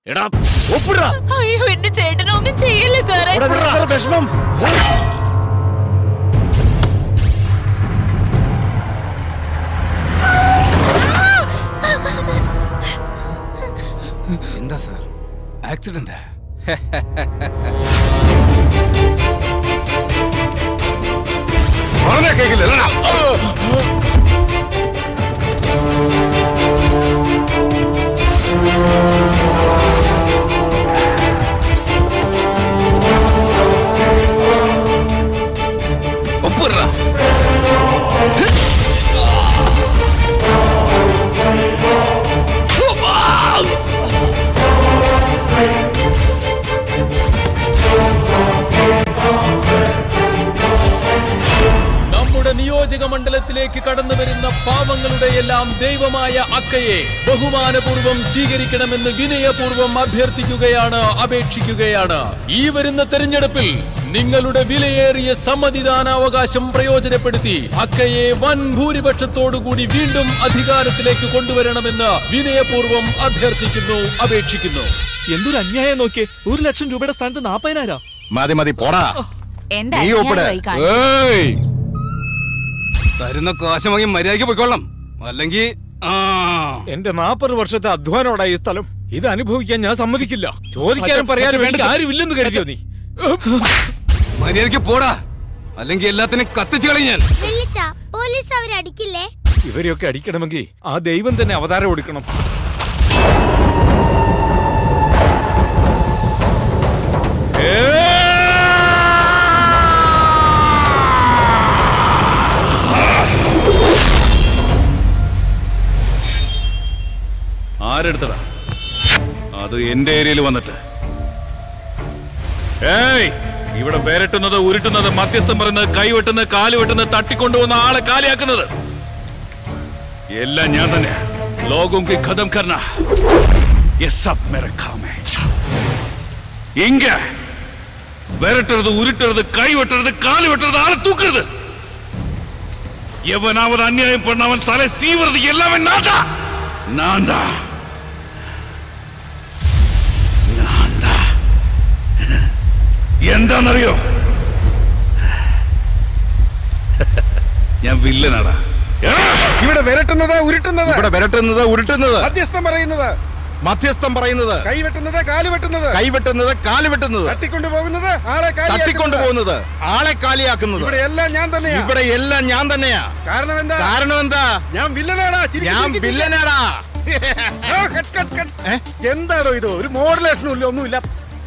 എടാ ഒപ്പിടാ അയ്യോ എന്റെ ചേട്ടനൊന്നും ചെയ്യില്ല സാറേ വിഷമം എന്താ സാർ ആക്സിഡന്റ് പറഞ്ഞ കേക്കില്ല ഒപ്പിടാ നമ്മുടെ നിയോജക മണ്ഡലത്തിലേക്ക് കടന്നു വരുന്ന പാവങ്ങളുടെ എല്ലാം ദൈവമായ അക്കയെ ബഹുമാനപൂർവ്വം സ്വീകരിക്കണമെന്ന് വിനയപൂർവ്വം അഭ്യർത്ഥിക്കുകയാണ് അപേക്ഷിക്കുകയാണ് ഈ വരുന്ന തെരഞ്ഞെടുപ്പിൽ നിങ്ങളുടെ വിലയേറിയ സമ്മതിദാനാവകാശം പ്രയോജനപ്പെടുത്തി അക്കയെ വൻ ഭൂരിപക്ഷത്തോടുകൂടി വീണ്ടും അധികാരത്തിലേക്ക് കൊണ്ടുവരണമെന്ന് വിനയപൂർവ്വം അഭ്യർത്ഥിക്കുന്നു അപേക്ഷിക്കുന്നു എന്തൊരു അന്യായം നോക്കിയേ ഒരു ലക്ഷം രൂപയുടെ സ്ഥാനത്ത് നാപ്പതിനായിരം മതി മതി പോടാ എന്റെ നീ ഒപ്പിട്. അന്യായമായി കാണും. ഏയ് തരുന്ന കാശ് വാങ്ങി മര്യാദയ്ക്ക് പോയിക്കൊള്ളാം അല്ലെങ്കിൽ ആ എന്റെ നാപ്പത് വർഷത്തെ അധ്വാനോടാ ഈ സ്ഥലം ഇത് അനുഭവിക്കാൻ ഞാൻ സമ്മതിക്കില്ല ചോദിക്കാനും പറയാനും അച്ഛാ, എനിക്ക് ആരുമില്ലെന്ന് കരുതിയോ നീ മര്യാദയ്ക്ക് പോടാ അല്ലെങ്കിൽ എല്ലാത്തിനും കത്തിച്ചു കളയും ഞാൻ വെള്ളിച്ച പോലീസ് അവരെ അടിക്കില്ലേ ഇവരെയൊക്കെ അടിക്കണമെങ്കിൽ ആ ദൈവം തന്നെ അവതാരം കൊടുക്കണം ആരെടുത്തടാ അത് എന്റെ ഏരിയയിൽ വന്നിട്ട് ഏയ് ഇവിടെ പേരട്ടുന്നത് ഉരുട്ടുന്നത് മധ്യസ്ഥം പറയുന്നത് കൈവെട്ടുന്നത് കാല് വെട്ടുന്നത് തട്ടിക്കൊണ്ടുപോകുന്ന ആളെ കാലിയാക്കുന്നത് എല്ലാം ഞാൻ തന്നെ ലോകം കി ഖതം കർണ ये सब मेरे काम है ഇങ്ക വിരട്ടരുത് ഉരുട്ടരുത് കൈ വെട്ടരുത് കാല് വെട്ടരുത് ആളെ തൂക്കരുത് எவனாவது அநியாயம் பண்ணவன் தலை சீவுறது எல்லாமே நான் தான் நான் தான் நான் தான் എന്താന്നറിയോ ഞാൻ വില്ലനാടാ ഇവിടെ വിരട്ടുന്നത് ഉരുട്ടുന്നത് ഇവിടെ വിരട്ടുന്നത് ഉരുട്ടുന്നത് മധ്യസ്ഥം പറയുന്നത് മധ്യസ്ഥം പറയുന്നത് കൈ വെട്ടുന്നത് കാല് വെട്ടുന്നത് കൈവെട്ടുന്നത് കാല് വെട്ടുന്നത് തട്ടിക്കൊണ്ടു പോകുന്നത് ആളെ കാലിയാക്കുന്നത്. തട്ടിക്കൊണ്ടു പോകുന്നത് ആളെ കാലിയാക്കുന്നത് ഇവിടെ എല്ലാം ഞാൻ തന്നെയാ ഇവിടെ എല്ലാം ഞാൻ തന്നെയാ കാരണം എന്താ കാരണം എന്താ ഞാൻ വില്ലനാടാ ചിരിക്ക്, ഞാൻ ചിരിക്ക്, ചിരിക്ക്. വില്ലനാടാ ആ, കട്ട്, കട്ട്, കട്ട്. എന്താണോ ഇത് ഒരു മോഡുലേഷനും ഇല്ല ഒന്നുമില്ല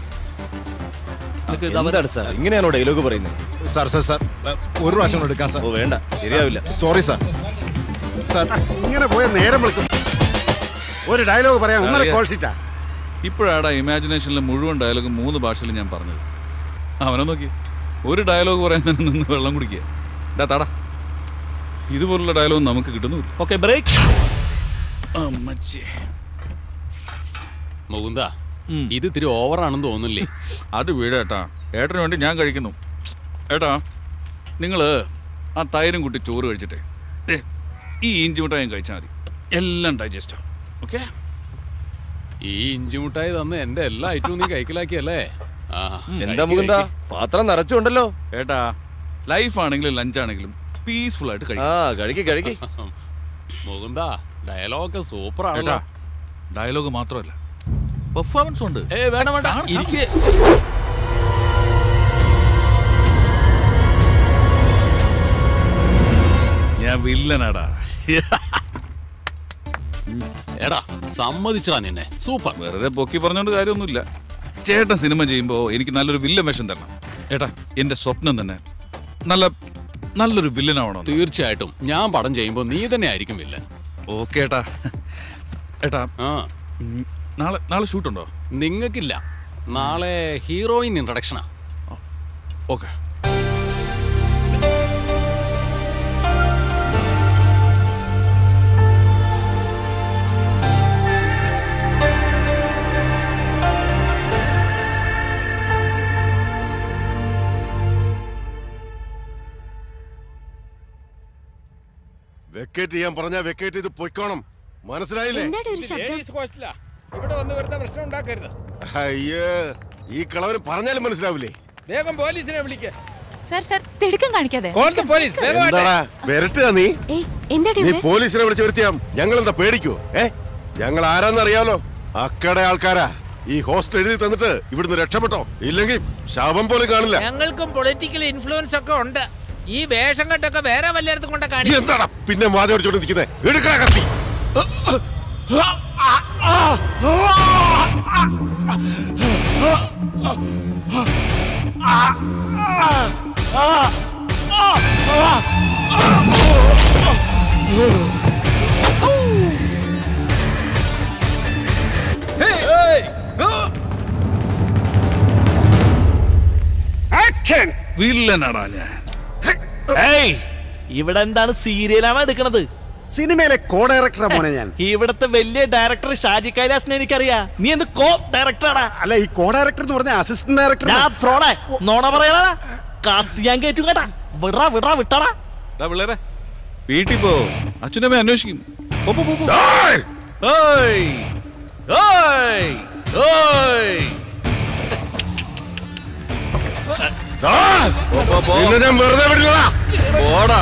എന്താണ് സാർ ഇങ്ങനെയാണോ ഡയലോഗ് പറയുന്നത് സാർ സാർ സാർ ഒരു പ്രാവശ്യം കൂടെ എടുക്കാം സാർ ഓ വേണ്ട ശരിയാവില്ല സോറി സാർ സാർ ഇങ്ങനെ പോയ നേരം വിളിക്കും ഒരു ഡയലോഗ് പറയാൻ ഒന്നര അറിയാം. കോൾ ഷീറ്റാ ഇപ്പോഴാടാ ഇമാജിനേഷനിലെ മുഴുവൻ ഡയലോഗ് മൂന്ന് ഭാഷയിൽ ഞാൻ പറഞ്ഞത് അവനെ നോക്കി ഒരു ഡയലോഗ് പറയാൻ തന്നെ നിന്ന് വെള്ളം കുടിക്കുക ഡാ താടാ ഇതുപോലുള്ള ഡയലോഗ് നമുക്ക് കിട്ടുന്നുമില്ല ഓക്കെ ബ്രേക്ക് അമ്മച്ചേ മുകുന്ദ ഇത് ഇത്തിരി ഓവറാണെന്ന് തോന്നുന്നില്ലേ അത് വീടേട്ടാ ഏട്ടന് വേണ്ടി ഞാൻ കഴിക്കുന്നു ഏട്ടാ നിങ്ങൾ ആ തൈരും കുട്ടി ചോറ് കഴിച്ചിട്ടേ ദേ, ഈ ഇഞ്ചി മിഠായും കഴിച്ചാൽ മതി എല്ലാം ഡൈജസ്റ്റ് ഓക്കെ ഈ ഇഞ്ചി മുട്ടായി തന്ന് എന്റെ എല്ലാ ഐറ്റവും നീ കൈക്കലാക്കിയല്ലേ ആ, എന്താ കഴിക്ക്, മുകുന്ദ കഴിക്ക്. പാത്രം നിറച്ചുണ്ടല്ലോ ഏട്ടാ ലൈഫ് ആണെങ്കിലും ലഞ്ച് ആണെങ്കിലും പീസ്ഫുൾ ആയിട്ട് ആ കഴിക്കും കഴിക്ക് കഴിക്ക് മുകുന്ദ ഡയലോഗ് സൂപ്പർ ആണല്ലോ ഏട്ടാ ഡയലോഗ് മാത്രമല്ല പെർഫോമൻസ് ഉണ്ട് ഏ വേണ്ട വേണ്ട ഇരിക്ക് ഞാൻ വില്ലനാടാ എടാ സമ്മതിച്ചടാ നിന്നെ സൂപ്പർ വെറുതെ പൊക്കി പറഞ്ഞോണ്ട് കാര്യമൊന്നുമില്ല ചേട്ടൻ സിനിമ ചെയ്യുമ്പോൾ എനിക്ക് നല്ലൊരു വില്ലൻ വേഷം തരണം ഏട്ടാ എന്റെ സ്വപ്നം തന്നെ നല്ല നല്ലൊരു വില്ലനാവണം തീർച്ചയായിട്ടും ഞാൻ പടം ചെയ്യുമ്പോ നീ തന്നെ ആയിരിക്കും വില്ലൻ ഓക്കെ ഏട്ടാ ഏട്ടാ ആ ഉം, നാളെ നാളെ ഷൂട്ടുണ്ടോ നിങ്ങക്കില്ല നാളെ ഹീറോയിൻ ഇൻട്രഡക്ഷനാ ഓക്കെ വെക്കേറ്റ് ചെയ്യാൻ പറഞ്ഞാ വെക്കേറ്റ് ചെയ്ത് പൊയ്ക്കോണം മനസ്സിലായില്ലേ എന്താടാ ഒരു ശബ്ദം ലേഡീസ് ഹോസ്റ്റലാ ഇവിടെ വന്ന് വെറുതെ പ്രശ്നം ഉണ്ടാക്കരുത് അയ്യോ ഈ കളവന് പറഞ്ഞാലും മനസ്സിലാവില്ലേ വേഗം പോലീസിനെ വിളിക്ക സർ സർ തിടുക്കം കാണിക്കാതെ കോളത്തെ പോലീസ് വേഗം വാട്ടെ. എന്താടാ വരട്ടുക നീ ഏയ് എന്താടി നീ ഇവിടെ പോലീസിനെ വിളിച്ച് വരുത്തിയാം ഞങ്ങൾ എന്താ പേടിക്കോ ഏ ഞങ്ങൾ ആരാന്ന് അറിയാലോ അക്കടെ ആൾക്കാരാ ഈ ഹോസ്റ്റൽ എഴുതി തന്നിട്ട് ഇവിടുന്ന് രക്ഷപ്പെട്ടോ ഇല്ലെങ്കിൽ ശവം പോലും കാണില്ല ഞങ്ങൾക്കും പൊളിറ്റിക്കൽ ഇൻഫ്ലുവൻസ് ഒക്കെ ഉണ്ട് ഈ വേഷം കെട്ടൊക്കെ വേറെ വല്ലയിടത്തും കൊണ്ട നീ കാണിക്കും എന്താടാ പിന്നെ വാദം അടിച്ചോണ്ട് നിൽക്കുന്നത് എടുക്കണ കത്തി വില്ലനാടാ ഞാൻ ഏയ് ഇവിടെ എന്താണ് സീരിയലാണ് എടുക്കണത് സിനിമയിലെ കോ ഡയറക്ടറാ മോനെ ഞാൻ ഇവിടത്തെ വലിയ ഡയറക്ടർ ഷാജി കൈലാസിനെ എനിക്കറിയാ നീ എന്ത് കോ ഡയറക്ടറാടാ അല്ല ഈ കോ ഡയറക്ടർ എന്ന് പറഞ്ഞ അസിസ്റ്റന്റ് ഡയറക്ടർ ഞാൻ ഫ്രോഡേ നോണ പറയണ കാത്തി ഞാൻ കേറ്റു കേട്ടാ വിടറാ വിടറാ വിട്ടടാ പിള്ളേരെ വീട്ടിൽ പോ അച്ഛനമ്മ അന്വേഷിക്കും പോ, പോ, പോ, പോ. ഏയ്! ഓയ് ഓയ് ഓയ് ആ! നിന്നെ ഞാൻ വെറുതെ വിടില്ലടാ പോടാ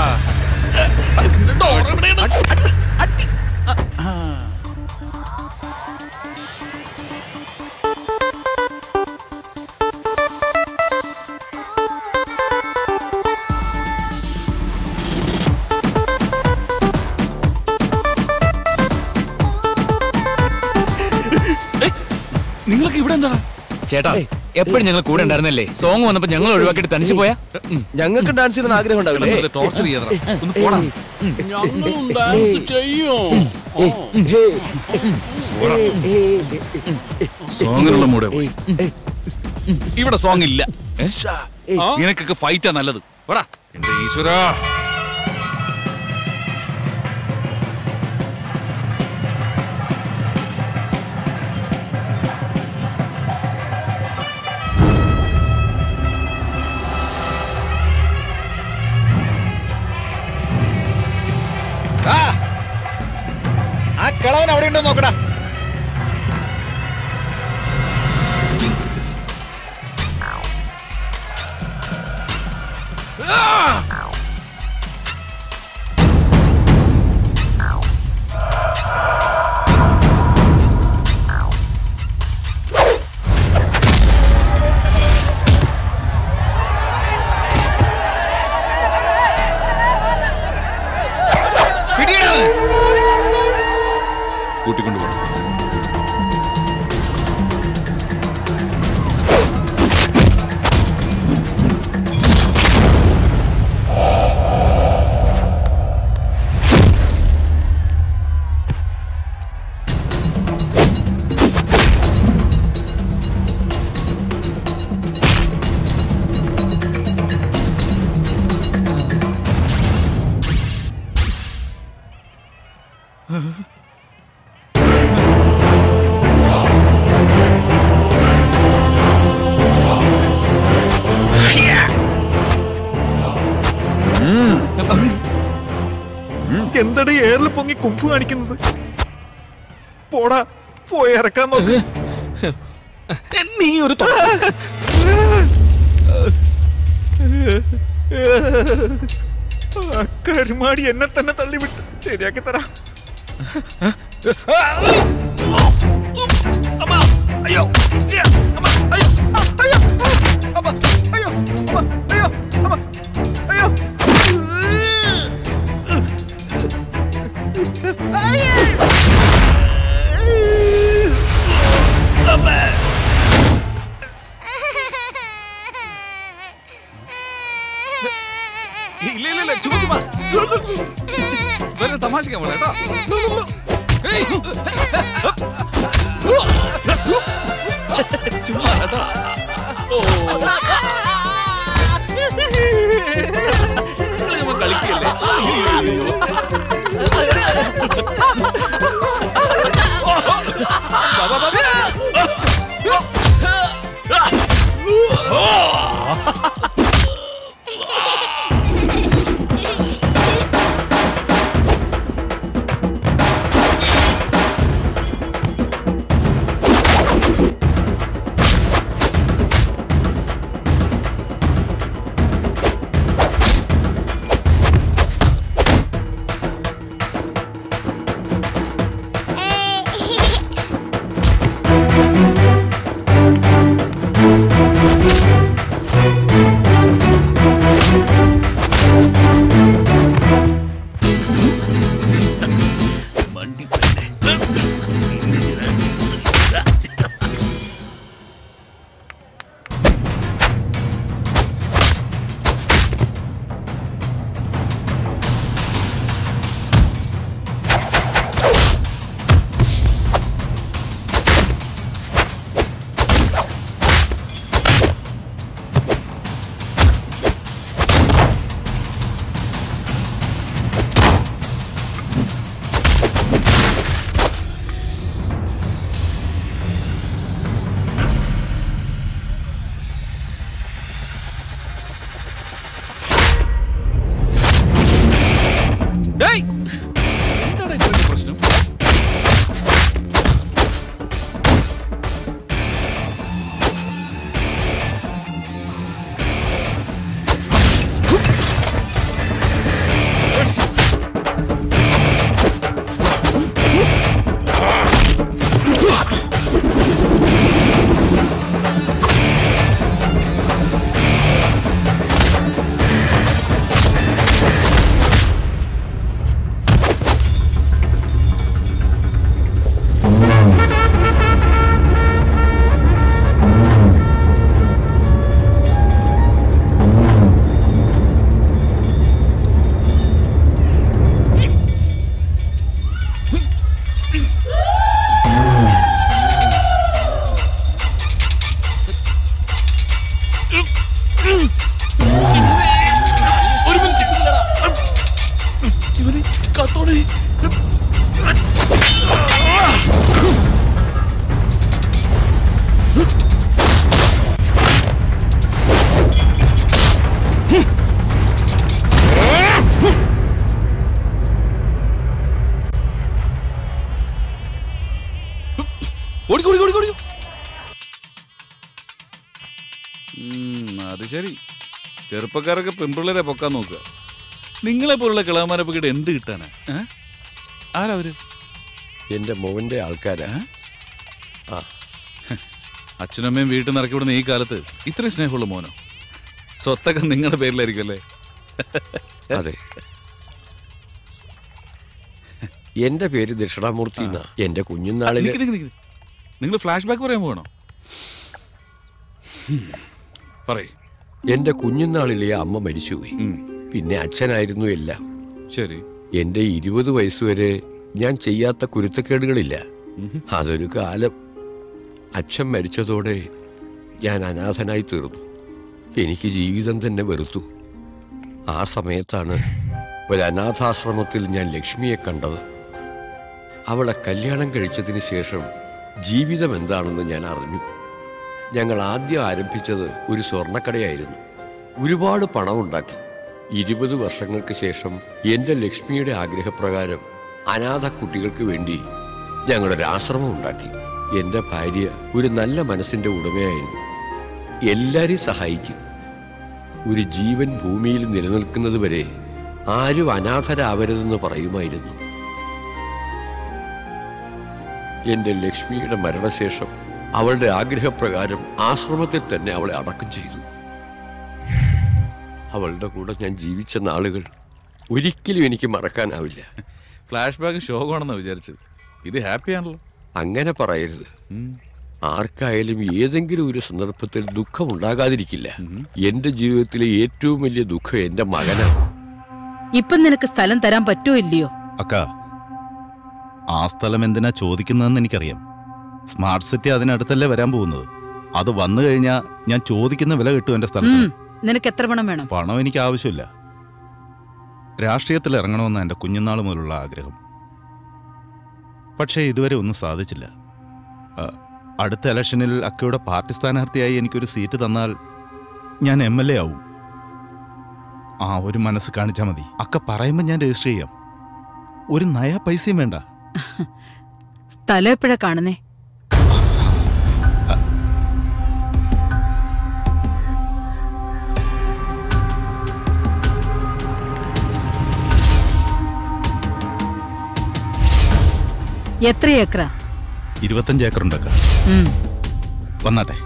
നിങ്ങളൊക്കെ ഇവിടെ എന്താണ് ചേട്ടാ എപ്പോഴും ഞങ്ങൾ കൂടെ ഉണ്ടായിരുന്നല്ലേ സോങ് വന്നപ്പോ ഞങ്ങൾ ഒഴിവാക്കിയിട്ട് തനിച്ചു പോയാ ഞങ്ങൾക്ക് ഡാൻസ് ചെയ്യുന്ന ആഗ്രഹം ഉണ്ടാവില്ലേ ടോർച്ചർ ചെയ്യാതെ ഒന്ന് പോടാ ഞങ്ങളും ഡാൻസ് ചെയ്യും സോങ്ങിനുള്ള മൂടെ പോയി ഇവിടെ സോങ് ഇല്ല ഏ? നിനക്കൊക്കെ ഫൈറ്റാ നല്ലത് പോടാ എന്റെ ഈശ്വരാ ആ കളവൻ അവിടെ ഉണ്ടോ നോക്കടാ കൂട്ടിക്കൊണ്ടുപോ എന്തടി ഏറിൽ പൊങ്ങി കുമ്പ് കാണിക്കുന്നത് പോടാ പോയി ഇറക്കാൻ നോക്ക് നീ ഒരു തൊ- ആ കരുമാടി എന്നെ തന്നെ തള്ളിവിട്ട് ശരിയാക്കി തരാം ഇല്ല ഇല്ല ഇല്ല ചുമ്മാ ചുമ്മാ വെറുതെ തമാശക്കാൻ പോലെ കേട്ടോ ചുമ്മാ കേട്ടോ നിങ്ങള് ചുമ്മാ കളിക്കല്ലേ ഓടിക്കോ ഓടിക്കോ ഓടിക്കോ, ഓടിക്കോ ഉം, അത് ശരി ചെറുപ്പക്കാരൊക്കെ പെൺപിള്ളേരെ പൊക്കാൻ നോക്കുക നിങ്ങളെ പോലുള്ള കിളവന്മാരെ പൊക്കിട്ട് എന്ത് കിട്ടാനാ ഏ? ആരാ അവര് എന്റെ മോന്റെ ആൾക്കാരാ ആ അച്ഛനമ്മയും വീട്ടിൽ നിന്ന് ഇറക്കി വിടുന്ന ഈ കാലത്ത് ഇത്രയും സ്നേഹമുള്ള മോനോ സ്വത്തൊക്കെ നിങ്ങളുടെ പേരിലായിരിക്കും അല്ലേ അതെ എന്റെ പേര് ദക്ഷിണാമൂർത്തി എന്നാ എന്റെ കുഞ്ഞുനാളില് നിങ്ങൾ ഫ്ലാഷ് ബാക്ക് പറയാൻ പോകണോ പറയ് എന്റെ കുഞ്ഞുനാളിലെ അമ്മ മരിച്ചുപോയി പിന്നെ അച്ഛനായിരുന്നു എല്ലാം ശരി എന്റെ ഇരുപത് വയസ്സുവരെ ഞാൻ ചെയ്യാത്ത കുരുത്തക്കേടുകളില്ല അതൊരു കാലം അച്ഛൻ മരിച്ചതോടെ ഞാൻ അനാഥനായി തീർന്നു എനിക്ക് ജീവിതം തന്നെ വെറുത്തു ആ സമയത്താണ് ഒരു അനാഥാശ്രമത്തിൽ ഞാൻ ലക്ഷ്മിയെ കണ്ടത് അവളെ കല്യാണം കഴിച്ചതിന് ശേഷം ജീവിതം എന്താണെന്ന് ഞാൻ അറിഞ്ഞു ഞങ്ങൾ ആദ്യം ആരംഭിച്ചത് ഒരു സ്വർണ്ണക്കടയായിരുന്നു ഒരുപാട് പണമുണ്ടാക്കി ഇരുപത് വർഷങ്ങൾക്ക് ശേഷം എൻ്റെ ലക്ഷ്മിയുടെ ആഗ്രഹപ്രകാരം അനാഥ കുട്ടികൾക്ക് വേണ്ടി ഞങ്ങളൊരു ആശ്രമം ഉണ്ടാക്കി എൻ്റെ ഭാര്യ ഒരു നല്ല മനസ്സിൻ്റെ ഉടമയായിരുന്നു എല്ലാരെയും സഹായിക്കും ഒരു ജീവൻ ഭൂമിയിൽ നിലനിൽക്കുന്നത് വരെ ആരും അനാഥരാവരുതെന്ന് പറയുമായിരുന്നു എന്റെ ലക്ഷ്മിയുടെ മരണശേഷം അവളുടെ ആഗ്രഹപ്രകാരം ആശ്രമത്തിൽ തന്നെ അവളെ അടക്കം ചെയ്തു അവളുടെ കൂടെ ഞാൻ ജീവിച്ച നാളുകൾ ഒരിക്കലും എനിക്ക് മറക്കാനാവില്ല ഫ്ലാഷ് ബാക്ക് ശോകമാണെന്നാണ് വിചാരിച്ചത് ഇത് ഹാപ്പി ആണല്ലോ അങ്ങനെ പറയരുത് ആർക്കായാലും ഏതെങ്കിലും ഒരു സന്ദർഭത്തിൽ ദുഃഖം ഉണ്ടാകാതിരിക്കില്ല എന്റെ ജീവിതത്തിലെ ഏറ്റവും വലിയ ദുഃഖം എന്റെ മകനാണ് ഇപ്പം നിനക്ക് സ്ഥലം തരാൻ പറ്റുമോ ഇല്ലയോ അക്ക ആ സ്ഥലം എന്തിനാ ചോദിക്കുന്നതെന്ന് എനിക്കറിയാം സ്മാർട്ട് സിറ്റി അതിനടുത്തല്ലേ വരാൻ പോകുന്നത് അത് വന്നു കഴിഞ്ഞാൽ ഞാൻ ചോദിക്കുന്ന വില കിട്ടും എന്റെ സ്ഥലത്ത് ഉം, നിനക്ക് എത്ര പണം വേണം പണം എനിക്ക് ആവശ്യമില്ല രാഷ്ട്രീയത്തിൽ ഇറങ്ങണമെന്ന എൻ്റെ കുഞ്ഞുനാൾ മുതലുള്ള ആഗ്രഹം പക്ഷേ ഇതുവരെ ഒന്നും സാധിച്ചില്ല ആ, അടുത്ത ഇലക്ഷനിൽ അക്കയുടെ പാർട്ടി സ്ഥാനാർത്ഥിയായി എനിക്കൊരു സീറ്റ് തന്നാൽ ഞാൻ എം എൽ എ ആവും ആ ഒരു മനസ്സ് കാണിച്ചാൽ മതി അക്ക പറയുമ്പോൾ ഞാൻ രജിസ്റ്റർ ചെയ്യാം ഒരു നയ പൈസയും വേണ്ട സ്ഥലം എപ്പോഴാ കാണുന്നേ എത്ര ഏക്കറ ഇരുപത്തഞ്ച് ഏക്കർ ഉണ്ടക്ക ഉം. വന്നാട്ടെ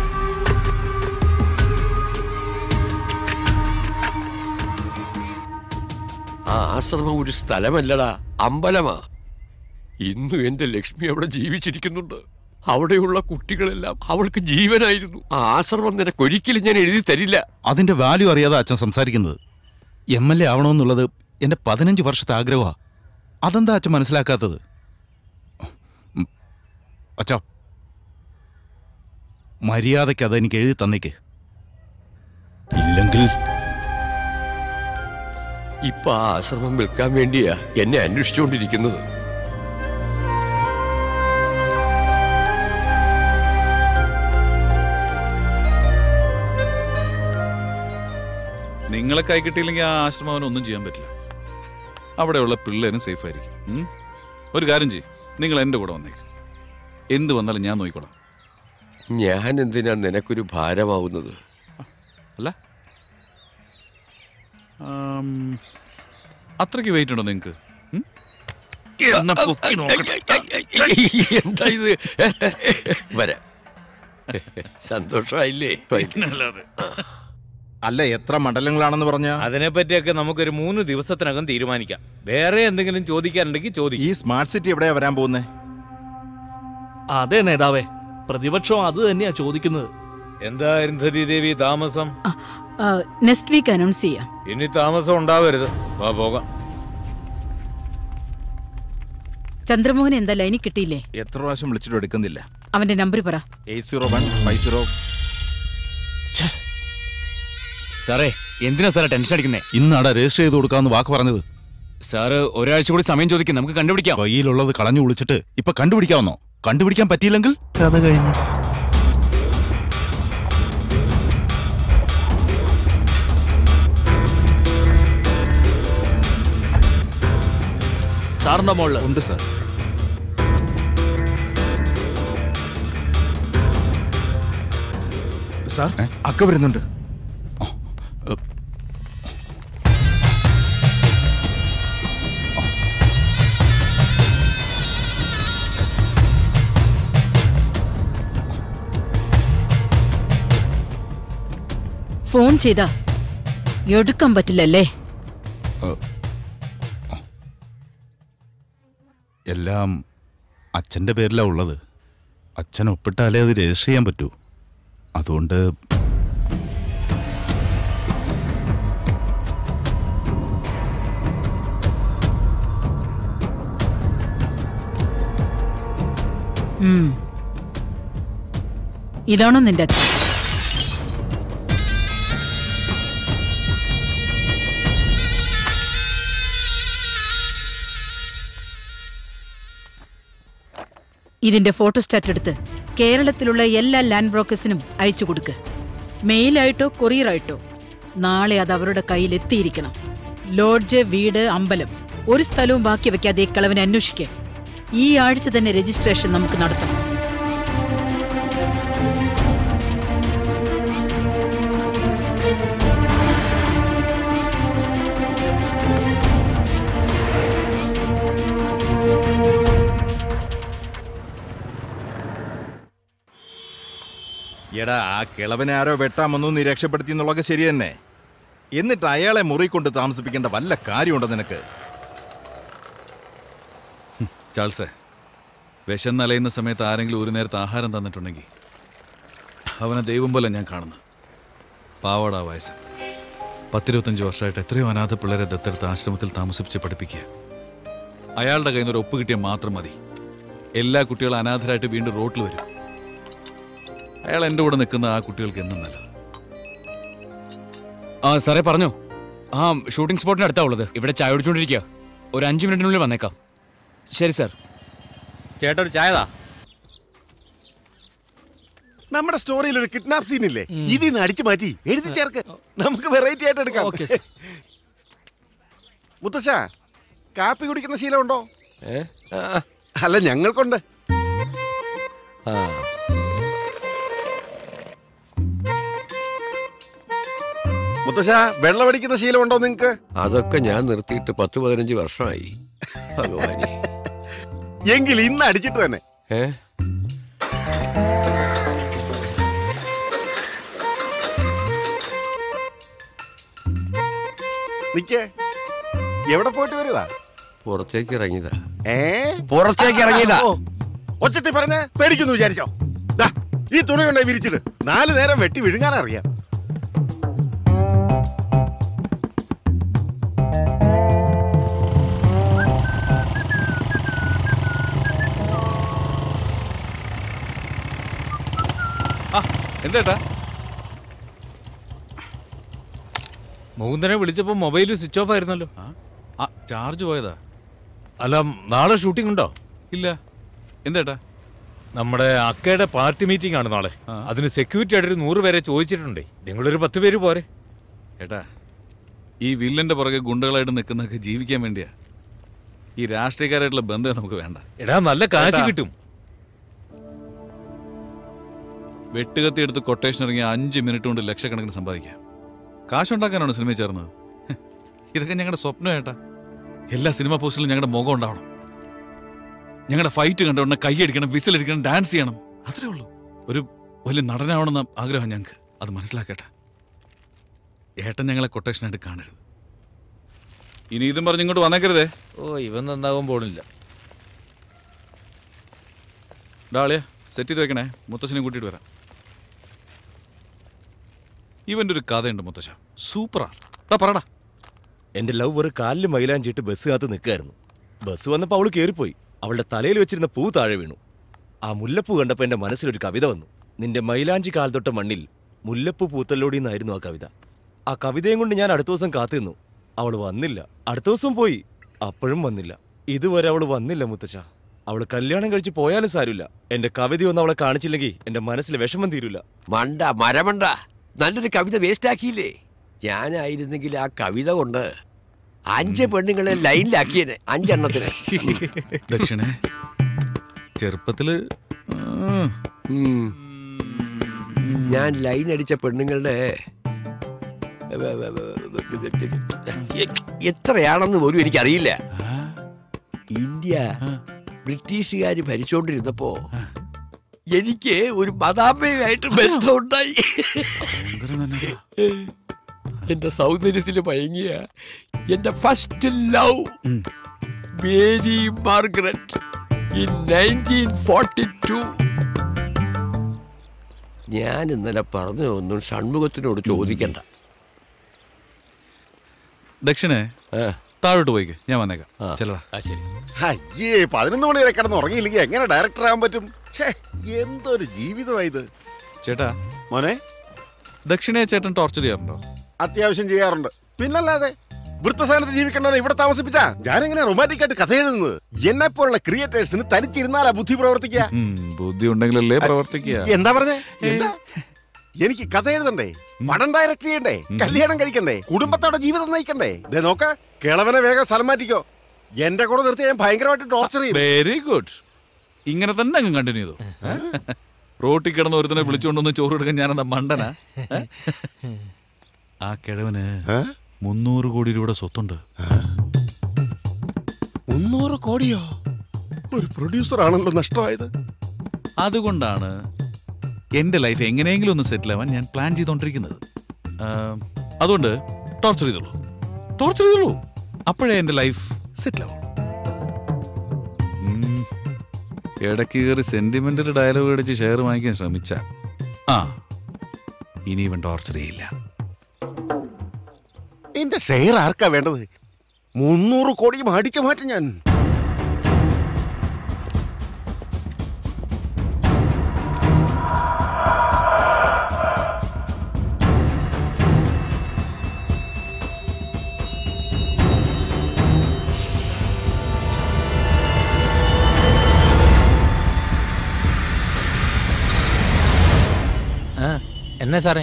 ആ ആശ്രമം ഒരു സ്ഥലമല്ലടാ അമ്പലമാ ഇന്നും എന്റെ ലക്ഷ്മി അവിടെ ജീവിച്ചിരിക്കുന്നുണ്ട് അവിടെയുള്ള കുട്ടികളെല്ലാം അവൾക്ക് ജീവനായിരുന്നു ആ ആശ്രമം നിനക്ക് ഒരിക്കലും ഞാൻ എഴുതി തരില്ല അതിന്റെ വാല്യൂ അറിയാതെ അച്ഛൻ സംസാരിക്കുന്നത് എം എൽ എ ആവണമെന്നുള്ളത് എന്റെ പതിനഞ്ച് വർഷത്തെ ആഗ്രഹമാ അതെന്താ അച്ഛൻ മനസ്സിലാക്കാത്തത് ഉം. അച്ഛാ മര്യാദയ്ക്ക് അത് എനിക്ക് എഴുതി തന്നേക്ക് ഇല്ലെങ്കിൽ ഇപ്പൊ ആ ആശ്രമം വിൽക്കാൻ വേണ്ടിയാ എന്നെ അന്വേഷിച്ചുകൊണ്ടിരിക്കുന്നത് നിങ്ങളെ കൈ കിട്ടിയില്ലെങ്കിൽ ആ ആശ്രമം ഒന്നും ചെയ്യാൻ പറ്റില്ല അവിടെയുള്ള പിള്ളേരും സേഫ് ആയിരിക്കും ഉം? ഒരു കാര്യം ചെയ്യും നിങ്ങൾ എൻ്റെ കൂടെ വന്നേക്ക് എന്ത് വന്നാലും ഞാൻ നോക്കിക്കോളാം ഞാൻ എന്തിനാ നിനക്കൊരു ഭാരമാവുന്നത് അല്ല ആം, അത്രയ്ക്ക് വെയിറ്റ് ഉണ്ടോ നിങ്ങൾക്ക് എന്നാ പൊക്കി എന്താ ഇത് വരാം സന്തോഷമായില്ലേ അല്ല എത്ര മണ്ഡലങ്ങളാണെന്ന് പറഞ്ഞ അതിനെപ്പറ്റിയൊക്കെ നമുക്കൊരു മൂന്ന് ദിവസത്തിനകം തീരുമാനിക്കാം വേറെ എന്തെങ്കിലും ചോദിക്കാനുണ്ടെങ്കിൽ ചോദിക്കും ഈ സ്മാർട്ട് സിറ്റി എവിടെയാ വരാൻ പോകുന്നത് അതെ നേതാവേ പ്രതിപക്ഷം അത് തന്നെയാ ചോദിക്കുന്നത് എന്താ അരുന്ധതി ദേവി താമസം നെക്സ്റ്റ് വീക്ക് അനൗൺസ് ചെയ്യാം ഇനി താമസം ഉണ്ടാവരുത് വാ പോകാം ചന്ദ്രമോഹൻ എന്താ ലൈനിൽ കിട്ടിയില്ലേ എത്ര പ്രാവശ്യം വിളിച്ചിട്ട് എടുക്കുന്നില്ല അവന്റെ നമ്പർ പറ eight zero one five zero സാറേ എന്തിനാ സാറേ ടെൻഷൻ അടിക്കുന്നേ ഇന്നാടാ രജിസ്റ്റർ ചെയ്ത് കൊടുക്കാന്ന് വാക്ക് പറഞ്ഞത് സാറ് ഒരാഴ്ച കൂടി സമയം ചോദിക്കും നമുക്ക് കണ്ടുപിടിക്കാം കയ്യിലുള്ളത് കളഞ്ഞു വിളിച്ചിട്ട് ഇപ്പൊ കണ്ടുപിടിക്കാവുന്നോ കണ്ടുപിടിക്കാൻ പറ്റിയില്ലെങ്കിൽ കഥ കഴിഞ്ഞു സാറിന്റെ മോളില് ഉണ്ട് സാർ സാർ അക്ക വരുന്നുണ്ട് ഫോൺ ചെയ്താ എടുക്കാൻ പറ്റില്ലല്ലേ എല്ലാം അച്ഛൻ്റെ പേരിലാണ് ഉള്ളത് അച്ഛൻ ഒപ്പിട്ടാലേ അത് രജിസ്റ്റർ ചെയ്യാൻ പറ്റൂ അതുകൊണ്ട് ഉം. ഇതാണോ നിന്റെ അച്ഛൻ ഇതിന്റെ ഫോട്ടോസ്റ്റാറ്റ് എടുത്ത് കേരളത്തിലുള്ള എല്ലാ ലാൻഡ് ബ്രോക്കേഴ്സിനും അയച്ചു കൊടുക്ക് മെയിലായിട്ടോ കൊറിയറായിട്ടോ നാളെ അത് അവരുടെ കയ്യിൽ എത്തിയിരിക്കണം ലോഡ്ജ് വീട് അമ്പലം ഒരു സ്ഥലവും ബാക്കി വെക്കാതെ ഈ കളവനെ അന്വേഷിക്കുക ഈ ആഴ്ച തന്നെ രജിസ്ട്രേഷൻ നമുക്ക് നടത്താം എടാ ആ കിളവനെ ആരോ വെട്ടാമെന്നു നീ രക്ഷപ്പെടുത്തി എന്നുള്ളതൊക്കെ ശരി തന്നെ എന്നിട്ട് അയാളെ മുറി കൊണ്ട് താമസിപ്പിക്കേണ്ട വല്ല കാര്യമുണ്ടോ നിനക്ക് ചാൾസേ വിശന്നലയുന്ന സമയത്ത് ആരെങ്കിലും ഒരു നേരത്തെ ആഹാരം തന്നിട്ടുണ്ടെങ്കിൽ അവനെ ദൈവം പോലെ ഞാൻ കാണുന്നു പാവാടാ വയസ്സൻ പത്തിരുപത്തഞ്ച് വർഷമായിട്ട് എത്രയോ അനാഥ പിള്ളേരെ ദത്തെടുത്ത് ആശ്രമത്തിൽ താമസിപ്പിച്ച് പഠിപ്പിക്കുക അയാളുടെ കയ്യിൽ നിന്ന് ഒരു ഒപ്പ് കിട്ടിയാൽ മാത്രം മതി എല്ലാ കുട്ടികളും അനാഥരായിട്ട് വീണ്ടും റോട്ടിൽ വരും അയാൾ എൻ്റെ കൂടെ നിൽക്കുന്ന ആ കുട്ടികൾക്ക് എന്നും നല്ലത് ആ സാറേ പറഞ്ഞോ ആ ഷൂട്ടിംഗ് സ്പോട്ടിന് അടുത്താ ഉള്ളത് ഇവിടെ ചായ കുടിച്ചോണ്ടിരിക്കുക ഒരു അഞ്ച് മിനിറ്റിനുള്ളിൽ വന്നേക്കാം ശരി സാർ ചേട്ടാ ഒരു ചായതാ നമ്മുടെ സ്റ്റോറിയിൽ ഒരു കിഡ്നാപ്പ് സീൻ ഇല്ലേ ഇതിൽ നിന്ന് അടിച്ചു മാറ്റി എഴുതി ചേർക്ക് നമുക്ക് വെറൈറ്റി ആയിട്ട് എടുക്കാം മുത്തശ്ശ കാപ്പി കുടിക്കുന്ന ശീലമുണ്ടോ അല്ല ഞങ്ങൾക്കുണ്ട് മുത്തശ്ശ വെള്ളമടിക്കുന്ന ശീലമുണ്ടോ നിങ്ങക്ക് അതൊക്കെ ഞാൻ നിർത്തിയിട്ട് പത്ത് പതിനഞ്ച് വർഷമായി ഭഗവാനെ എങ്കിൽ ഇന്ന് അടിച്ചിട്ട് തന്നെ ഏ നിക്കേ എവിടെ പോയിട്ട് വരുവാ പുറത്തേക്ക് ഇറങ്ങിയതാ ഏ പുറത്തേക്ക് ഇറങ്ങിയതാ ഓ, ഒച്ചത്തിൽ പറഞ്ഞ പേടിക്കുന്നു വിചാരിച്ചോ ദാ, ഈ തുണി കൊണ്ടേ വിരിച്ചിട്ട് നാല് നേരം വെട്ടി വിഴുങ്ങാൻ അറിയാം എന്തേട്ടാ മൂന്നരെ വിളിച്ചപ്പോ മൊബൈൽ സ്വിച്ച് ഓഫ് ആയിരുന്നല്ലോ ആ ചാർജ് പോയതാ അല്ല നാളെ ഷൂട്ടിംഗ് ഉണ്ടോ ഇല്ല എന്തേട്ടാ നമ്മുടെ അക്കയുടെ പാർട്ടി മീറ്റിംഗ് ആണ് നാളെ അതിന് സെക്യൂരിറ്റി ആയിട്ട് ഒരു നൂറ് പേരെ ചോദിച്ചിട്ടുണ്ടേ നിങ്ങളൊരു പത്ത് പേര് പോരെ ഏട്ടാ ഈ വില്ലന്റെ പുറകെ ഗുണ്ടകളായിട്ട് നിൽക്കുന്നതൊക്കെ ജീവിക്കാൻ വേണ്ടിയാ ഈ രാഷ്ട്രീയക്കാരായിട്ടുള്ള ബന്ധം നമുക്ക് വേണ്ട എടാ നല്ല കാശ് ഏട്ടാ, കിട്ടും വെട്ടുകത്തി എടുത്ത് കൊട്ടേഷൻ ഇറങ്ങി അഞ്ച് മിനിറ്റ് കൊണ്ട് ലക്ഷക്കണക്കിന് സമ്പാദിക്കാം കാശുണ്ടാക്കാനാണ് സിനിമയിൽ ചേർന്നത് ഹ്, ഇതൊക്കെ ഞങ്ങളുടെ സ്വപ്നം ഏട്ടാ എല്ലാ സിനിമ പോസ്റ്റിലും ഞങ്ങളുടെ മുഖം ഉണ്ടാവണം ഞങ്ങളുടെ ഫൈറ്റ് കണ്ട ഉടനെ കൈയടിക്കണം വിസിലടിക്കണം ഡാൻസ് ചെയ്യണം അത്രേ ഉള്ളൂ ഒരു വലിയ നടനാവണമെന്ന ആഗ്രഹം ഞങ്ങൾക്ക് അത് മനസ്സിലാക്കട്ടെ ഏട്ടൻ ഞങ്ങളെ കൊട്ടേഷനായിട്ട് കാണരുത് ഇനി ഇതും പറഞ്ഞ് ഇങ്ങോട്ട് വന്നേക്കരുതേ ഓ ഇവൻ നന്നാവാൻ പോണില്ല ഡാളിയ സെറ്റ് ചെയ്ത് വെക്കണേ മുത്തശ്ശനെ കൂട്ടിയിട്ട് വരാം ഇവന്റെ ഒരു കഥയുണ്ട് മുത്തശ്ശ സൂപ്പറാ ഡാ പറടാ എന്റെ ലവ് ഒരു കാലിൽ മൈലാഞ്ചിട്ട് ബസ് കാത്ത് നിൽക്കായിരുന്നു ബസ് വന്നപ്പോൾ അവള് കയറിപ്പോയി അവളുടെ തലയിൽ വെച്ചിരുന്ന പൂ താഴെ വീണു ആ മുല്ലപ്പൂ കണ്ടപ്പോൾ എന്റെ മനസ്സിലൊരു കവിത വന്നു നിന്റെ മൈലാഞ്ചി കാൽ തൊട്ട മണ്ണിൽ മുല്ലപ്പൂ പൂത്തല്ലോടി എന്നായിരുന്നു ആ കവിത ആ കവിതയും കൊണ്ട് ഞാൻ അടുത്ത ദിവസം കാത്തിരുന്നു അവൾ വന്നില്ല അടുത്ത ദിവസം പോയി അപ്പോഴും വന്നില്ല ഇതുവരെ അവൾ വന്നില്ല മുത്തച്ഛ അവള് കല്യാണം കഴിച്ച് പോയാലും സാരമില്ല എന്റെ കവിതയൊന്നും അവളെ കാണിച്ചില്ലെങ്കിൽ എന്റെ മനസ്സിൽ വിഷമം തീരൂല മണ്ട മരമണ്ട നല്ലൊരു കവിത വേസ്റ്റ് ആക്കിയില്ലേ ഞാനായിരുന്നെങ്കിൽ ആ കവിത കൊണ്ട് അഞ്ച് പെണ്ണുങ്ങളെ ലൈനിലാക്കിയേനെ അഞ്ചെണ്ണത്തിന് ദക്ഷിണേ ചെറുപ്പത്തില് ഉം. ഞാൻ ലൈൻ അടിച്ച പെണ്ണുങ്ങളുടെ എ- എത്രയാണെന്ന് പോലും എനിക്കറിയില്ല ഇന്ത്യ ബ്രിട്ടീഷുകാർ ഭരിച്ചുകൊണ്ടിരുന്നപ്പോ എനിക്ക് ഒരു മതാമ്മയുമായിട്ട് ബന്ധമുണ്ടായി എന്റെ സൗന്ദര്യത്തിൽ മയങ്ങിയ എന്റെ first love Mary Margaret in nineteen forty two ഞാൻ ഇന്നലെ പറഞ്ഞതൊന്നും ഷൺമുഖത്തിനോട് ചോദിക്കണ്ട ദക്ഷിണേ താഴോട്ട് പോയിക്ക് ഞാൻ വന്നേക്കാം ചെല്ലടാ ശരി അയ്യേ പതിനൊന്ന് മണി വരെ കിടന്ന് ഉറങ്ങിയില്ലെങ്കിൽ എങ്ങനെ ഡയറക്ടർ ആകാൻ പറ്റും ഛേ എന്തൊരു ജീവിതമായത് ചേട്ടാ മോനെ ദക്ഷിണയെ ചേട്ടൻ ടോർച്ചർ ചെയ്യാറുണ്ടോ അത്യാവശ്യം ചെയ്യാറുണ്ട് പിന്നല്ലാതെ വൃത്തസ്ഥാനത്ത് ജീവിക്കേണ്ടവനെ ഇവിടെ താമസിപ്പിച്ചാ ഞാനെങ്ങനെ റൊമാൻറ്റിക് ആയിട്ട് കഥ എഴുതുന്നത് എന്നെ പോലുള്ള ക്രിയേറ്റേഴ്സിന് തനിച്ചിരുന്നാലാ ബുദ്ധി പ്രവർത്തിക്കുക ഉം, ബുദ്ധി ഉണ്ടെങ്കിലല്ലേ പ്രവർത്തിക്കുക എന്താ പറഞ്ഞേ എന്താ എനിക്ക് കഥ എഴുതണ്ടേ പടം ഡയറക്ട് ചെയ്യണ്ടേ കല്യാണം കഴിക്കണ്ടേ കുടുംബത്തോടെ ജീവിതം നയിക്കണ്ടേ ദേ നോക്ക കിളവനെ വേഗം സ്ഥലം മാറ്റിക്കോ എന്റെ കൂടെ നിർത്തി ഞാൻ ഭയങ്കരമായിട്ട് ടോർച്ചർ ചെയ്യും വെരി ഗുഡ് ഇങ്ങനെ തന്നെ അങ്ങ് കണ്ടിന്യൂ ചെയ്തു ഏ? റോട്ടിൽ കിടന്ന് ഒരുത്തനെ വിളിച്ചുകൊണ്ടൊന്ന് ചോറ് എടുക്കാൻ ഞാനെന്താ മണ്ടനാ ഏ? ആ കിഴവന് മുന്നൂറ് കോടി രൂപയുടെ സ്വത്തുണ്ട് മുന്നൂറ് കോടിയോ ഒരു പ്രൊഡ്യൂസർ ആണല്ലോ നഷ്ടമായത് അതുകൊണ്ടാണ് എന്റെ ലൈഫ് എങ്ങനെയെങ്കിലും ഒന്ന് സെറ്റിൽ ആവാൻ ഞാൻ പ്ലാൻ ചെയ്തോണ്ടിരിക്കുന്നത് ആ, അതുകൊണ്ട് ടോർച്ചർ ചെയ്തോളൂ ടോർച്ചർ ചെയ്തോളൂ അപ്പോഴേ എന്റെ ലൈഫ് സെറ്റിൽ ആവും ഉം. ഇടയ്ക്ക് കയറി സെന്റിമെന്റൽ ഡയലോഗ് അടിച്ച് ഷെയർ വാങ്ങിക്കാൻ ശ്രമിച്ച ആ ഇനി ഇവൻ ടോർച്ചർ ചെയ്യില്ല എന്റെ ഷെയർ ആർക്കാ വേണ്ടത് മുന്നൂറ് കോടിയും അടിച്ചു മാറ്റും ഞാൻ ആ എന്നാ സാറേ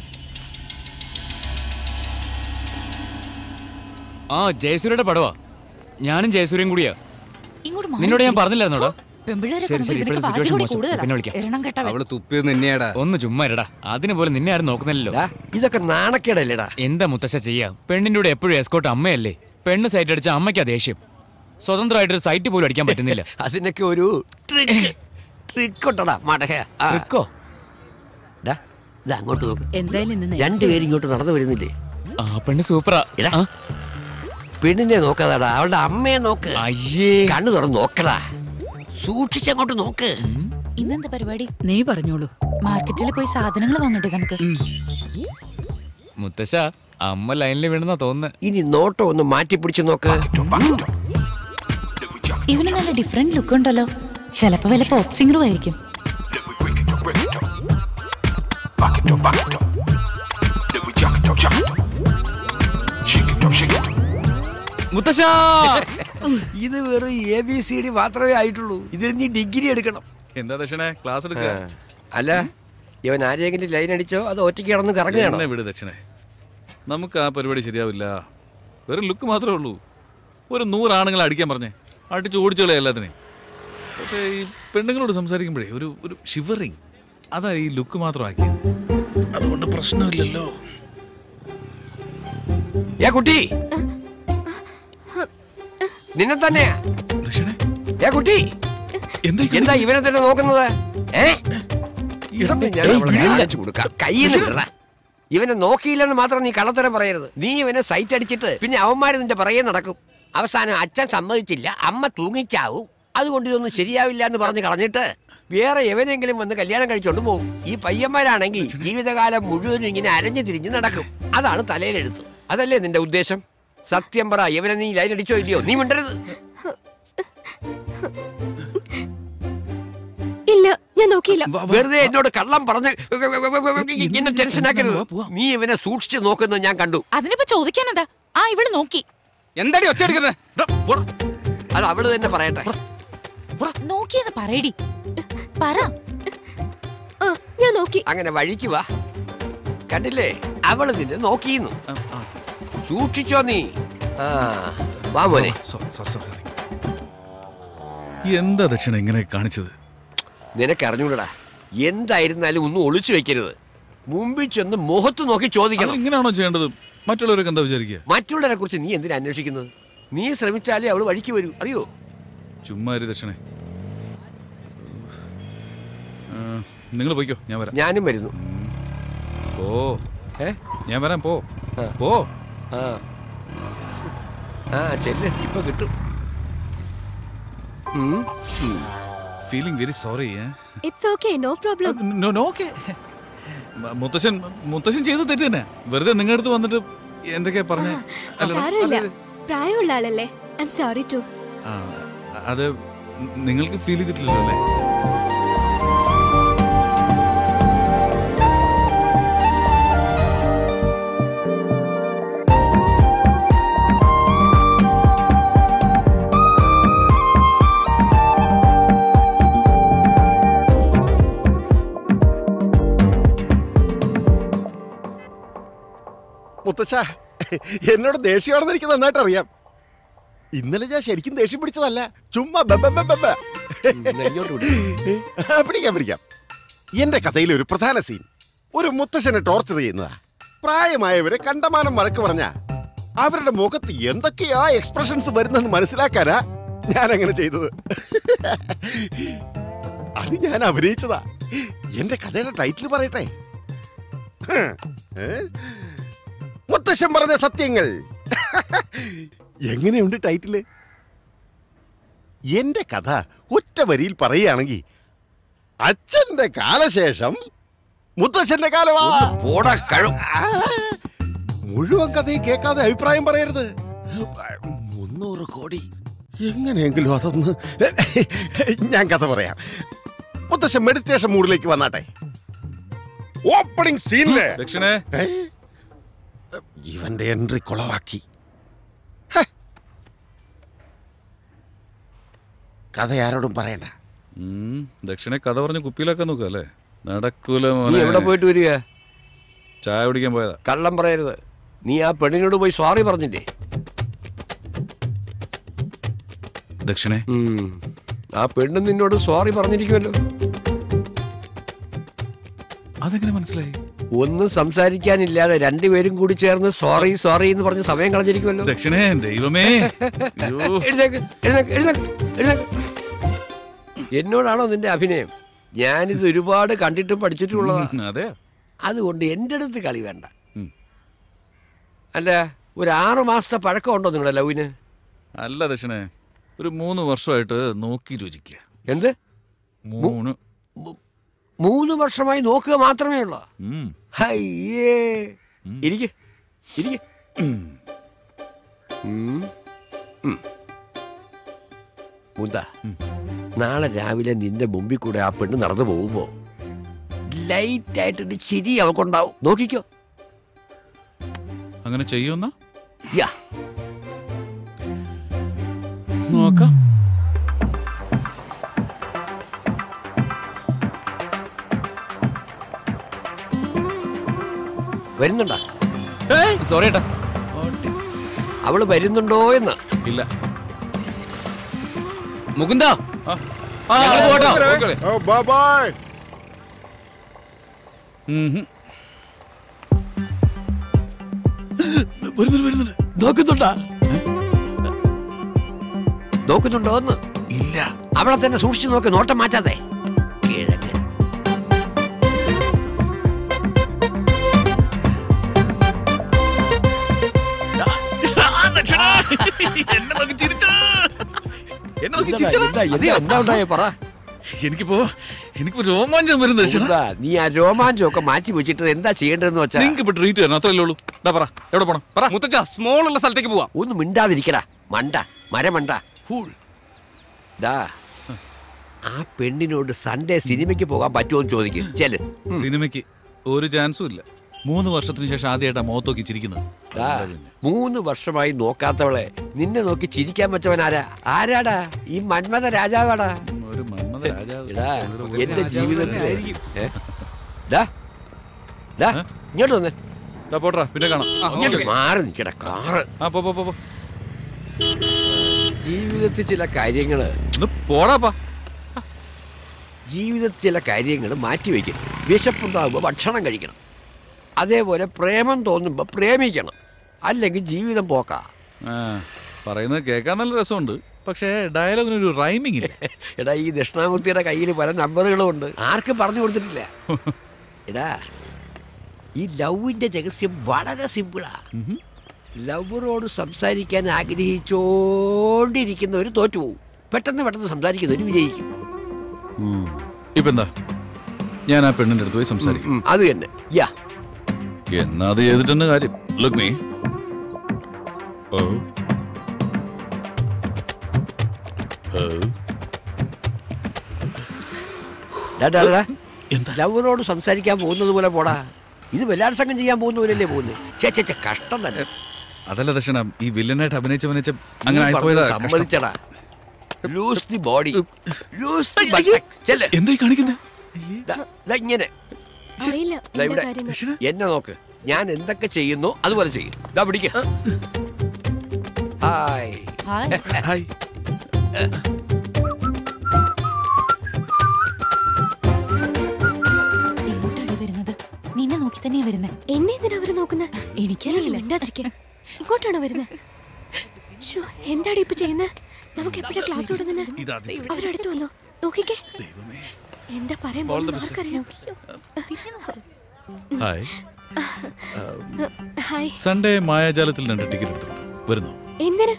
ആ ജയസൂര്യയുടെ പടവാ ഞാനും ജയസൂര്യൻ കൂടിയാ ഇങ്ങോട്ട് മാറി നിന്നോട് ഞാൻ നിൽക്ക്. പറഞ്ഞില്ലായിരുന്നോടാ പെമ്പിള്ളേരെ ശരി കാണുമ്പോ ശരി ഇവർക്ക് ഇപ്പോഴത്തെ വാചകം സിറ്റുവേഷൻ കൂടി മോശം കൂടുതലാ. പിന്നെ വിളിക്കാം എരണം കെട്ടവൻ. അവള് തുപ്പിയത് നിന്നെയാടാ ഒന്ന് ചുമ്മാ ഇരടാ അതിന് പോലെ നിന്നെ ആരും നോക്കുന്നില്ലല്ലോ ഇതൊക്കെ നാണക്കേടല്ലേടാ എന്താ മുത്തശ്ശ ചെയ്യാ പെണ്ണിന്റെ കൂടെ എപ്പോഴും എസ്കോട്ട് അമ്മയല്ലേ പെണ്ണ് സൈറ്റ് അടിച്ച അമ്മയ്ക്കാ ദേഷ്യം സ്വതന്ത്രമായിട്ട് സൈറ്റ് പോലും അടിക്കാൻ പറ്റുന്നില്ല അതിനൊക്കെ ഒരു ട്രിക്ക് ട്രിക്ക് ഉണ്ടടാ മടക ട്രിക്കോ ഇത് അങ്ങോട്ട് നോക്ക് എന്തായാലും ഇന്ന് നേരത്തെ രണ്ടുപേരും ഇങ്ങോട്ട് നടന്നു വരുന്നില്ലേ ആ പെണ്ണ് സൂപ്പറാ എടാ പെണ്ണിനെ നോക്കാതാടാ അവളുടെ അമ്മയെ നോക്ക് അയ്യേ കണ്ണു തുറന്ന് നോക്കടാ സൂക്ഷിച്ചങ്ങോട്ട് നോക്ക് ഇന്നെന്താ പരിപാടി നീ പറഞ്ഞോളൂ മാർക്കറ്റിൽ പോയി സാധനങ്ങൾ വാങ്ങട്ടെ നമുക്ക് മുത്തശ്ശ അമ്മ ലൈനിൽ വീണെന്നാ തോന്നുന്നത് ഇനി നോട്ടം ഒന്ന് മാറ്റി പിടിച്ചു നോക്ക് ഇവന് നല്ല ഡിഫറെന്റ് ലുക്ക് ഉണ്ടല്ലോ ചിലപ്പോ വല്ല പോപ്പ് സിംഗറും ആയിരിക്കും മുത്തശ്ശ ഇത് വെറും എ ബി സി ഡി മാത്രമേ ആയിട്ടുള്ളൂ ഇതിൽ നീ ഡിഗ്രി എടുക്കണം എന്താ ദക്ഷിണേ ക്ലാസ് എടുക്കുക അല്ല ഇവൻ ആരെങ്കിലും ലൈൻ അടിച്ചോ അത് ഒറ്റയ്ക്ക് കിടന്ന് കറങ്ങുകയാണോ എന്നെ വിട് ദക്ഷിണേ നമുക്ക് ആ പരിപാടി ശരിയാവില്ല വെറും ലുക്ക് മാത്രമേ ഉള്ളൂ ഒരു നൂറ് ആണുങ്ങളെ അടിക്കാൻ പറഞ്ഞേ അടിച്ച് ഓടിച്ചോളെ എല്ലാത്തിനെയും പക്ഷേ ഈ പെണ്ണുങ്ങളോട് സംസാരിക്കുമ്പോഴേ ഒരു ഒരു ഷിവറിങ് അതാ ഈ ലുക്ക് മാത്രമാക്കിയത് അതുകൊണ്ട് പ്രശ്നമില്ലല്ലോ ഏ കുട്ടി നിന്നെ തന്നെയാ ഏ കുട്ടി എന്താ ഇവനെ തന്നെ നോക്കുന്നത് ഏ ഇതൊന്നും ഞാൻ അവളെ കാണിച്ചു കൊടുക്കാം കയ്യിൽ നിന്ന് വിടടാ. ഇവനെ നോക്കിയില്ലെന്ന് മാത്രം നീ കള്ളത്തരം പറയരുത് നീ ഇവനെ സൈറ്റ് അടിച്ചിട്ട് പിന്നെ അവന്മാര് നിന്റെ പറയെ നടക്കും അവസാനം അച്ഛൻ സമ്മതിച്ചില്ല അമ്മ തൂങ്ങിച്ചാവും അതുകൊണ്ട് ഇതൊന്നും ശരിയാവില്ല എന്ന് പറഞ്ഞ് കളഞ്ഞിട്ട് വേറെ എവനെങ്കിലും വന്ന് കല്യാണം കഴിച്ചോണ്ട് പോകും ഈ പയ്യന്മാരാണെങ്കിൽ ജീവിതകാലം മുഴുവനും ഇങ്ങനെ അരഞ്ഞു തിരിഞ്ഞ് നടക്കും അതാണ് തലയിലെഴുത്ത് അതല്ലേ നിന്റെ ഉദ്ദേശം സത്യം പറ ഇവനെ നീ ലൈൻ അടിച്ചോ ഇല്ലയോ നീ മിണ്ടരുത് ഇല്ല ഞാൻ നോക്കിയില്ല വെറുതെ എന്നോട് കള്ളം പറഞ്ഞ് എന്നെ ടെൻഷൻ ആക്കരുത് നീ ഇവനെ സൂക്ഷിച്ച് നോക്കുന്നത് ഞാൻ കണ്ടു അതിനിപ്പോ ചോദിക്കാനെന്താ ആ ഇവള് നോക്കി എന്താടി ഒച്ചയെടുക്കുന്നത് അത് അവള് തന്നെ പറയട്ടെ നോക്കിയെന്ന് പറയടി പറ ഞാൻ നോക്കി അങ്ങനെ വഴിക്ക് വാ കണ്ടില്ലേ അവള് നിന്നെ നോക്കിയിരുന്നു സൂക്ഷിച്ചോ നീ ആ വാ മോനെ എന്താ ദക്ഷിണ ഇങ്ങനെ കാണിച്ചത് നിനക്ക് അറിഞ്ഞൂടാ എന്തായിരുന്നാലും ഒന്നും ഒളിച്ചു വെക്കരുത് മുമ്പിൽ ചെന്ന് മുഖത്ത് നോക്കി ചോദിക്കണം ഇങ്ങനെയാണോ ചെയ്യേണ്ടത് മറ്റുള്ളവരൊക്കെ എന്താ വിചാരിക്കുക മറ്റുള്ളവരെ കുറിച്ച് നീ എന്തിനാ അന്വേഷിക്കുന്നത് നീ ശ്രമിച്ചാലേ അവള് വഴിക്ക് വരൂ അറിയോ ചുമ്മാ ഒരു ദക്ഷിണേ നിങ്ങൾ പോയിക്കോ ഞാൻ വരാം ഞാനും വരുന്നു പോ ഏ ഞാൻ വരാം പോ പോ ആ ആ ചെല്ല് ഇപ്പൊ കിട്ടും feeling very sorry it's okay no problem no no okay മുത്തശ്ശൻ മുത്തശ്ശൻ ചെയ്ത് തെറ്റ് തന്നെ വെറുതെ നിങ്ങളുടെ അടുത്ത് വന്നിട്ട് എന്തൊക്കെയാ പറഞ്ഞ സാരമില്ല പ്രായമുള്ള ആളല്ലേ ഐ എം സോറി ടു അത് നിങ്ങൾക്ക് ഫീൽ ചെയ്തിട്ടില്ലല്ലോ അല്ലേ മുത്തച്ഛ എന്നോട് ദേഷ്യമാണെന്ന് എനിക്ക് നന്നായിട്ട് അറിയാം ഇന്നലെ ഞാൻ ശരിക്കും ദേഷ്യം പിടിച്ചതല്ല ചുമ്മാ ബെ ബെ ബെ ബെ ബെ. ആ, പിടിക്കാം പിടിക്കാം എന്റെ കഥയിലെ ഒരു പ്രധാന സീൻ ഒരു മുത്തശ്ശനെ ടോർച്ചർ ചെയ്യുന്നതാ പ്രായമായവരെ കണ്ടമാനം വഴക്ക് പറഞ്ഞ അവരുടെ മുഖത്ത് എന്തൊക്കെയാ എക്സ്പ്രഷൻസ് വരുന്നെന്ന് മനസ്സിലാക്കാനാ ഞാൻ അങ്ങനെ ചെയ്തത് അത് ഞാൻ അഭിനയിച്ചതാ എന്റെ കഥയുടെ ടൈറ്റിൽ പറയട്ടെ ഹ്, ഏ? മുത്തശ്ശൻ പറഞ്ഞ സത്യങ്ങൾ എങ്ങനെയുണ്ട് ടൈറ്റില് എന്റെ കഥ ഒറ്റ വരിയിൽ പറയുകയാണെങ്കിൽ അച്ഛന്റെ കാലശേഷം മുത്തശ്ശന്റെ കാലമാ പോടാ കഴു ആ, മുഴുവൻ കഥയും കേൾക്കാതെ അഭിപ്രായം പറയരുത് മുന്നൂറ് കോടി എങ്ങനെയെങ്കിലും അതൊന്ന് ഞാൻ കഥ പറയാം മുത്തശ്ശൻ മെഡിറ്റേഷൻ മൂഡിലേക്ക് വന്നാട്ടെ ഓപ്പണിംഗ് സീനില് ദക്ഷിണേ ഇവന്റെ എൻട്രി കുളവാക്കി കഥ ആരോടും പറയണ്ട ഉം, ദക്ഷിണെ കഥ പറഞ്ഞ് കുപ്പിയിലാക്കാൻ നോക്കുക അല്ലേ നടക്കൂല നീ മോനെ എവിടെ പോയിട്ട് വരിക ചായ കുടിക്കാൻ പോയതാ കള്ളം പറയരുത് നീ ആ പെണ്ണിനോട് പോയി സോറി പറഞ്ഞില്ലേ ദക്ഷിണേ ഉം. ആ പെണ്ണ് നിന്നോട് സോറി പറഞ്ഞിരിക്കുമല്ലോ അതെങ്ങനെ മനസ്സിലായി ഒന്നും സംസാരിക്കാനില്ലാതെ രണ്ടുപേരും കൂടി ചേർന്ന് സോറി സോറി എന്ന് പറഞ്ഞ് സമയം കളഞ്ഞിരിക്കുമല്ലോ ദക്ഷിണേ ദൈവമേ അയ്യോ. എഴുന്നേക്ക്, എഴുന്നേക്ക്, എഴുന്നേക്ക്, എഴുന്നേക്ക്. എന്നോടാണോ നിന്റെ അഭിനയം ഞാനിത് ഒരുപാട് കണ്ടിട്ടും പഠിച്ചിട്ടുള്ളതാ ഉം, അതെ അതുകൊണ്ട് എൻ്റെ അടുത്ത് കളി വേണ്ട ഉം. അല്ല ഒരു ആറു മാസത്തെ പഴക്കമുണ്ടോ നിങ്ങളുടെ ലവിന് അല്ല ദക്ഷിണേ ഒരു മൂന്ന് വർഷമായിട്ട് നോക്കി രുചിക്കുക എന്ത് മൂന്ന് മൂന്ന് വർഷമായി നോക്കുക മാത്രമേ ഉള്ളൂ ഉം. ഹയ്യേ ഇരിക്ക് ഇരിക്ക് ഉം. ഉം. മുന്ത നാളെ രാവിലെ നിന്റെ മുമ്പിൽ കൂടെ ആ പെണ്ണ് നടന്നു പോകുമ്പോ ലൈറ്റ് ആയിട്ടൊരു ചിരി അവക്കുണ്ടാവും നോക്കിക്കോ അങ്ങനെ ചെയ്യുമെന്ന യാ നോക്കാം വരുന്നുണ്ടാ സോറി ഏട്ടാ അവള് വരുന്നുണ്ടോ എന്ന് ഇല്ല മുകുന്ദ ഞങ്ങള് പോട്ടോ. ബൈ വരുന്നുണ്ട് വരുന്നുണ്ട് നോക്കുന്നുണ്ടാ നോക്കുന്നുണ്ടോ എന്ന് ഇല്ല അവളെ തന്നെ സൂക്ഷിച്ചു നോക്ക് നോട്ടം മാറ്റാതെ കിഴങ്ങൻ എന്നെ നോക്കി ചിരിച്ചോ എന്നെ നോക്കി എന്താ, ചിരിച്ചോ എന്താ, എന്താ, എന്താ ഉണ്ടായേ പറ എനിക്കിപ്പോ എനിക്കിപ്പോ രോമാഞ്ചം വരുന്നു ദക്ഷിണ എന്താ, നീ ആ രോമാഞ്ചമൊക്കെ മാറ്റി വെച്ചിട്ട് എന്താ ചെയ്യേണ്ടതെന്ന് വെച്ചാ നിങ്ങൾക്ക് ഇപ്പൊ ട്രീറ്റ് തരണം അത്രയല്ലേ ഉള്ളൂ ദാ പറ എവിടെ പോണം പറ മുത്തച്ഛ സ്മോൾ ഉള്ള സ്ഥലത്തേക്ക് പോവാം ഒന്ന് മിണ്ടാതിരിക്കടാ മണ്ട മരമണ്ട ഫൂൾ ഡാ ആ പെണ്ണിനോട് സൺഡേ സിനിമയ്ക്ക് പോകാൻ പറ്റുമോ എന്ന് ചോദിക്കും ചെല് സിനിമയ്ക്ക് ഒരു ചാൻസും ഇല്ല മൂന്ന് വർഷത്തിന് ശേഷം ആദ്യമായിട്ടാ മുഖത്ത് നോക്കി ചിരിക്കുന്നത് ഡാ, മൂന്ന് വർഷമായി നോക്കാത്തവളെ നിന്നെ നോക്കി ചിരിക്കാൻ പറ്റവൻ ആരാ ആരാടാ ഈ മന്മഥ രാജാവാടാ ഒരു മന്മഥ രാജാവ് എടാ എന്റെ ജീവിതത്തിലെ ഏ? ഡാ, ഡാ, ഇങ്ങോട്ട് വന്നേ ദാ പോട്രാ പിന്നെ കാണാം ഇങ്ങോട്ട് മാറി നിക്കട കാറ് ആ പോ പോ പോ പോ. ജീവിതത്തിൽ ചില കാര്യങ്ങള് ഒന്ന് പോടാപ്പാ ജീവിതത്തിൽ ചില കാര്യങ്ങൾ മാറ്റിവെക്കണം വിശപ്പുണ്ടാകുമ്പോൾ ഭക്ഷണം കഴിക്കണം അതേപോലെ പ്രേമം തോന്നുമ്പോൾ പ്രേമിക്കണം അല്ലെങ്കിൽ ജീവിതം പോക്കാ ആ, പറയുന്നത് കേൾക്കാൻ നല്ല രസമുണ്ട് പക്ഷേ ഡയലോഗിനൊരു റൈമിംഗ് ഇല്ല എടാ ഈ ദക്ഷിണാമൂർത്തിയുടെ കയ്യിൽ പല നമ്പറുകളും ഉണ്ട് ആർക്കും പറഞ്ഞു കൊടുത്തിട്ടില്ല എടാ ഈ ലവിന്റെ രഹസ്യം വളരെ സിമ്പിളാ ലവറോട് സംസാരിക്കാൻ ആഗ്രഹിച്ചോണ്ടിരിക്കുന്നവർ തോറ്റുപോകും പെട്ടെന്ന് പെട്ടെന്ന് സംസാരിക്കുന്നവർ വിജയിക്കും ഉം. ഇപ്പൊ എന്താ ഞാൻ ആ പെണ്ണിന്റെ അടുത്ത് പോയി സംസാരിക്കും ഉം, അത് തന്നെ യാ എന്നാ അത് ചെയ്തിട്ടെന്നെ കാര്യം ലുക്ക് മീ ഓ ഓ ഡാ, ഡാ, ഡാ. ലവറോട് സംസാരിക്കാൻ പോകുന്നത് പോലെ പോടാ ഇത് ബലാത്സംഗം ചെയ്യാൻ പോകുന്ന പോലെയല്ലേ പോകുന്നത് ചേ ചേ ചേ, കഷ്ടം തന്നെ അതല്ല ദർശന ഈ വില്ലനായിട്ട് അഭിനയിച്ച് അഭിനയിച്ച് അങ്ങനെ നീ ആയിപ്പോയതാ പറഞ്ഞത് കഷ്ടം. സമ്മതിച്ചടാ loose the body loose the ചെല്ല് എന്തായി കാണിക്കുന്നത് ദാ, ദാ ഇങ്ങനെ അറിയില്ല ദാ എന്താ ഇവിടെ കാര്യം എന്നെ നോക്ക് ഞാൻ എന്തൊക്കെ ചെയ്യുന്നു അതുപോലെ ചെയ്യും ദാ പിടിക്ക ഹായ് ഹായ് എങ്ങോട്ടാണ് വരുന്നത് നിന്നെ നോക്കി തന്നെയാ വരുന്നത് എന്നെ എന്തിനാ അവര് നോക്കുന്നത് എനിക്കറിയില്ല മിണ്ടാതിരിക്കാൻ ഇങ്ങോട്ടാണോ വരുന്നത് ശ്ശോ, എന്താണ് ഇപ്പൊ ചെയ്യുന്നത് നമുക്ക് എപ്പോഴാ ക്ലാസ് തുടങ്ങുന്നത് അവരടുത്ത് വന്നോ നോക്കിക്കേ എന്താ പറയാൻ പോകുന്നത് ആർക്കറിയാം ഹായ് ഹായ് സൺഡേ മായാജാലത്തിൽ രണ്ട് ടിക്കറ്റ് എടുത്തിട്ടുണ്ട് വരുന്നു എന്തിന്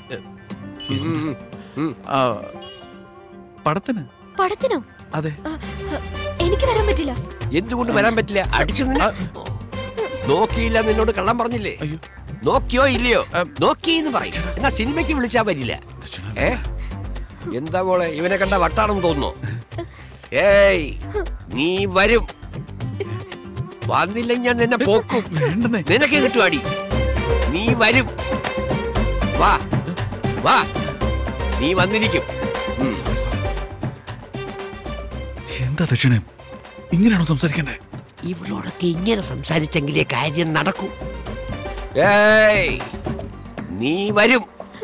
ആ, പടത്തിന് പടത്തിനോ അതെ ആ, ആ, എനിക്ക് വരാൻ പറ്റില്ല എന്തുകൊണ്ട് വരാൻ പറ്റില്ല അടിച്ചു നിന്നെ നോക്കിയില്ല നിന്നോട് കള്ളം പറഞ്ഞില്ലേ നോക്കിയോ ഇല്ലയോ നോക്കി എന്ന് പറയും എന്നാ സിനിമയ്ക്ക് വിളിച്ചാ വരില്ല ഏ എന്താ മോളെ ഇവനെ കണ്ട വട്ടാണെന്ന് തോന്നുന്നു ഏയ് നീ വരും വന്നില്ലെങ്കിൽ ഞാൻ നിന്നെ പോക്കും നിനക്ക് കിട്ടുവാടി നീ വരും വാ വാ നീ വന്നിരിക്കും ഉം. എന്താ ദക്ഷിണ ഇങ്ങനെയാണോ സംസാരിക്കണ്ടേ ഇവളോടൊക്കെ ഇങ്ങനെ സംസാരിച്ചെങ്കിലേ കാര്യം നടക്കൂ ഏയ് നീ വരും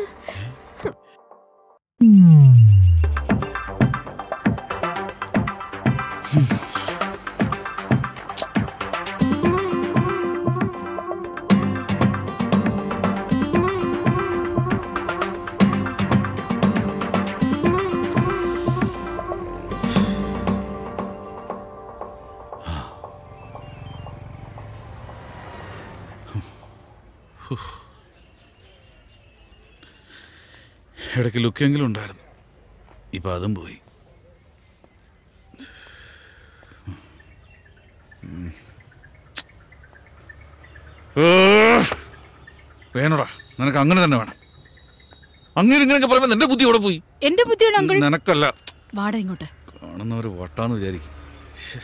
ഇടയ്ക്ക് ലുക്കെങ്കിലും ഉണ്ടായിരുന്നു ഇപ്പൊ അതും പോയി ഉം. ഓ, വേണോടാ നിനക്ക് അങ്ങനെ തന്നെ വേണം അങ്ങനെ ഇങ്ങനെയൊക്കെ പറയുമ്പോ നിന്റെ ബുദ്ധി അവിടെ പോയി എന്റെ ബുദ്ധിയാണ് അങ്കിൾ നിനക്കല്ല വാടാ ഇങ്ങോട്ട് കാണുന്നവര് വട്ടാന്ന് വിചാരിക്കും ശ്ശെ.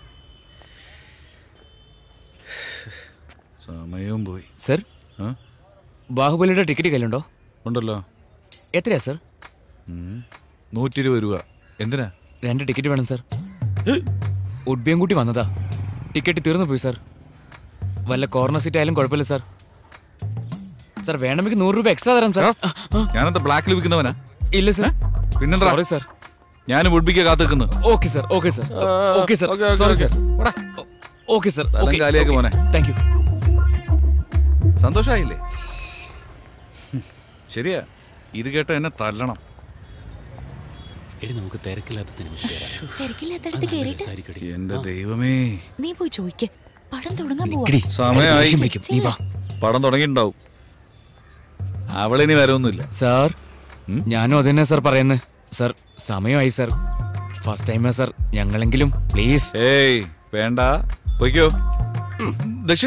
സമയവും പോയി സർ ആ? ബാഹുബലിയുടെ ടിക്കറ്റ് കയ്യിലുണ്ടോ ഉണ്ടല്ലോ എത്രയാ സർ നൂറ്റി ഇരുപത് രൂപ എന്തിനാ രണ്ട് ടിക്കറ്റ് വേണം സർ ഉഡ്ബിയം കൂട്ടി വന്നതാ ടിക്കറ്റ് തീർന്നു പോയി സർ വല്ല കോർണർ സീറ്റ് ആയാലും കുഴപ്പമില്ല സർ സർ വേണമെങ്കിൽ നൂറ് രൂപ എക്സ്ട്രാ തരാം സർ ഞാനെന്താ ബ്ലാക്കിൽ വിൽക്കുന്നവനാ ഇല്ല സർ പിന്നെന്താ സോറി സർ ഞാൻ വുഡ്ബിക്ക് കാത്തു നിൽക്കുന്നു okay sir okay sir okay sir okay, okay, sorry okay. Sir okay sir സ്ഥലം കാലിയാക്ക് മോനെ. താങ്ക് യു സന്തോഷായില്ലേ ഹും, ശരിയാ ഇത് കേട്ട എന്നെ തല്ലണം എടി നമുക്ക് തിരക്കില്ലാത്ത സിനിമ തിരക്കില്ലാത്തടത്ത് കേറിയിട്ട് എന്റെ ദൈവമേ നീ പോയി ചോദിക്ക് പടം തുടങ്ങാൻ പോവാ എടി, സമയമായി ദേഷ്യം പിടിക്കും. നീ വാ. പടം തുടങ്ങിയിട്ടുണ്ടാവും അവളിനി വരവൊന്നുമില്ല സാർ ഞാനും അതന്നെ സാർ പറയുന്നത് സാർ സമയമായി സാർ ഫസ്റ്റ് ടൈമാ സാർ ഞങ്ങളെങ്കിലും പ്ലീസ് ഏയ് വേണ്ട പൊയ്ക്കോ ദക്ഷിണ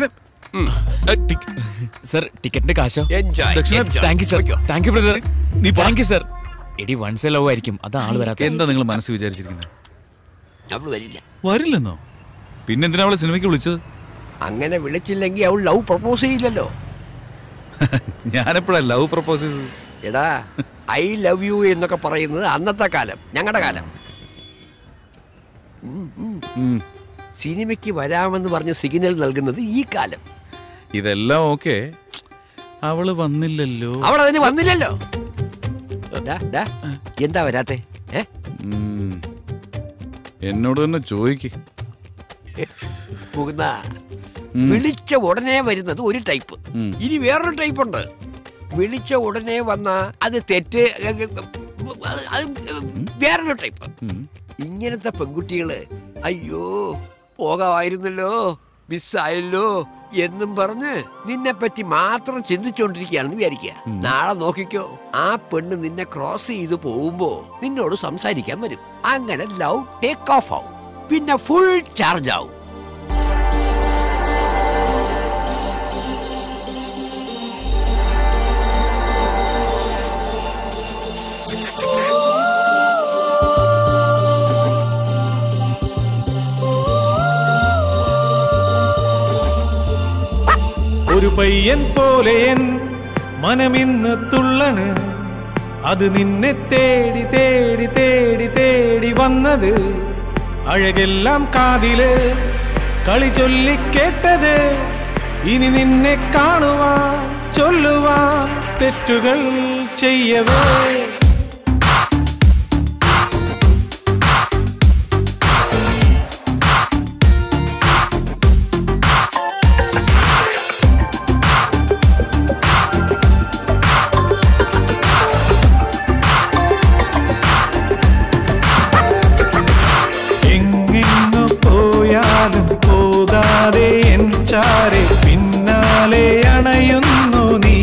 സർ ടിക്കറ്റിന്റെ കാശോ Enjoy, ദക്ഷിണ enjoy. താങ്ക് യു സർ പൊയ്ക്കോ. താങ്ക് യു ബ്രദർ നീ താങ്ക് യു സർ എടി വൺസ് ലവ് ആയിരിക്കും അതാ ആള് വരാത്ത എന്താ നിങ്ങൾ മനസ്സ് വിചാരിച്ചിരിക്കുന്നത് അവള് വരില്ല വരില്ലെന്നോ പിന്നെന്തിനാ അവളെ സിനിമയ്ക്ക് വിളിച്ചത് അങ്ങനെ വിളിച്ചില്ലെങ്കിൽ അവൾ ലവ് പ്രപ്പോസ് ചെയ്യില്ലല്ലോ ഞാനെപ്പോഴാ ലവ് പ്രപ്പോസ് ചെയ്തത് എടാ ഐ ലവ് യു എന്നൊക്കെ പറയുന്നത് അന്നത്തെ കാലം ഞങ്ങളുടെ കാലം ഉം, ഉം. ഉം. സിനിമയ്ക്ക് വരാമെന്ന് പറഞ്ഞ് സിഗ്നൽ നൽകുന്നത് ഈ കാലം ഇതെല്ലാം ഓക്കെ അവള് വന്നില്ലല്ലോ അവൾ അതിന് വന്നില്ലല്ലോ ഡാ, ഡാ, എന്താ വരാത്തെ ഏ ഉം. എന്നോട് തന്നെ ചോദിക്ക് മുകുന്ന ഉം. വിളിച്ച ഉടനെ വരുന്നത് ഒരു ടൈപ്പ് ഉം. ഇനി വേറൊരു ടൈപ്പ് ഉണ്ട് വിളിച്ച ഉടനെ വന്ന അത് തെറ്റ് അത് അത് വേറൊരു ടൈപ്പ് ഇങ്ങനത്തെ പെൺകുട്ടികള് അയ്യോ പോകാമായിരുന്നല്ലോ മിസ്സായല്ലോ എന്നും പറഞ്ഞ് നിന്നെ പറ്റി മാത്രം ചിന്തിച്ചുകൊണ്ടിരിക്കുകയാണെന്ന് വിചാരിക്കുക നാളെ നോക്കിക്കോ ആ പെണ്ണ് നിന്നെ ക്രോസ് ചെയ്ത് പോകുമ്പോ നിന്നോട് സംസാരിക്കാൻ വരും അങ്ങനെ ലവ് ടേക്ക് ഓഫ് ആവും പിന്നെ ഫുൾ ചാർജ് ആവും ഒരു പയ്യൻ പോലെയൻ മനമിന്ന് തുള്ളണ് അത് നിന്നെ തേടി തേടി തേടി തേടി വന്നത് അഴകെല്ലാം കാതില് കളി ചൊല്ലിക്കേട്ടത് ഇനി നിന്നെ കാണുവാൻ ചൊല്ലുവാൻ തെറ്റുകൾ ചെയ്യവേ എങ്ങെങ്ങു പോയാലും പോകാതെ എൻ ചാരെ പിന്നാലെ അണയുന്നു നീ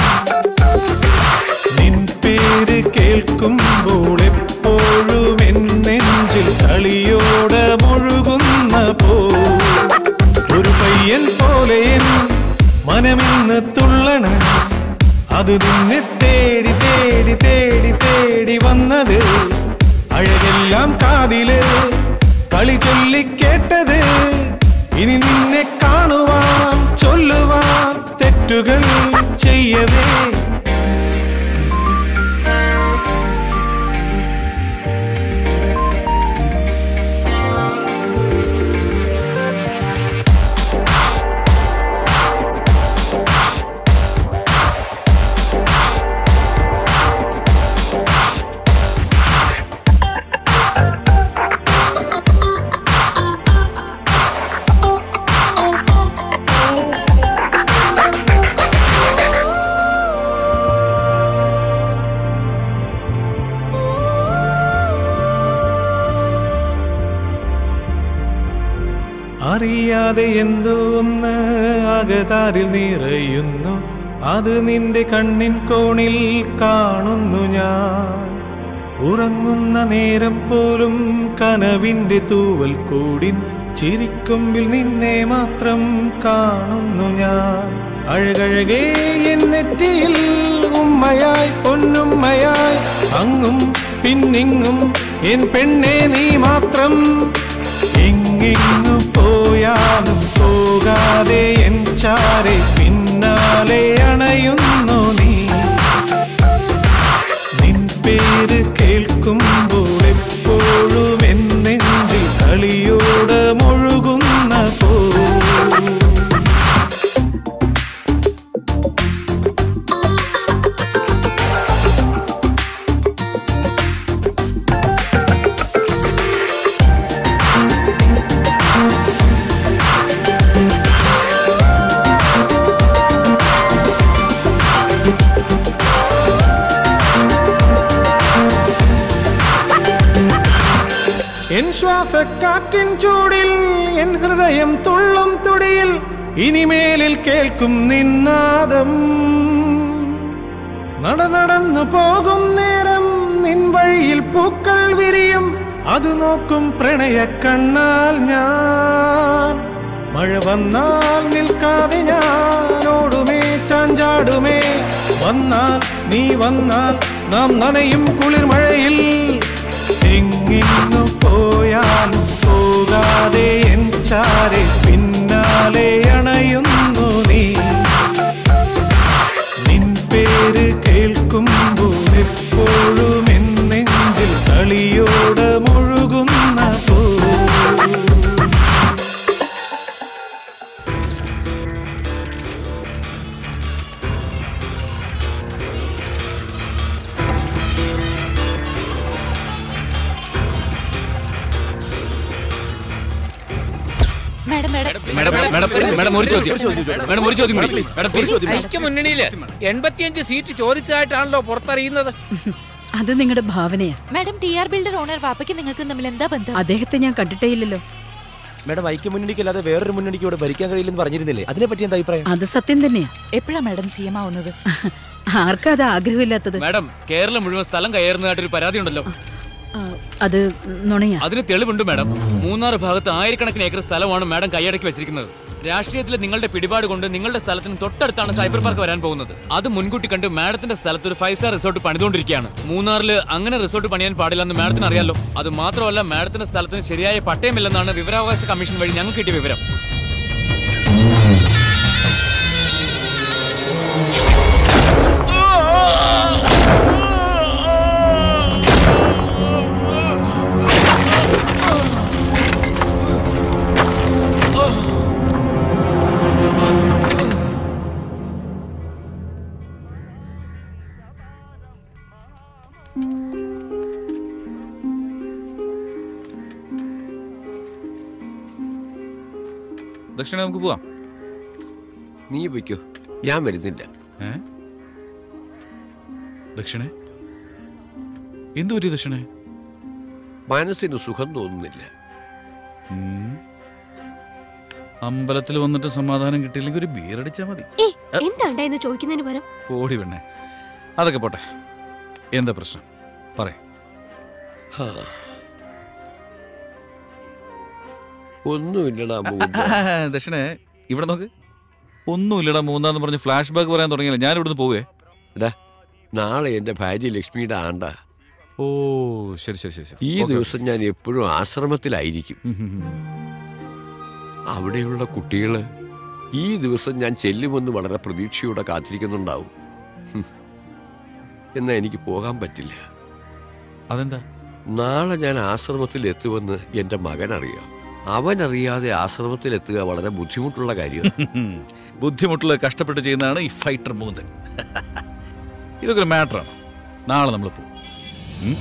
നിൻ പേര് കേൾക്കുമ്പോൾ എപ്പോഴും എൻ നെഞ്ചിൽ കളിയോടെ മുഴുകുന്ന പോ ഒരു പയ്യൻ പോലെ എൻ മനമിന്ന് തുള്ളണ് അത് നിന്നെ തേടി തേടി തേടി തേടി വന്നത് അഴകെല്ലാം കാതില് കളി ചൊല്ലിക്കേട്ടത് ഇനി നിന്നെ കാണുവാൻ ചൊല്ലുവാൻ തെറ്റുകൾ ചെയ്യവേ അറിയാതെ എന്തോ ഒന്ന് അകതാരിൽ നിറയുന്നു അത് നിന്റെ കണ്ണിൻ കോണിൽ കാണുന്നു ഞാൻ ഉറങ്ങുന്ന നേരം പോലും കനവിന്റെ തൂവൽ കൂടിൻ ചിരിക്കൊമ്പിൽ നിന്നെ മാത്രം കാണുന്നു ഞാൻ അഴകഴകേ എൻ നെറ്റിയിൽ ഉമ്മയായി പൊന്നുമ്മയായി അങ്ങും പിന്നിങ്ങും എൻ പെണ്ണെ നീ മാത്രം എങ്ങെങ്ങു പോയാലും പോകാതെ എൻ ചാരെ പിന്നാലെ അണയുന്നു നീ നിൻ പേര് കേൾക്കുമ്പോൾ എപ്പോഴും എൻ നെഞ്ചിൽ കളിയോടെ മുഴുകുന്ന പോ എൻ ശ്വാസക്കാറ്റിൻ ചൂടിൽ എൻ ഹൃദയം തുള്ളും തുടിയിൽ ഇനിമേലിൽ കേൾക്കും നിന്നാദം നട നടന്നു പോകും നേരം നിൻ വഴിയിൽ പൂക്കൾ വിരിയും അത് നോക്കും പ്രണയ കണ്ണാൽ ഞാൻ മഴ വന്നാൽ നിൽക്കാതെ ഞാൻ ഓടുമേ ചാഞ്ചാടുമേ വന്നാൽ നീ വന്നാൽ നാം നനയും കുളിർ മഴയിൽ എങ്ങിന്നു പോയാലും പോകാതെ എൻ ചാരെ പിന്നാലെ അണയുന്നു നീ നിൻ പേര് കേൾക്കുമ്പോൾ എപ്പോഴും എൻ നെഞ്ചിൽ കളിയോടെ മുഴുകുന്ന പോ മാഡം മാഡം മാഡം മാഡം ഒരു ചോദ്യം മാഡം ഒരു ചോദ്യം കൂടി മാഡം പ്ലീസ് ഐക്യമുന്നണിയില് എൺപത്തിയഞ്ച് സീറ്റ് ചോദിച്ചായിട്ടാണല്ലോ പുറത്തറിയുന്നത് അത് നിങ്ങളുടെ ഭാവനയാ madam T R builder owner വാപ്പയ്ക്ക് നിങ്ങൾക്ക് തമ്മിൽ എന്താ ബന്ധം അദ്ദേഹത്തെ ഞാൻ കണ്ടിട്ടേ ഇല്ലല്ലോ മേഡം ഐക്യമുന്നണിക്ക് അല്ലാതെ വേറൊരു മുന്നണിക്ക് ഇവിടെ ഭരിക്കാൻ കഴിയില്ലെന്ന് പറഞ്ഞിരുന്നില്ലേ അതിനെ പറ്റി എന്താ അഭിപ്രായം അത് സത്യം തന്നെയാ എപ്പോഴാ മാഡം സി എം ആവുന്നത് ആർക്കാ അത് ആഗ്രഹമില്ലാത്തത് മാഡം കേരളം മുഴുവൻ സ്ഥലം കയറുന്നതായിട്ടൊരു പരാതി ഉണ്ടല്ലോ ആ, അത് നുണയാ അതിന് തെളിവുണ്ട് മാഡം മൂന്നാർ ഭാഗത്ത് ആയിരക്കണക്കിന് ഏക്കർ സ്ഥലമാണ് മാഡം കൈയടക്കി വെച്ചിരിക്കുന്നത് രാഷ്ട്രീയത്തിലെ നിങ്ങളുടെ പിടിപാട് കൊണ്ട് നിങ്ങളുടെ സ്ഥലത്തിന് തൊട്ടടുത്താണ് സൈബർ പാർക്ക് വരാൻ പോകുന്നത് അത് മുൻകൂട്ടി കണ്ട് മാഡത്തിന്റെ സ്ഥലത്ത് ഒരു ഫൈവ് സ്റ്റാർ റിസോർട്ട് പണിതുകൊണ്ടിരിക്കുകയാണ് മൂന്നാറിൽ അങ്ങനെ റിസോർട്ട് പണിയാൻ പാടില്ലെന്ന് മാഡത്തിന് അറിയാലോ അത് മാത്രമല്ല മാഡത്തിന്റെ സ്ഥലത്തിന് ശരിയായ പട്ടയമില്ലെന്നാണ് വിവരാവകാശ കമ്മീഷൻ വഴി ഞങ്ങൾക്ക് കിട്ടിയ വിവരം ദക്ഷിണ നമുക്ക് പോവാം നീ വയ്ക്കോ ഞാൻ വരുന്നില്ല ഏ ദക്ഷിണേ എന്തു പറ്റി ദക്ഷിണേ മനസ്സിന് സുഖം തോന്നുന്നില്ല ഉം. അമ്പലത്തിൽ വന്നിട്ട് സമാധാനം കിട്ടിയില്ലെങ്കിൽ ഒരു ബീറടിച്ചാ മതി ഏയ് എന്താ ഉണ്ടായെന്ന് ചോദിക്കുന്നതിന് പകരം ഓടി പെണ്ണേ അതൊക്കെ പോട്ടെ എന്താ പ്രശ്നം പറയ ഒന്നുമില്ലടാ മൂന്ന് ദക്ഷിണേ ഇവിടെ നോക്ക് ഒന്നുമില്ലടാ മൂന്നാന്ന് പറഞ്ഞ് ഫ്ലാഷ് ബാക്ക് പറയാൻ തുടങ്ങിയില്ല ഞാൻ ഇവിടുന്ന് പോവേ എടാ നാളെ എന്റെ ഭാര്യ ലക്ഷ്മിയുടെ ആണ്ട ഓ ശരി ശരി ശരി ശരി ഈ ഓക്കേ, ദിവസം ഞാൻ എപ്പോഴും ആശ്രമത്തിലായിരിക്കും അവിടെയുള്ള കുട്ടികള് ഈ ദിവസം ഞാൻ ചെല്ലുമെന്ന് വളരെ പ്രതീക്ഷയോടെ കാത്തിരിക്കുന്നുണ്ടാവും ഹും. എന്നാ എനിക്ക് പോകാൻ പറ്റില്ല അതെന്താ നാളെ ഞാൻ ആശ്രമത്തിൽ എത്തുമെന്ന് എന്റെ മകൻ അറിയാം അവൻ അറിയാതെ ആശ്രമത്തിൽ എത്തുക വളരെ ബുദ്ധിമുട്ടുള്ള കാര്യമാണ് ബുദ്ധിമുട്ടുള്ള കഷ്ടപ്പെട്ട് ചെയ്യുന്നതാണ് ഈ ഫൈറ്റർ മൂന്നൻ ഇതൊക്കെ ഒരു മാറ്ററാണ് നാളെ നമ്മൾ പോകും ഉം?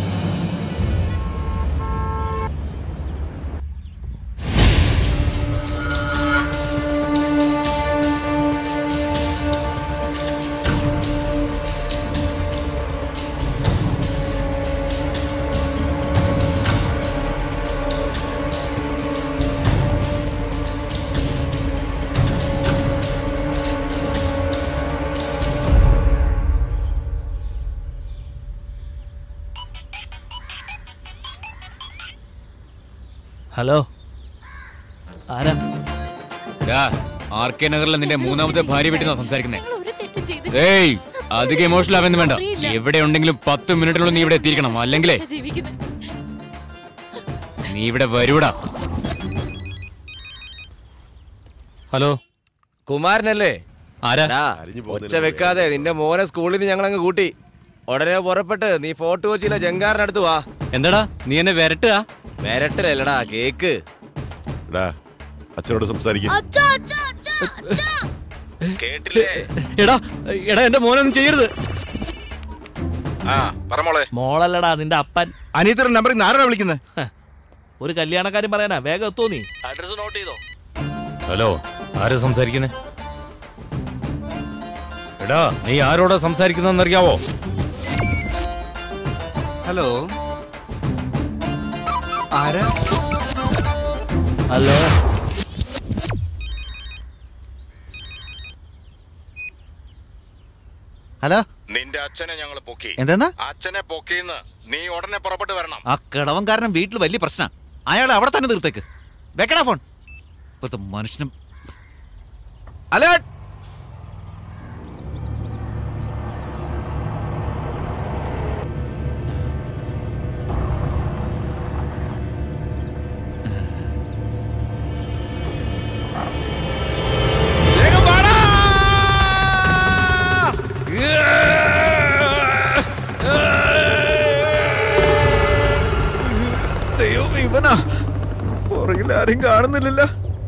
ഹലോ ആരാ ആർ കെ നഗറിലെ നിന്റെ മൂന്നാമത്തെ ഭാര്യ വീട്ടിൽ നിന്നാ സംസാരിക്കുന്നേ ഏയ് അധികം ഇമോഷണൽ ആവുന്ന വേണ്ട എവിടെ ഉണ്ടെങ്കിലും പത്ത് മിനിറ്റിനുള്ളിൽ നീ ഇവിടെ എത്തിയിരിക്കണം അല്ലെങ്കിലേ നീ ഇവിടെ വരൂടാ ഹലോ കുമാരനല്ലേ ആരാ ഡാ, ഒച്ച വെക്കാതെ നിന്റെ മോനെ സ്കൂളിൽ നിന്ന് ഞങ്ങൾ അങ്ങ് കൂട്ടി ഉടനെ പുറപ്പെട്ട് നീ ഫോർട്ട് കൊച്ചിയിലെ ജങ്കാറിനടുത്ത് വാ എന്താടാ നീ എന്നെ വരട്ടുക വരട്ടലല്ലടാ കേക്ക് അച്ഛനോട് സംസാരിക്കും എടാ എടാ എന്റെ മോനൊന്നും ചെയ്യരുത് മോളല്ലടാ നിന്റെ അപ്പൻ അനിയത്തിന്റെ നമ്പറിൽ നിന്ന് ആരാണ് വിളിക്കുന്നത് ഒരു കല്യാണക്കാരൻ പറയാനാ വേഗം എത്തോ നീ അഡ്രസ് നോട്ട് ചെയ്തോ ഹലോ ആരാ സംസാരിക്കുന്നേ എടാ നീ ആരോടാ സംസാരിക്കുന്നറിയാവോ ഹലോ ആരാ ഹലോ ഹലോ നിന്റെ അച്ഛനെ ഞങ്ങൾ പൊക്കി എന്തെന്നാ അച്ഛനെ പൊക്കിന്ന് നീ ഉടനെ പുറപ്പെട്ട് വരണം ആ കിളവൻ കാരണം വീട്ടിൽ വലിയ പ്രശ്ന അയാളെ അവിടെ തന്നെ നിർത്തേക്ക് വെക്കടാ ഫോൺ ഇപ്പത്തെ മനുഷ്യനും അലേർട്ട് ദൈവം ഇവനാ പുറകിൽ ആരും കാണുന്നില്ലല്ലോ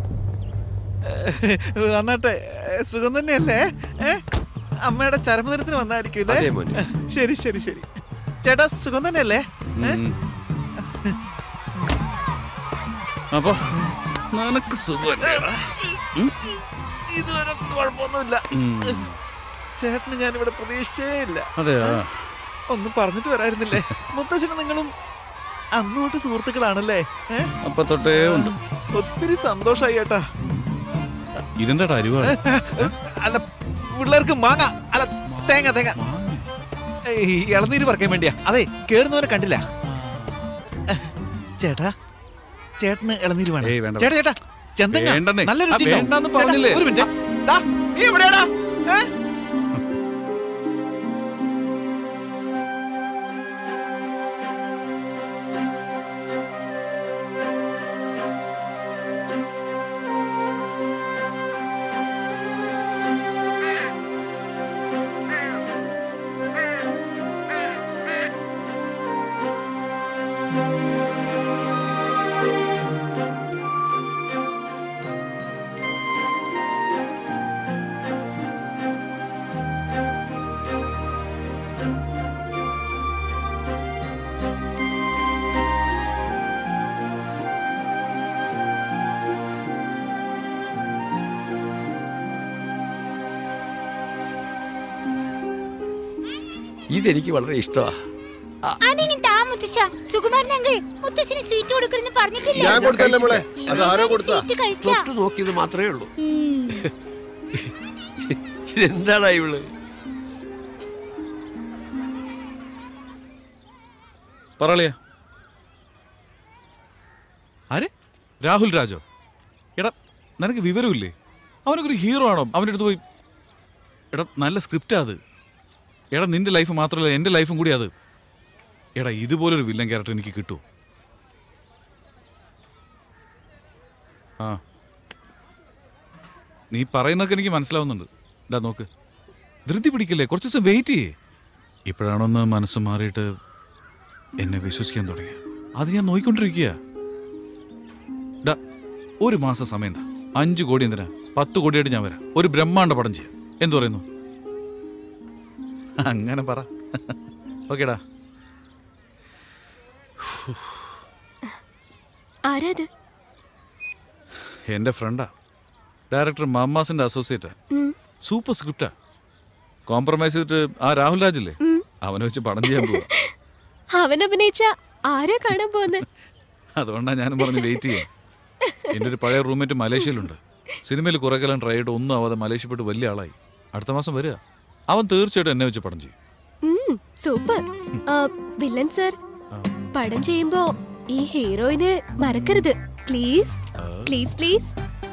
വന്നട്ടെ സുഖം തന്നെയല്ലേ ഏ? അമ്മയുടെ ചരമദിനത്തിന് വന്നായിരിക്കും അതെ മോനെ. ശരി ശരി ശരി ചേട്ടാ സുഖം തന്നെയല്ലേ ഏ? അപ്പോ നിനക്ക് സുഖമല്ലേടാ ഇതുവരെ കുഴപ്പമൊന്നുമില്ല ചേട്ടന് ഞാൻ ഇവിടെ പ്രതീക്ഷിച്ചേ ഇല്ല അതെയോ? ഒന്നും പറഞ്ഞിട്ട് വരായിരുന്നില്ലേ മുത്തശ്ശനും നിങ്ങളും അന്ന് തൊട്ട് സുഹൃത്തുക്കളാണല്ലേ ഏ? അപ്പൊ തൊട്ടേ ഉണ്ട് ഒത്തിരി സന്തോഷായി ഏട്ടാ ഇതിന്റെ അരിവാണ് അല്ല പിള്ളേർക്ക് മാങ്ങ അല്ല തേങ്ങ തേങ്ങ ഏയ്, ഇളനീര് പറിക്കാൻ വേണ്ടിയാ അതെ കേറുന്നവനെ കണ്ടില്ല ഏ, ചേട്ടാ ചേട്ടന് ഇളനീര് വേണം ഏയ്, വേണ്ട. ചേട്ടാ ചേട്ടാ ചെന്തങ്ങ വേണ്ടെന്നേ. നല്ല ആ, രുചി ഉണ്ടാവും. വേണ്ടാന്ന് ചേട്ടാ, പറഞ്ഞില്ലേ? ഒരു മിനിറ്റ് ഡാ, നീ എവിടെയാടാ ഏ? ഇതെനിക്ക് വളരെ ഇഷ്ടമാണ് അതിന് താ മുത്തശ്ശ സുകുമാരൻ അങ്കിൾ മുത്തശ്ശന് സ്വീറ്റ് കൊടുക്കണമെന്ന് പറഞ്ഞിട്ടില്ല ഞാൻ കൊടുത്തല്ലേ മോളെ അത് ആരോ കൊടുത്താ സ്വീറ്റ് കഴിച്ചാ തൊട്ട് നോക്കിയത് മാത്രമേ ഉള്ളൂ ഇതെന്താടാ ഇവള് പറളിയ ആരെ രാഹുൽ രാജോ എടാ നിനക്ക് വിവരമില്ലേ അവനൊക്കെ ഒരു ഹീറോ ആണോ അവൻ്റെ അടുത്ത് പോയി എടാ നല്ല സ്ക്രിപ്റ്റാ അത് എടാ നിന്റെ ലൈഫ് മാത്രമല്ല എൻ്റെ ലൈഫും കൂടി അത് എടാ ഇതുപോലൊരു വില്ലൻ ക്യാരക്ടർ എനിക്ക് കിട്ടുമോ ആ നീ പറയുന്നതൊക്കെ എനിക്ക് മനസ്സിലാവുന്നുണ്ട് ഡാ നോക്ക് ധൃതി പിടിക്കല്ലേ കുറച്ച് ദിവസം വെയിറ്റ് ചെയ്യേ ഇപ്പോഴാണൊന്ന് മനസ്സ് മാറിയിട്ട് എന്നെ വിശ്വസിക്കാൻ തുടങ്ങി അത് ഞാൻ നോയിക്കൊണ്ടിരിക്കുക ഡാ ഒരു മാസം സമയം താ അഞ്ച് കോടി എന്തിനാ പത്ത് കോടിയായിട്ട് ഞാൻ വരാം ഒരു ബ്രഹ്മാണ്ട പടം ചെയ്യാം എന്തു പറയുന്നു അങ്ങനെ പറ ഓക്കേടാ ആരാത് എൻ്റെ ഫ്രണ്ടാ ഡയറക്ടർ മമ്മാസിന്റെ അസോസിയേറ്റാ ഉം. സൂപ്പർ സ്ക്രിപ്റ്റാ കോംപ്രമൈസ് ചെയ്തിട്ട് ആ രാഹുൽ രാജില്ലേ ഉം. അവനെ വെച്ച് പടം ചെയ്യാൻ പോവാ അവൻ അഭിനയിച്ച ആരാ കാണാൻ പോകുന്നത് അതുകൊണ്ടാണ് ഞാനും പറഞ്ഞ് വെയിറ്റ് ചെയ്യാം എൻ്റെ ഒരു പഴയ റൂംമേറ്റ് മലേഷ്യയിലുണ്ട് സിനിമയിൽ കുറെ കാലം ട്രൈ ചെയ്തിട്ട് ഒന്നും ആവാതെ മലേഷ്യ പോയിട്ട് വലിയ ആളായി അടുത്ത മാസം വരിക അവൻ തീർച്ചയായിട്ടും എന്നെ വെച്ച് പടം ചെയ്യും ഉം, സൂപ്പർ ആ, വില്ലൻ സർ പടം ചെയ്യുമ്പോ ഈ ഹീറോയിന് മറക്കരുത് പ്ലീസ് പ്ലീസ് പ്ലീസ്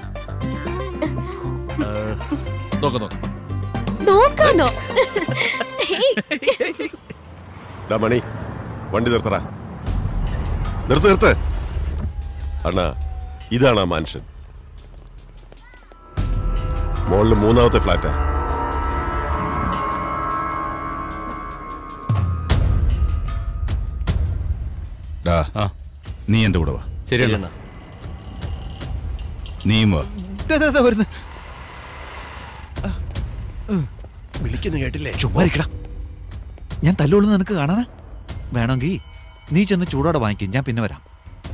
നോക്കാം നോക്കാം നോക്കാന്നോ ഹേയ്. ഡാ മണി വണ്ടി നിർത്തടാ നിർത്ത് നിർത്ത് അണ്ണാ ഇതാണ് ആ മാൻഷൻ മോളില് മൂന്നാമത്തെ ഫ്ലാറ്റാ ഡാ നീ എൻ്റെ കൂടെ വാ ശരി അണ്ണാ. നീയും വാ ദേ, ദേ, ദേ വരുന്നു വിളിക്കുന്നു കേട്ടില്ലേ ചുമ്മാ ഇരിക്കടാ ഞാൻ തല്ലുകൊള്ളുന്ന നിനക്ക് കാണാനാ വേണമെങ്കിൽ നീ ചെന്ന് ചൂടോടെ വാങ്ങിക്കും ഞാൻ പിന്നെ വരാം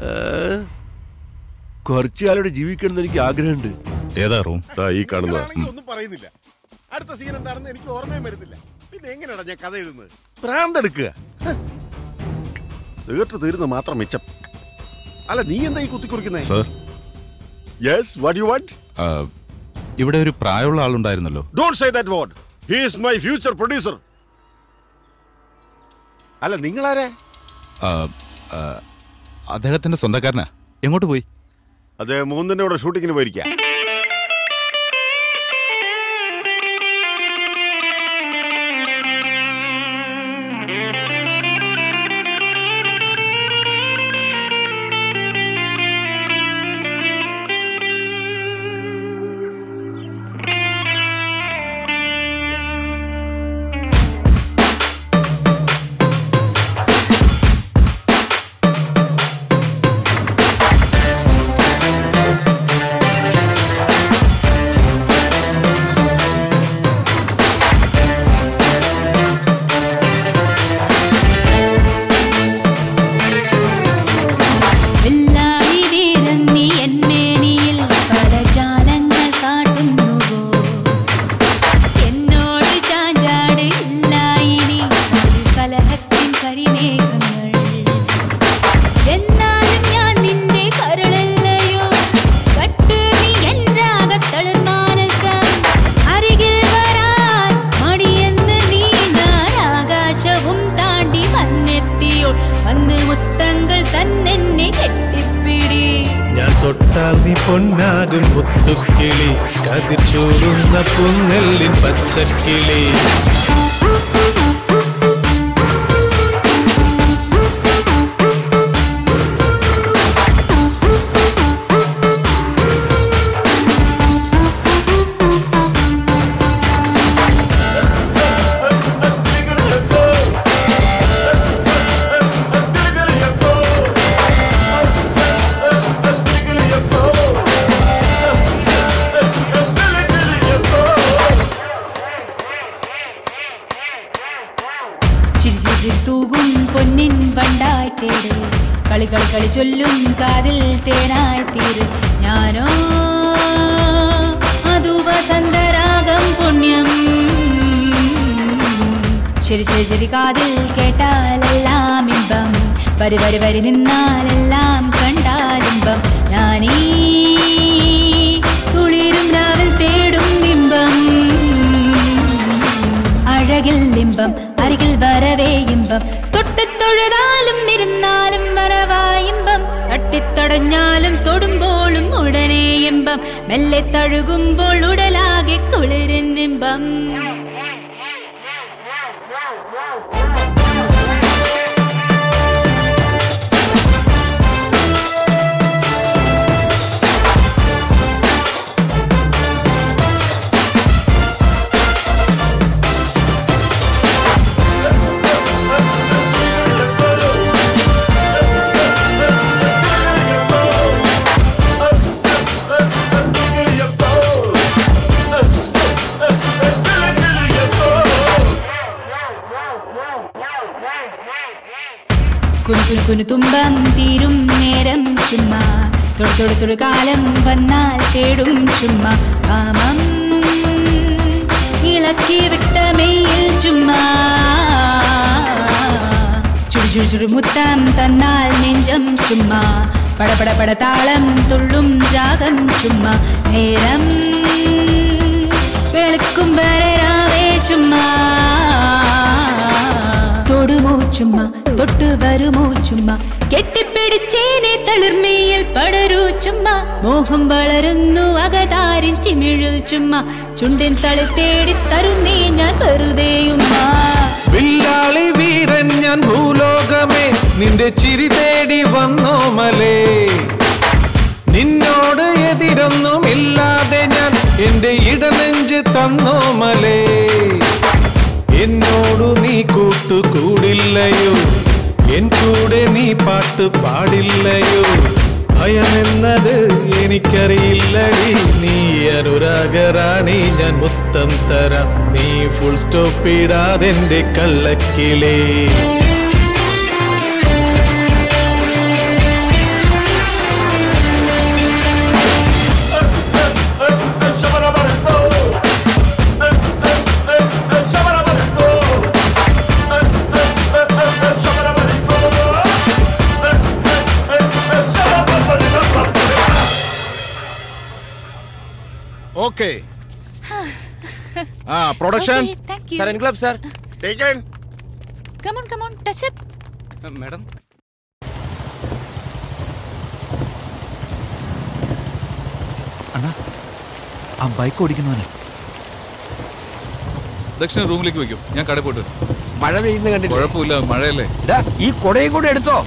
കുറച്ചു കാലോടെ ജീവിക്കണം എന്ന് എനിക്ക് ആഗ്രഹമുണ്ട് ഏതാ റൂം ഈ കാണുന്ന ഒന്നും പറയുന്നില്ല അടുത്ത സീൻ എന്താണെന്ന് എനിക്ക് ഓർമ്മയും വരുന്നില്ല പിന്നെ എങ്ങനെയാടാ ഞാൻ കഥ എഴുതുന്നത് ഭ്രാന്തെടുക്കുക തീർത്ത് തീരുന്ന മാത്രം മിച്ചം അല്ല നീ എന്താ ഈ കുത്തിക്കുറിക്കുന്നേ sir yes what you want ആ, ഇവിടെ ഒരു പ്രായമുള്ള ആളുണ്ടായിരുന്നല്ലോ don't say that word he is my future producer അല്ല നിങ്ങളാരെ ആ, ആ, അദ്ദേഹത്തിന്റെ സ്വന്തക്കാരനാ എങ്ങോട്ട് പോയി അതെ മൂന്നിന്റെ കൂടെ ഷൂട്ടിങ്ങിന് പോയിരിക്കാം ആ നീ പൊന്നാകും മുത്തുക്കിളി കതിർ ചൂടുന്ന പുന്നെല്ലിൻ പച്ചക്കിളി ചിരി ചിരി ചിരി തൂകും പൊന്നിൻ വണ്ടായി തേട് കളി കളി കളി ചൊല്ലും കാതിൽ തേനായി തീര് ഞാനോ അതു വസന്തരാഗം പുണ്യം ശരി ശരി ശരി കാതിൽ കേട്ടാലെല്ലാം ഇമ്പം വരി വരി വരി നിന്നാലെല്ലാം കണ്ടാലിമ്പം ഞാനീ കുളിരും രാവിൽ തേടും ഇമ്പം അഴകിൽ ഇമ്പം അരികിൽ വരവേ ഇമ്പം തൊട്ടിത്തൊഴുതാലും ഇരുന്നാലും വരവായിമ്പം തട്ടിത്തടഞ്ഞാലും തൊടുമ്പോഴും ഉടനെ ഇമ്പം മെല്ലെ തഴുകുമ്പോൾ ഉടലാകെ കുളിരിൻ ഇമ്പം കുനു കുനു കുനു തുമ്പം തീരും നേരം ചുമ്മാ തൊടു തൊടു തൊടു കാലം വന്നാൽ തേടും ചുമ്മാ കാമം ഇളക്കി വിട്ട മെയ്യിൽ ചുമ്മാ ചുടു ചുടു ചുടു മുത്തം തന്നാൽ നെഞ്ചം ചുമ്മാ പട പട പട താളം തുള്ളും രാഗം ചുമ്മാ നേരം വെളുക്കും വരരാവേ ചുമ്മാ തൊടുമോ ചുമ്മാ തൊട്ട് വരുമോ ചുമ്മാ കെട്ടിപ്പിടിച്ചേനെ തളിർമയിൽ പടരൂ ചുമ്മാ മോഹം വളരുന്നു അകതാരിൻ ചിമിഴിൽ ചുമ്മാ ചുണ്ടിൻ തളി തേടി തരുന്നേ ഞാൻ വെറുതെയുമ്മാ വില്ലാളി വീരൻ ഞാൻ ഭൂലോകമേ നിന്റെ ചിരി തേടി വന്നോ മലേ നിന്നോട് എതിരൊന്നുമില്ലാതെ ഞാൻ എന്റെ ഇടനെഞ്ച് തന്നോ മലേ എന്നോടു നീ കൂട്ടുകൂടില്ലയോ എൻ കൂടെ നീ പാട്ട് പാടില്ലയോ ഭയമെന്നത് എനിക്കറിയില്ലടി നീ അനുരാഗറാണി ഞാൻ മുത്തം തരാം നീ ഫുൾ സ്റ്റോപ്പ് ഇടാതെന്റെ കള്ളക്കിലേ ഓക്കെ ആ production Okay, thank you. Sir എൻക്ലബ് sir taken Come on, come on, touch it. Madam അണ്ണാ ആ ബൈക്ക് ഓടിക്കുന്നവനെ ദക്ഷിണ റൂമിലേക്ക് വെക്കും ഞാൻ കടയിൽ പോയിട്ട് വരാം. മഴ പെയ്യുന്ന കണ്ടില്ല കുഴപ്പമില്ല മഴയല്ലേ ഈ കൊടയും കൂടെ എടുത്തോ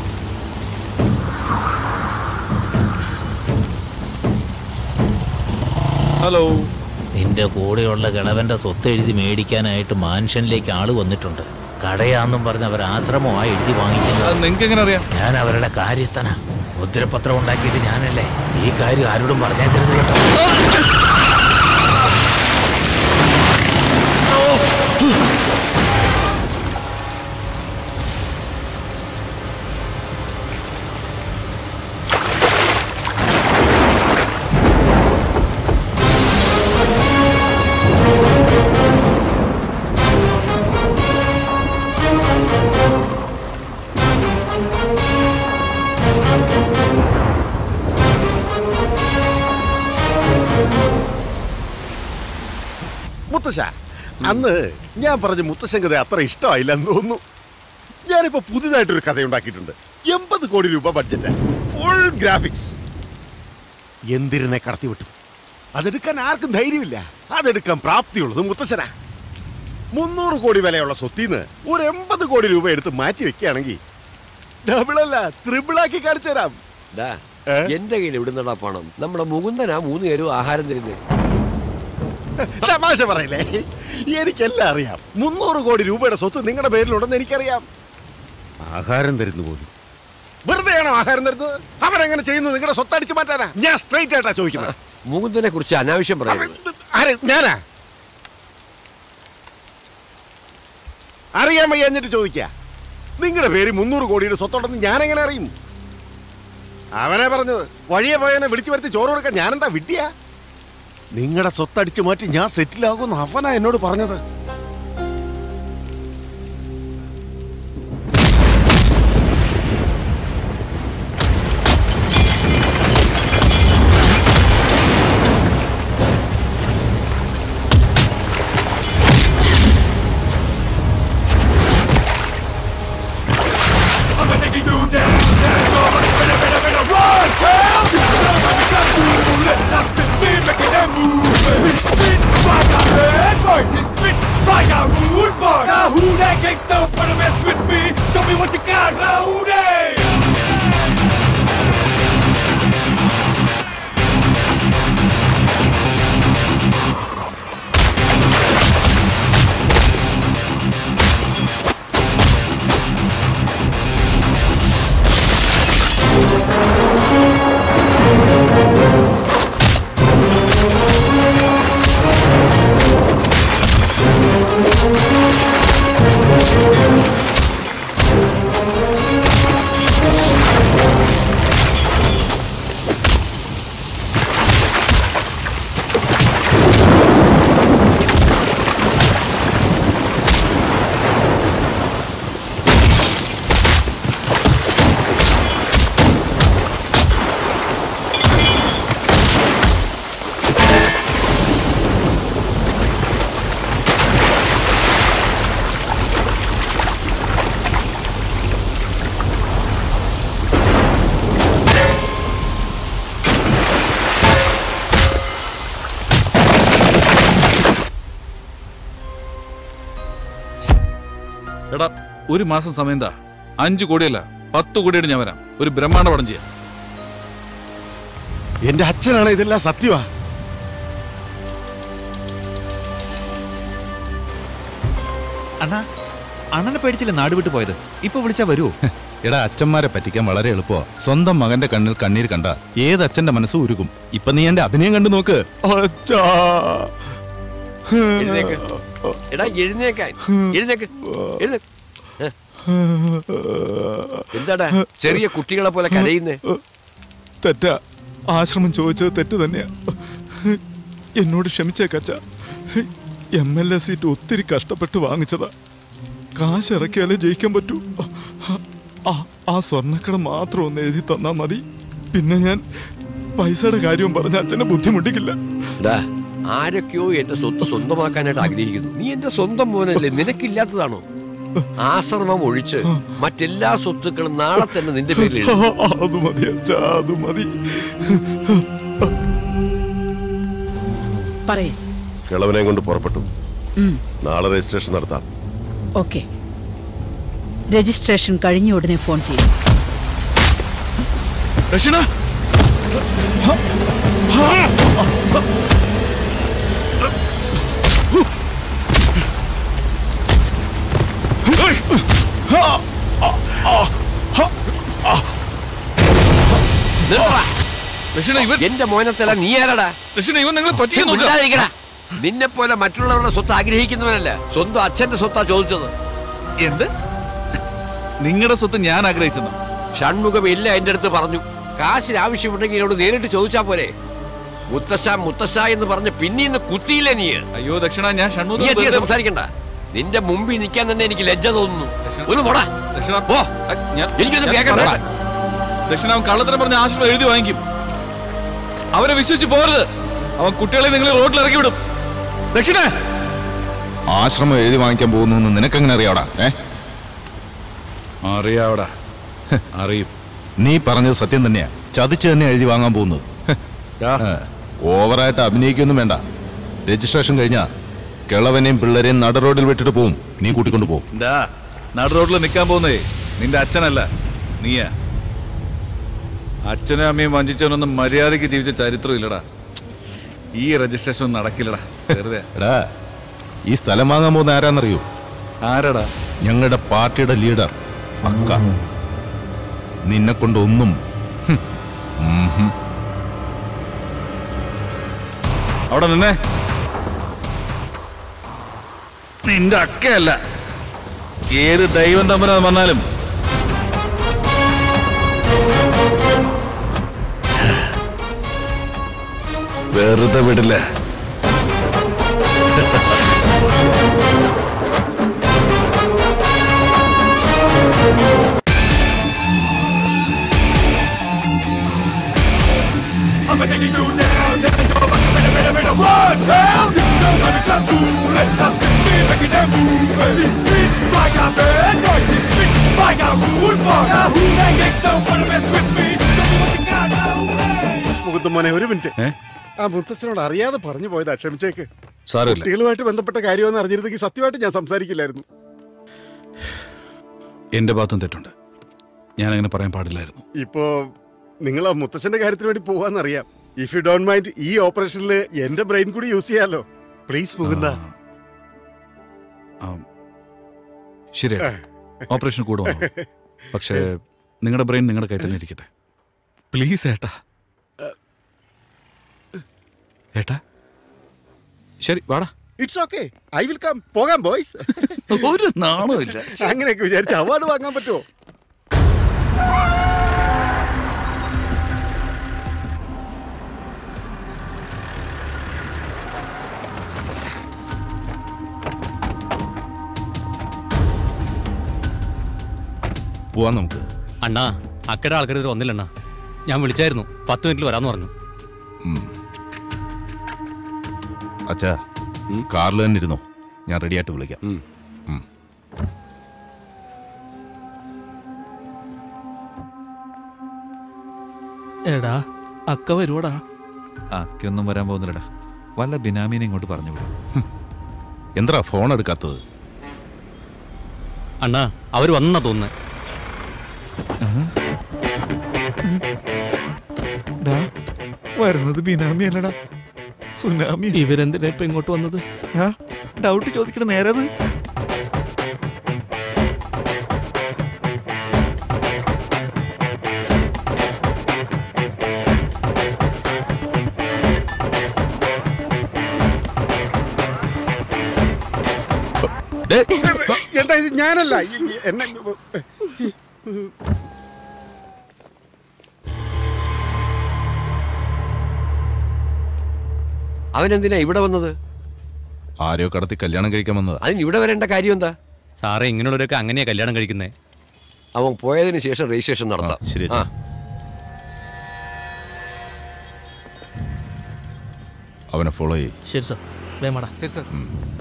ഹലോ നിന്റെ കൂടെയുള്ള കിളവന്റെ സ്വത്ത് എഴുതി മേടിക്കാനായിട്ട് മാൻഷനിലേക്ക് ആള് വന്നിട്ടുണ്ട് കടയാന്നും പറഞ്ഞ് അവർ ആശ്രമമായി എഴുതി വാങ്ങിക്കുന്നത് നിങ്ങൾക്ക് എങ്ങനെ അറിയാം ഞാൻ അവരുടെ കാര്യസ്ഥന മുദ്രപത്രം ഉണ്ടാക്കിയത് ഞാനല്ലേ ഈ കാര്യം ആരോടും പറഞ്ഞേക്കരുത് കേട്ടോ മുത്തശ്ശ അന്ന് ഞാൻ പറഞ്ഞ മുത്തശ്ശൻ കഥ അത്ര ഇഷ്ടമായില്ലെന്ന് തോന്നുന്നു ഞാനിപ്പോ പുതിയതായിട്ടൊരു കഥ ഉണ്ടാക്കിയിട്ടുണ്ട് എൺപത് കോടി രൂപ ബഡ്ജറ്റ് ഫുൾ ഗ്രാഫിക്സ് എന്തിരനെ കടത്തിവിട്ടു അതെടുക്കാൻ ആർക്കും ധൈര്യമില്ല അതെടുക്കാൻ പ്രാപ്തിയുള്ളത് മുത്തശ്ശനാ മുന്നൂറ് കോടി വിലയുള്ള സ്വത്തിന്ന് ഒരു എൺപത് കോടി രൂപ എടുത്ത് മാറ്റി വെക്കുകയാണെങ്കിൽ ഡബിളല്ല ത്രിബിളാക്കി കാണിച്ചു തരാം ഡാ, എന്റെ കയ്യിൽ എവിടുന്നടാ പണം നമ്മുടെ മുകുന്ദനാ മൂന്ന് പേരും ആഹാരം തരുന്നത് തമാശ പറയില്ലേ എനിക്കെല്ലാം അറിയാം മുന്നൂറ് കോടി രൂപയുടെ സ്വത്ത് നിങ്ങളുടെ പേരിലുണ്ടെന്ന് എനിക്കറിയാം ആഹാരം തരുന്നു പോലും വെറുതെയാണോ ആഹാരം തരുന്നത് അവരെങ്ങനെ ചെയ്യുന്നു നിങ്ങളുടെ സ്വത്ത് അടിച്ചു മാറ്റാനാ ഞാൻ സ്ട്രൈറ്റ് ആയിട്ടാ ചോദിക്കുന്നത് മുകുന്ദനെ കുറിച്ച് അനാവശ്യം പറയരുത് ആരെ ഞാനാ അറിയാൻ വയ്യാഞ്ഞിട്ട് ചോദിക്ക നിങ്ങളുടെ പേര് മുന്നൂറ് കോടിയുടെ സ്വത്തുണ്ടെന്ന് ഞാൻ എങ്ങനെ അറിയും അവനെ പറഞ്ഞത് വഴിയെ പോയവനെ വിളിച്ചു വരുത്തി ചോറ് കൊടുക്കാൻ ഞാനെന്താ വിട്ടിയാ നിങ്ങളുടെ സ്വത്തടിച്ചു മാറ്റി ഞാൻ സെറ്റിലാകുമെന്ന് അവനാ എന്നോട് പറഞ്ഞത് Tell me what you got, Rowdy! എടാ ഒരു മാസം സമയം താ അഞ്ചു കോടിയല്ല പത്ത് കോടിയായിട്ട് ഞാൻ വരാം ഒരു ബ്രഹ്മാണ്ഡ പടം ചെയ്യാം എന്റെ അച്ഛനാണ് ഇതെല്ലാം സത്യമാ അണ്ണാ അണ്ണനെ പേടിച്ചില്ല നാട് വിട്ടു പോയത് ഇപ്പൊ വിളിച്ചാ വരുമോ എടാ അച്ഛന്മാരെ പറ്റിക്കാൻ വളരെ എളുപ്പമാ സ്വന്തം മകന്റെ കണ്ണിൽ കണ്ണീർ കണ്ട ഏത് അച്ഛന്റെ മനസ്സ് ഉരുകും ഇപ്പൊ നീ എന്റെ അഭിനയം കണ്ടു നോക്ക് അച്ഛാ. എഴുന്നേക്ക് എടാ എഴുന്നേക്കാൻ എഴുന്നേക്ക് എഴുന്നേക്ക് ഏ? എന്താടാ ചെറിയ കുട്ടികളെ പോലെ കരയുന്നേ തെറ്റാ ആശ്രമം ചോദിച്ചത് തെറ്റ് തന്നെയാ എന്നോട് ക്ഷമിച്ചേക്കച്ച എം എൽ എ സീറ്റ് ഒത്തിരി കഷ്ടപ്പെട്ട് വാങ്ങിച്ചതാ കാശ് ഇറക്കിയാലേ ജയിക്കാൻ പറ്റൂ ആ- ആ സ്വർണ്ണക്കട മാത്രം ഒന്ന് എഴുതി തന്നാ മതി പിന്നെ ഞാൻ പൈസയുടെ കാര്യവും പറഞ്ഞ അച്ഛനെ ബുദ്ധിമുട്ടിക്കില്ല എടാ ആരൊക്കെയോ എന്റെ സ്വത്ത് സ്വന്തമാക്കാനായിട്ട് ആഗ്രഹിക്കുന്നു നീ എന്റെ സ്വന്തം മോനല്ലേ നിനക്കില്ലാത്തതാണോ ആശ്രമം ഒഴിച്ച് മറ്റെല്ലാ സ്വത്തുക്കളും നാളെ തന്നെ നിന്റെ പേരിൽ എഴുതും. അത് മതി അച്ഛാ അത് മതി പറയേ കിളവനെ കൊണ്ട് പുറപ്പെട്ടു ഉം. നാളെ രജിസ്ട്രേഷൻ നടത്താം ഓക്കെ രജിസ്ട്രേഷൻ കഴിഞ്ഞ ഉടനെ ഫോൺ ചെയ്യും ദക്ഷിണ നിർത്തടാ. ദക്ഷിണ ഇവൻ എന്റെ മോനത്തല്ല നീ ആരടാ ദക്ഷിണ ഇവൻ നിങ്ങൾ പറ്റിയ നിന്നെ പോലെ മറ്റുള്ളവരുടെ സ്വത്ത് ആഗ്രഹിക്കുന്നവനല്ല സ്വന്തം അച്ഛന്റെ സ്വത്താ ചോദിച്ചത് എന്ത് നിങ്ങളുടെ സ്വത്ത് ഞാൻ ആഗ്രഹിച്ചെന്നു ഷൺമുഖം ഇല്ല എന്റെ അടുത്ത് പറഞ്ഞു കാശിന് ആവശ്യമുണ്ടെങ്കിൽ എന്നോട് നേരിട്ട് ചോദിച്ചാ പോരെ മുത്തശ്ശ മുത്തശ്ശ എന്ന് പറഞ്ഞ് പിന്നീന്ന് കുത്തിയില്ലേ നീ അയ്യോ ദക്ഷിണ ഞാൻ നീ ഷൺമുഖം അധികം വെറുതെ- സംസാരിക്കണ്ട നിന്റെ മുമ്പിൽ നിൽക്കാൻ തന്നെ എനിക്ക് ലജ്ജ തോന്നുന്നു ഒന്ന് പോടാ ദക്ഷിണ പോ ഞാൻ- എനിക്കൊന്നും ഞാൻ കേൾക്കണ്ട പറയട്ടെ. ദക്ഷിണ അവൻ കള്ളത്തരം പറഞ്ഞ ആശ്രമം എഴുതി വാങ്ങിക്കും അവനെ വിശ്വസിച്ച് പോരുത് അവൻ കുട്ടികളെ നിങ്ങൾ റോഡിൽ ഇറക്കി വിടും ദക്ഷിണ ആശ്രമം എഴുതി വാങ്ങിക്കാൻ പോകുന്നു നിനക്കെങ്ങനെ അറിയാവടാ ഏ അറിയാവടാ അറിയും നീ പറഞ്ഞത് സത്യം തന്നെയാ ചതിച്ച് തന്നെ എഴുതി വാങ്ങാൻ പോകുന്നത് ഹ്, ഓവറായിട്ട് അഭിനയിക്കൊന്നും വേണ്ട രജിസ്ട്രേഷൻ കഴിഞ്ഞാ കിളവനെയും പിള്ളേരെയും നട റോഡിൽ വിട്ടിട്ട് പോവും നീ കൂട്ടിക്കൊണ്ട് പോവും ഡാ നട റോഡിൽ നിൽക്കാൻ പോകുന്നേ നിന്റെ അച്ഛനല്ല നീയാ അച്ഛനും അമ്മയും വഞ്ചിച്ചവനൊന്നും മര്യാദയ്ക്ക് ജീവിച്ച ചരിത്രം ഇല്ലടാ ഈ രജിസ്ട്രേഷൻ ഒന്നും നടക്കില്ലടാ വെറുതെ എടാ ഈ സ്ഥലം വാങ്ങാൻ പോകുന്ന ആരാന്നറിയോ ആരാടാ ഞങ്ങളുടെ പാർട്ടിയുടെ ലീഡർ അക്ക നിന്നെ കൊണ്ട് ഒന്നും ഹും, ഉം ഹും. അവിടെ നിന്നേ നിന്റെ അക്കയല്ല ഏത് ദൈവം തമ്മിൽ വന്നാലും വെറുതെ വിടില്ല I'ma take you down, then go back to the middle, middle, one town. Nobody come through, let us see me making them move. This beat, like a bad boy, this beat, like a rude boy. Now who that gangsta wanna mess with me? Tell me what you got now. മുകുന്ദമോനെ ഒരു minute ആ മുത്തച്ഛനോട് അറിയാതെ പറഞ്ഞു പോയതാ ക്ഷമിച്ചേക്ക് സാരമില്ല. കുട്ടികളുമായിട്ട് ബന്ധപ്പെട്ട കാര്യമെന്ന് അറിഞ്ഞിരുന്നെങ്കിൽ സത്യമായിട്ട് ഞാൻ സംസാരിക്കില്ലായിരുന്നു എന്റെ ഭാഗത്തും തെറ്റുണ്ട് ഞാൻ അങ്ങനെ പറയാൻ പാടില്ലായിരുന്നു ഇപ്പോ നിങ്ങൾ ആ മുത്തച്ഛന്റെ കാര്യത്തിന് വേണ്ടി പോവാന്നറിയാം ഇഫ് യു ഡോണ്ട് മൈൻഡ് ഈ ഓപ്പറേഷനിൽ എന്റെ ബ്രെയിൻ കൂടി യൂസ് ചെയ്യാലോ പ്ലീസ് മുകുന്ദ ശരിയാ ഓപ്പറേഷൻ കൂടെ വന്നു പക്ഷേ നിങ്ങളുടെ ബ്രെയിൻ നിങ്ങളുടെ കയ്യിൽ തന്നെ ഇരിക്കട്ടെ പ്ലീസ് ഏട്ടാ ഏട്ടാ ശരി വാടാ it's okay I will come പോകാം ബോയ്സ് ഒരു നാണവും ഇല്ല. അങ്ങനെയൊക്കെ വിചാരിച്ച് അവാർഡ് വാങ്ങാൻ പറ്റുമോ പോവാം നമുക്ക് അണ്ണാ അക്കടെ ആൾക്കാർ ഇതുവരെ വന്നില്ലണ്ണാ ഞാൻ വിളിച്ചായിരുന്നു പത്ത് മിനിറ്റിൽ വരാന്ന് പറഞ്ഞു ഉം. അച്ഛാ കാറിൽ തന്നെ ഇരുന്നോ ഞാൻ റെഡിയായിട്ട് വിളിക്കാം ഉം. എടാ അക്ക വരുവടാ അക്കൊന്നും വരാൻ പോകുന്നില്ലടാ വല്ല ബിനാമീനെ ഇങ്ങോട്ട് പറഞ്ഞു വിടും എന്താ ഫോൺ എടുക്കാത്തത് അണ്ണാ അവർ വന്നാ തോന്നുന്നത് ഡാ, വരുന്നത് ബിനാമി അല്ലടാ സുനാമി ഇവരെന്തിനാ ഇപ്പൊ ഇങ്ങോട്ട് വന്നത് ഡൗട്ട് ചോദിക്കണ നേരത് എന്താ ഇത് ഞാനല്ല ഈ- ഈ- എന്നെ അവനെന്തിനാ ഇവിടെ വന്നത് ആരെയോ കടത്തി കല്യാണം കഴിക്കാൻ വന്നതാ അതിന് ഇവിടെ വരേണ്ട കാര്യം എന്താ സാറേ ഇങ്ങനെയുള്ളവരൊക്കെ അങ്ങനെയാ കല്യാണം കഴിക്കുന്നത് അവൻ പോയതിന് ശേഷം രജിസ്ട്രേഷൻ നടത്താം ശരി ആ. അവനെ ഫോളോ ചെയ്യ് ശരി സാർ വേമാടാ ശരി സാർ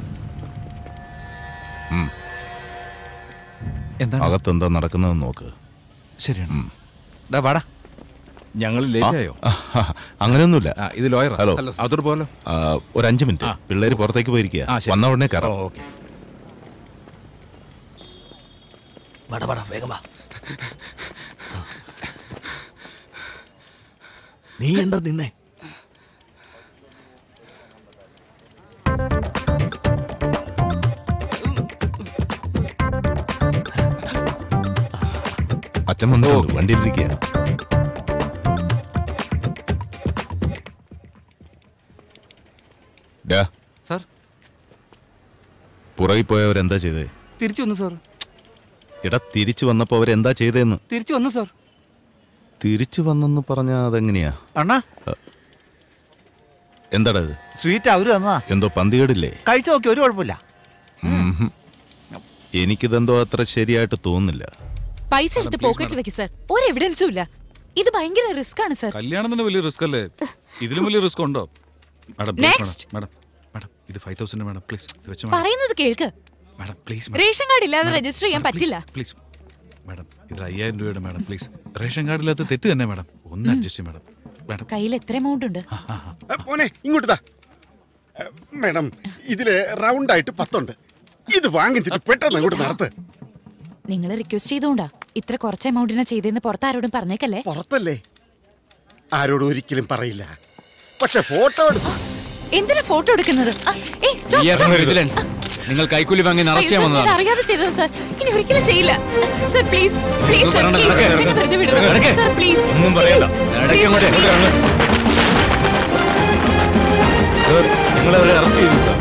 ഉം. എന്താണ്? അകത്തെന്താ നടക്കുന്നതെന്ന് നോക്ക് ശരിയാണ് ഡാ വാടാ ഞങ്ങൾ late ആയോ? അങ്ങനെയൊന്നുമില്ല ഇത് ലോയർ ഹലോ ഹലോ, അതോട് പോലെ ഒരു അഞ്ച് മിനിറ്റ് പിള്ളേര് പുറത്തേക്ക് പോയിരിക്കുക ആ, ശരി. വന്ന ഉടനെ കയറാം ഓ, ഓക്കെ വാടാ വാടാ വേഗം വാ നീ എന്താ നിന്നേ അച്ഛൻ വന്നിട്ടുണ്ട് വണ്ടിയിലിരിക്കുക ഡാ സാർ പുറകിൽ പോയവരെന്താ ചെയ്തേ തിരിച്ചു വന്നു സാർ എടാ തിരിച്ചു വന്നപ്പോ അവരെന്താ ചെയ്തേന്ന് തിരിച്ചു വന്നു സാർ തിരിച്ചു വന്നെന്ന് പറഞ്ഞാ അതെങ്ങനെയാ അണ്ണാ എന്താടാ ഇത് സ്വീറ്റ് അവര് തന്നതാ എന്തോ പന്തികേടില്ലേ കഴിച്ചു നോക്കി ഒരു കുഴപ്പമില്ല ഉംഹും. എനിക്കിതെന്തോ അത്ര ശരിയായിട്ട് തോന്നുന്നില്ല പൈസ എടുത്ത് പോക്കറ്റിൽ വെക്ക് സാർ ഒരു എവിഡൻസും ഇല്ല ഇത് ഭയങ്കര റിസ്ക് ആണ് സാർ കല്യാണം തന്നെ വലിയ റിസ്ക് അല്ലേ ഇതിലും വലിയ റിസ്ക് ഉണ്ടോ madam please, Next. Madam madam ഇത് ഫൈവ് തൗസൻഡ് മാഡം പ്ലീസ് ഇത് വെച്ച് മാഡം പറയുന്നത് കേൾക്ക് മാഡം പ്ലീസ് റേഷൻ കാർഡ് ഇല്ലാതെ രജിസ്റ്റർ ചെയ്യാൻ പറ്റില്ല പ്ലീസ് മാഡം ഇത് അയ്യായിരം രൂപയുടെ മാഡം പ്ലീസ് റേഷൻ കാർഡില്ലാത്ത തെറ്റ് തന്നെ മാഡം ഒന്ന് അഡ്ജസ്റ്റ് ചെയ്യും മാഡം കയ്യിൽ എത്ര എമൗണ്ട് ഉണ്ട് മോനെ ഇങ്ങോട്ട് താ മേഡം ഇതില് റൗണ്ട് ആയിട്ട് പത്തുണ്ട് ഇത് വാങ്ങിച്ചിട്ട് പെട്ടെന്ന് അങ്ങോട്ട് നടത്ത് നിങ്ങൾ റിക്വസ്റ്റ് ചെയ്തോണ്ടാ ഇത്ര കുറച്ച് എമൗണ്ടിനാ ചെയ്തെന്ന് പുറത്ത് ആരോടും പറഞ്ഞേക്കല്ലേ പുറത്തല്ലേ ആരോടും ഒരിക്കലും പറയില്ല പക്ഷെ ഫോട്ടോ എന്തിനാ ഫോട്ടോ എടുക്കുന്നത് ആ, ഏയ്, stop, We are stop. from vigilance. നിങ്ങൾ കൈക്കൂലി വാങ്ങി അയ്യോ, അറസ്റ്റ് sir, ചെയ്യാൻ ഞാൻ വന്നതാണ് അറിയാതെ ചെയ്തത് സാർ ഇനി ഒരിക്കലും ചെയ്യില്ല സർ പ്ലീസ് പ്ലീസ് സർ ഒന്നും പ്ലീസ് പറയണ്ട, എന്നെ വെറുതെ നടക്ക്. വിടണം സർ പ്ലീസ് ഒന്നും പറയണ്ട ഇടയ്ക്ക് അങ്ങോട്ട് സർ നിങ്ങൾ അവരെ അറസ്റ്റ് ചെയ്തു സർ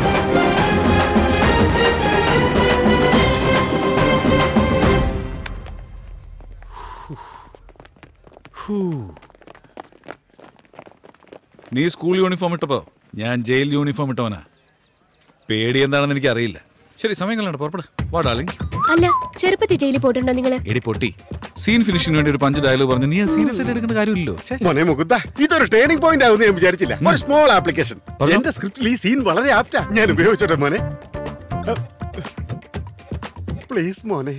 നീ സ്കൂൾ യൂണിഫോം ഇട്ടപ്പോ ഞാൻ ജയിൽ യൂണിഫോം ഇട്ടവനാ പേടി എന്താണെന്ന് എനിക്ക് അറിയില്ല ശരി സമയം കളയണ്ട പുറപ്പെട് വാ ഡാർലിംഗ് അല്ല ചെറുപ്പത്തിൽ ജയിലിൽ പോയിട്ടുണ്ടോ നിങ്ങള് എടി പൊട്ടി സീൻ ഫിനിഷിന് വേണ്ടി ഒരു പഞ്ച് ഡയലോഗ് പറഞ്ഞു നീ സീരിയസ് ആയിട്ട് എടുക്കേണ്ട കാര്യമില്ലല്ലോ മോനെ മുകുന്ദ ഇതൊരു ടേണിംഗ് പോയിന്റ് ആവുന്ന ഞാൻ വിചാരിച്ചില്ല ഒരു സ്മോൾ ആപ്ലിക്കേഷൻ എന്റെ സ്ക്രിപ്റ്റിൽ ഈ സീൻ വളരെ ആപ്റ്റാ ഞാൻ ഉപയോഗിച്ചോട്ടെ മോനെ പ്ലീസ് മോനെ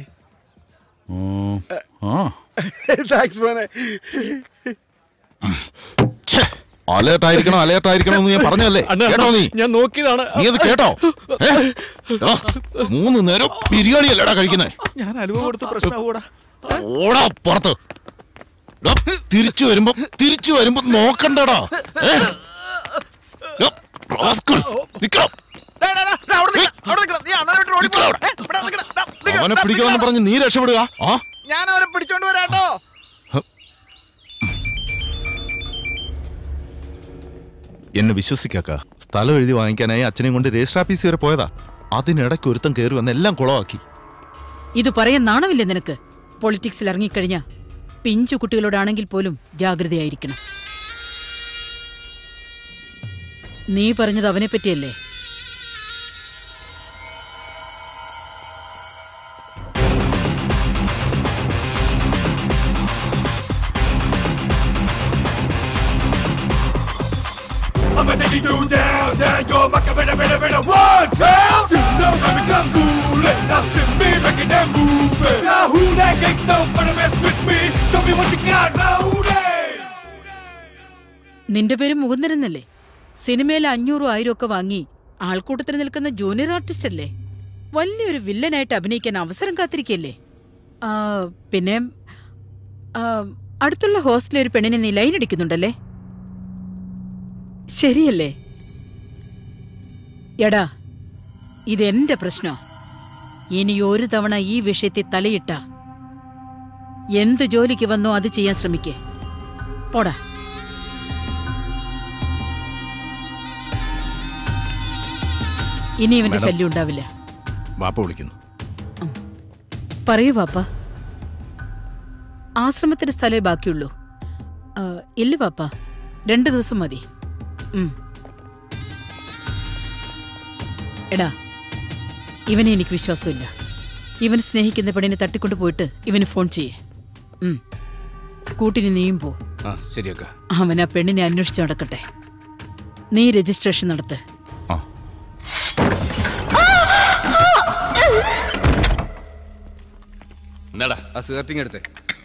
ആ താങ്ക്സ് മോനെ അലേർട്ട് ആയിരിക്കണം അലേർട്ട് ആയിരിക്കണം എന്ന് ഞാൻ പറഞ്ഞല്ലേ കേട്ടോ നീ ഞാൻ നോക്കിയതാണ് നീ അത് കേട്ടോ ഏ? എടാ, മൂന്ന് നേരം ബിരിയാണി അല്ലടാ കഴിക്കുന്നേ ഞാൻ അലുവ കൊടുത്ത് പ്രശ്നമാവൂടാ ഓടാ പുറത്ത് എടാ, തിരിച്ചു വരുമ്പോ തിരിച്ചു വരുമ്പോ നോക്കണ്ടടാ ഏ? എടാ, rascal, നിക്കണം. അവനെ പിടിക്കണമെന്ന് പറഞ്ഞ് നീ രക്ഷപ്പെടുക ആ ഞാൻ അവരെ പിടിച്ചോണ്ട് വരാട്ടോ എന്നെ വിശ്വസിക്കാക്ക സ്ഥലം എഴുതി വാങ്ങിക്കാനായി അച്ഛനെയും കൊണ്ട് രജിസ്റ്റർ ഓഫീസ് വരെ പോയതാ അതിനിടയ്ക്ക് ഒരുത്തം കയറി വന്ന് എല്ലാം കുളമാക്കി ഇത് പറയാൻ നാണമില്ലേ നിനക്ക് പൊളിറ്റിക്സിൽ ഇറങ്ങിക്കഴിഞ്ഞ പിഞ്ചു കുട്ടികളോടാണെങ്കിൽ പോലും ജാഗ്രതയായിരിക്കണം നീ പറഞ്ഞത് അവനെ പറ്റിയല്ലേ I'ma take you down, down your maka better, better, better. One time, you know that we come cool. Now sit me, making that move. Now who that gangsta wanna mess with me? Show me what you got, now who that? നിന്റെ പേര് മുകുന്ദനെന്നല്ലേ സിനിമയിൽ അഞ്ഞൂറും ആയിരം ഒക്കെ വാങ്ങി ആൾക്കൂട്ടത്തിൽ നിൽക്കുന്ന junior artist അല്ലേ വലിയൊരു വില്ലനായിട്ട് അഭിനയിക്കാൻ അവസരം കാത്തിരിക്കല്ലേ ആ, പിന്നെ ആ, അടുത്തുള്ള ഹോസ്റ്റലിൽ ഒരു പെണ്ണിനെ നീ ലൈൻ അടിക്കുന്നുണ്ടല്ലേ ശരിയല്ലേ എടാ ഇതെന്റെ പ്രശ്നോ ഇനി ഒരു തവണ ഈ വിഷയത്തിൽ തലയിട്ട എന്ത് ജോലിക്ക് വന്നോ അത് ചെയ്യാൻ ശ്രമിക്കേ പോടാ ഇനി ഇവന്റെ മാഡം. ശല്യം ഉണ്ടാവില്ല വാപ്പ വിളിക്കുന്നു പറയൂ വാപ്പ ആശ്രമത്തിന് സ്ഥലമേ ബാക്കിയുള്ളൂ ആ, ഇല്ല പാപ്പ രണ്ടു ദിവസം മതി ഉം. എടാ ഇവനെ എനിക്ക് വിശ്വാസമില്ല ഇവൻ സ്നേഹിക്കുന്ന പെണ്ണിനെ തട്ടിക്കൊണ്ടു പോയിട്ട് ഇവന് ഫോൺ ചെയ്യേ ഉം. കൂട്ടിന് നീയും പോ ആ ശരിയാക്ക അവൻ ആ പെണ്ണിനെ അന്വേഷിച്ച് നടക്കട്ടെ നീ രജിസ്ട്രേഷൻ നടത്ത് എന്നാടാ ആ സിഗരറ്റിങ് എടുത്തേ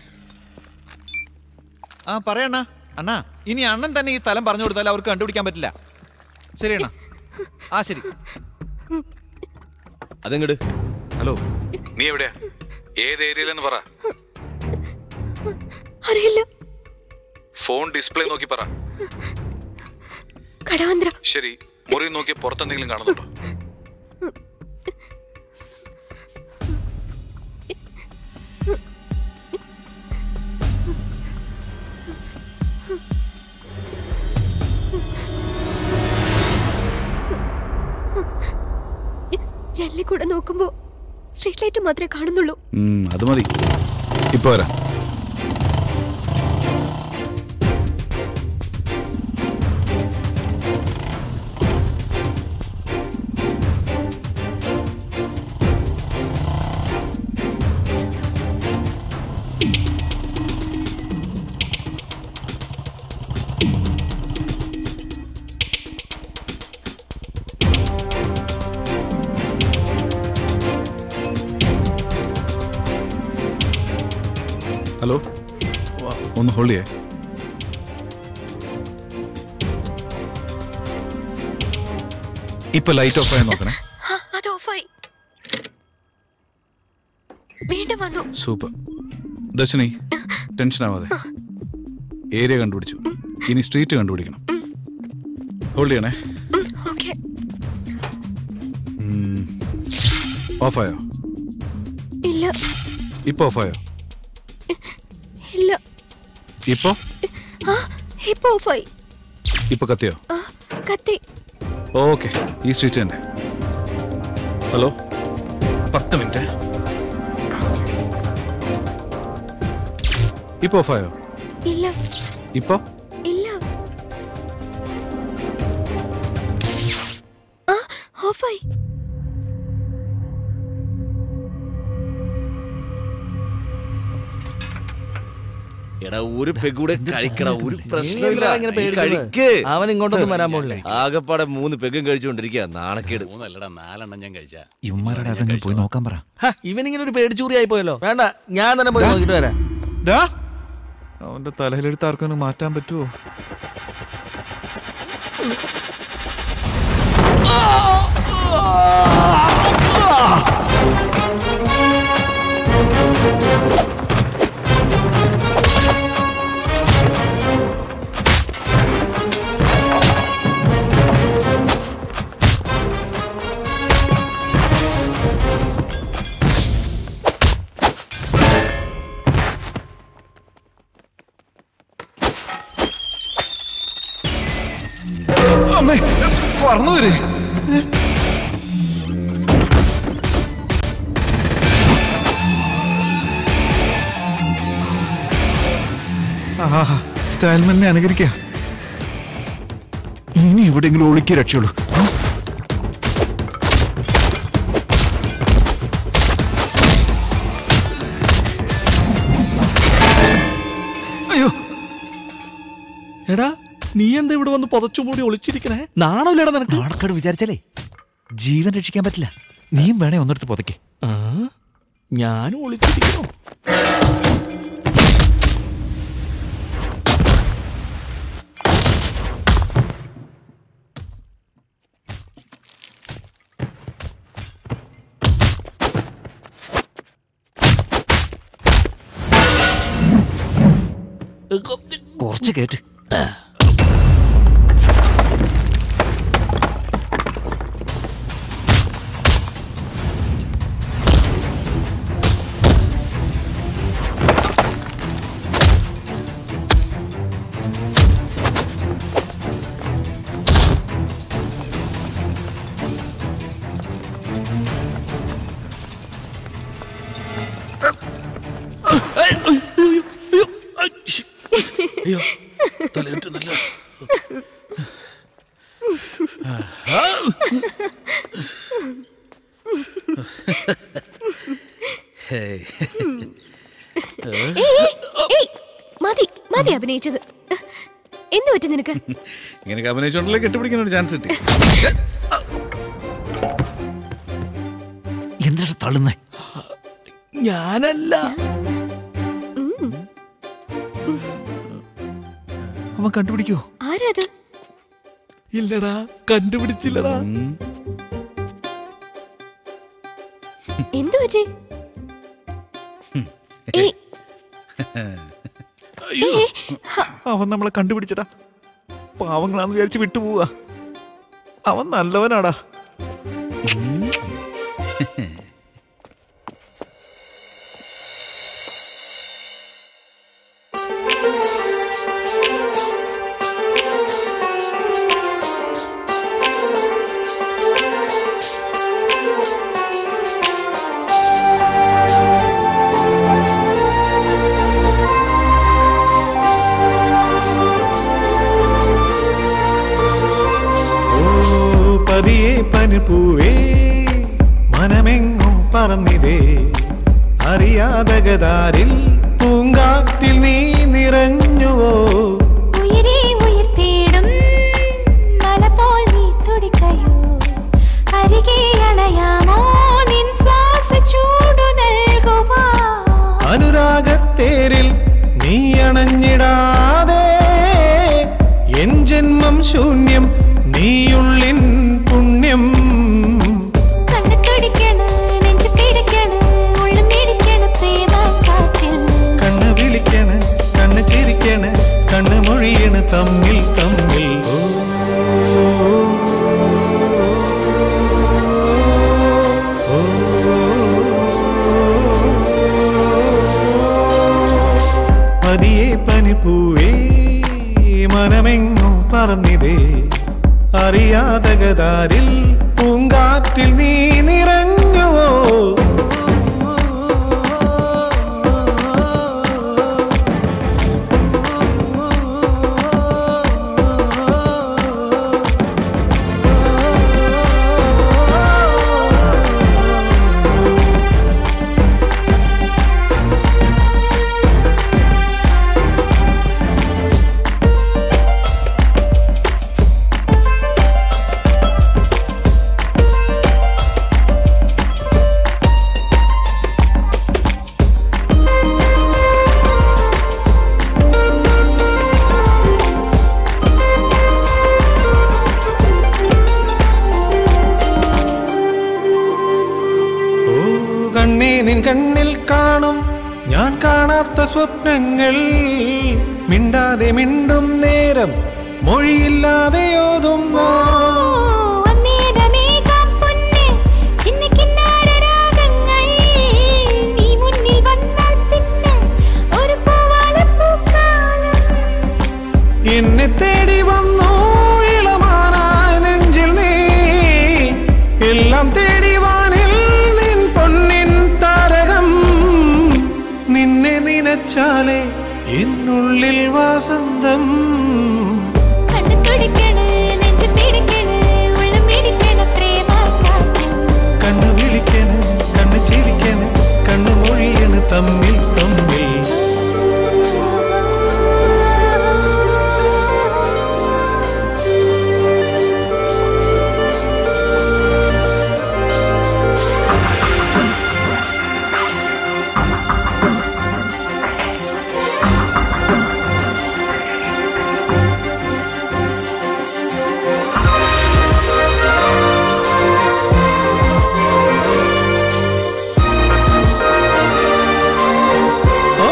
ആ പറയണ്ണ അണ്ണാ ഇനി അണ്ണൻ തന്നെ ഈ സ്ഥലം പറഞ്ഞു കൊടുത്താൽ അവർക്ക് കണ്ടുപിടിക്കാൻ പറ്റില്ല ശരി അണ്ണാ ആ ശരി അതെങ്ങട് ഹലോ നീ എവിടെയാ ഏത് ഏരിയയിലെന്ന് പറ അറിയില്ല ഫോൺ ഡിസ്പ്ലേ നോക്കി പറ കടവന്ത്ര ശരി മുറി നോക്കി പുറത്തെന്തെങ്കിലും കാണുന്നുണ്ടോ ജനലിൽ കൂടെ നോക്കുമ്പോ സ്ട്രീറ്റ് ലൈറ്റ് മാത്രമേ കാണുന്നുള്ളൂ ഉം, അത് മതി ഇപ്പൊ വരാം ഹലോ ഒന്ന് ഹോൾഡ് ചെയ്യേ ഇപ്പൊ ലൈറ്റ് ഓഫ് ആയി നോക്കണേ ആ, അത് ഓഫായി വീണ്ടും വന്നു സൂപ്പർ ദർശിനി ടെൻഷൻ ആവാതെ ഏരിയ കണ്ടുപിടിച്ചു ഇനി സ്ട്രീറ്റ് കണ്ടുപിടിക്കണം ഹോൾഡ് ചെയ്യണേ ഓക്കെ ഓഫായോ ഇല്ല ഇപ്പൊ ഓഫായോ ഇല്ല ഇപ്പൊ ആ ഇപ്പൊ ഓഫായി ഇപ്പൊ കത്തിയോ ആ കത്തി ഓക്കെ ഈ സ്ട്രീറ്റ് തന്നെ ഹലോ പത്ത് മിനിറ്റ് ഇപ്പൊ ഓഫായോ ഇല്ല ഇപ്പൊ ഇല്ല ആ ഓഫായി എടാ ഒരു പെഗൂടെ കഴിക്കടാ ഒരു പ്രശ്നമില്ല എന്തിനാ ഇങ്ങനെ നീ പേടിക്കുന്നത്? കഴിക്ക് അവൻ ഇങ്ങോട്ടൊന്നും വരാൻ പോണില്ല. ആകപ്പാടെ മൂന്ന് പെഗും കഴിച്ചുകൊണ്ടിരിക്കുക നാണക്കേട് മൂന്നല്ലടാ നാലെണ്ണം ഞാൻ കഴിച്ച ഇവന്മാരുടെ അതെങ്കിലും പോയി നോക്കാൻ പറ ഹ, ഇവനിങ്ങനെ ഒരു പേടിച്ചൂറി ആയി പോയല്ലോ വേണ്ട ഞാൻ തന്നെ പോയി നോക്കിട്ട് വരാം അവന്റെ തലയിലെടുത്ത് ആർക്കൊന്ന് മാറ്റാൻ പറ്റുമോ അമ്മേ പറന്നു വരെ ആഹാ സ്റ്റൈൽമെന്നെ അനുകരിക്ക ഇനി എവിടെയെങ്കിലും ഒളിക്ക് രക്ഷയുള്ളൂ ആ? അയ്യോ എടാ നീ എന്താ ഇവിടെ വന്ന് പുതച്ചു മൂടി ഒളിച്ചിരിക്കണേ നാണമില്ലടാ നിനക്ക് നാണക്കേട് വിചാരിച്ചാലേ ജീവൻ രക്ഷിക്കാൻ പറ്റില്ല നീയും വേണേ ഒന്നെടുത്ത് പുതയ്ക്ക് ആ, ഞാനും ഒളിച്ചിരിക്കണോ കുറച്ച് കേട്ട് അയ്യോ തലയിട്ട് നല്ല ഏയ്, ഏയ്, ഏയ്, മതി മതി അഭിനയിച്ചത് എന്ത് പറ്റി നിനക്ക് ഇങ്ങനെ അഭിനയിച്ചോണ്ടല്ലേ കെട്ടിപ്പിടിക്കാൻ ഒരു ചാൻസ് കിട്ടി എന്താ തള്ളുന്നേ ഞാനല്ല അവൻ കണ്ടുപിടിക്കോ ആരാ അത് ഇല്ലടാ കണ്ടുപിടിച്ചില്ലടാ എന്തു പറ്റി ഏയ്, ഏയ്, ഹ, അവൻ നമ്മളെ കണ്ടുപിടിച്ചടാ പാവങ്ങളാന്ന് വിചാരിച്ച് വിട്ടുപോവാ അവൻ നല്ലവനാടാ പതിയെ പനിപ്പൂവേ മനമെങ്ങും പറന്നിതേ അറിയാതകതാരിൽ പൂങ്കാറ്റിൽ നീ നിറഞ്ഞുവോ ഉയരേ ഉയർ തേടും മല പോൽ നീ തുടിക്കയോ അരികെ അണയാമോ നിൻ ശ്വാസ ചൂടു നൽകുവാ അനുരാഗത്തേരിൽ നീ അണഞ്ഞിടാതെ എൻ ജന്മം ശൂന്യം നീയുള്ളിൻ പുണ്യം തമ്മിൽ തമ്മിൽ ഓ, ഓ, പതിയെ പനിപ്പൂവേ മനമെങ്ങോ പറന്നിതേ അറിയാതകതാരിൽ പൂങ്കാറ്റിൽ നീ നിറഞ്ഞുവോ ഓ കണ്ണേ നിൻ കണ്ണിൽ കാണും ഞാൻ കാണാത്ത സ്വപ്നങ്ങൾ മിണ്ടാതെ മിണ്ടും നേരം മൊഴിയില്ലാതെ ഓതുന്ന എന്നെ തേടി വന്നു ഇളമാനായി നെഞ്ചിൽ നീ എല്ലാം തേടി വാനിൽ നിൻ പൊന്നിൻ താരകം നിന്നെ നിനച്ചാലേ എന്നുള്ളിൽ വാസന്തം കണ്ണു വിളിക്കണ് കണ്ണു ചിരിക്കണ് കണ്ണു മൊഴിയണ് തമ്മിൽ തമ്മിൽ ഓ,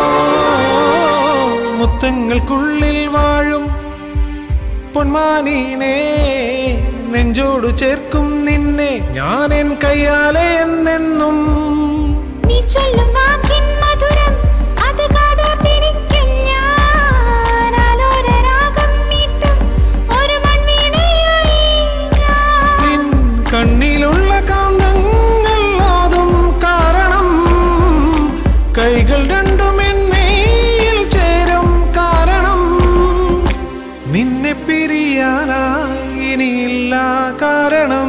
മുത്തങ്ങൾക്കുള്ളിൽ വാഴും പൊന്മാനീനെ നെഞ്ചോട് ചേർക്കും നിന്നെ ഞാൻ എൻ കയ്യാലെ എന്നെന്നും നീ ചൊല്ലും വാക്കിൻ മധുരം അത് കാതോർത്തിരിക്കും ഞാൻ ആലോല രാഗം മീട്ടും ഒരു മൺവീണയായി നിൻ കണ്ണിലുള്ള കാന്തങ്ങൾ ഓതും കാരണം കൈകൾ രണ്ടും എന്നേയിൽ ചേരും കാരണം നിന്നെ പിരിയാനായി ഇനിയില്ല കാരണം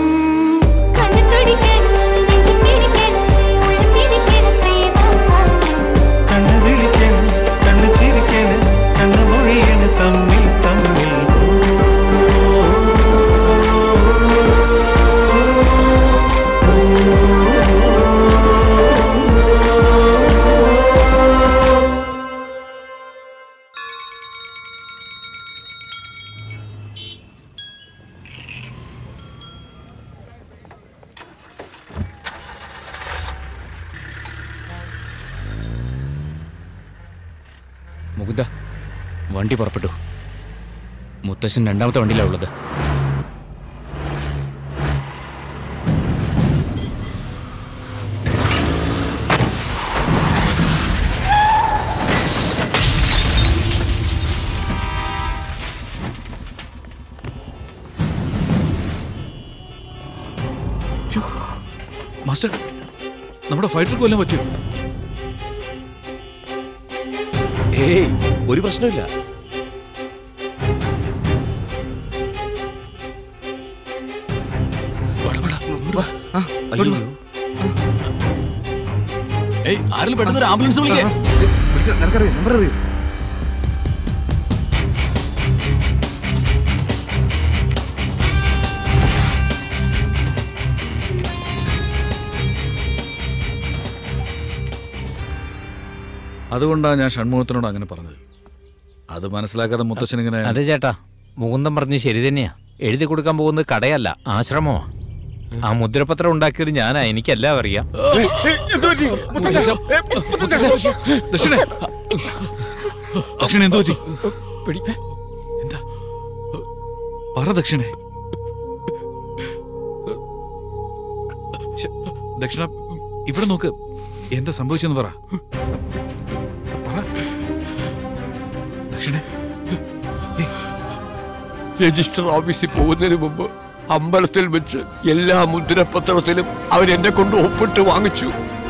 കണ്ണ് വിളിക്കണം കണ്ണ് ചിരിക്കണം കണ്ണ് മൊഴിയണ് തമ്മിൽ തമ്മിൽ മുകുന്ദ വണ്ടി പുറപ്പെട്ടു മുത്തശ്ശൻ രണ്ടാമത്തെ വണ്ടിയിലാണ് ഉള്ളത് മാസ്റ്റർ നമ്മുടെ ഫൈറ്റർ കൊല്ലാൻ പറ്റുമോ ഏയ് ഒരു പ്രശ്നമില്ല അയ്യോ. ഏയ് ആരെങ്കിലും പെട്ടെന്ന് ഒരു ആംബുലൻസ് വിളിക്കേ നിനക്കറിയാം നമ്പർ അറിയോ അതുകൊണ്ടാണ് ഞാൻ ഷൺമുഖത്തിനോട് അങ്ങനെ പറഞ്ഞത് അത് മനസ്സിലാക്കാതെ മുത്തച്ഛൻ ഇങ്ങനെ അതെ ചേട്ടാ മുകുന്ദൻ പറഞ്ഞ് ശരി തന്നെയാ എഴുതി കൊടുക്കാൻ പോകുന്നത് കടയല്ല ആശ്രമമാ ആ മുദ്രപത്രം ഉണ്ടാക്കിയത് ഞാനാ എനിക്കെല്ലാം അറിയാം ദക്ഷിണേ ദക്ഷിണ എന്തു പറ്റി എന്താ പറ ദക്ഷിണേ ശ്ശെ, ദക്ഷിണ ഇവിടെ നോക്ക് എന്താ സംഭവിച്ചെന്ന് പറ പറ ദക്ഷിണേ രജിസ്റ്റർ ഓഫീസിൽ പോകുന്നതിന് മുമ്പ് അമ്പലത്തിൽ വെച്ച് എല്ലാ മുദ്രപത്രത്തിലും അവരെന്നെ കൊണ്ട് ഒപ്പിട്ട് വാങ്ങിച്ചു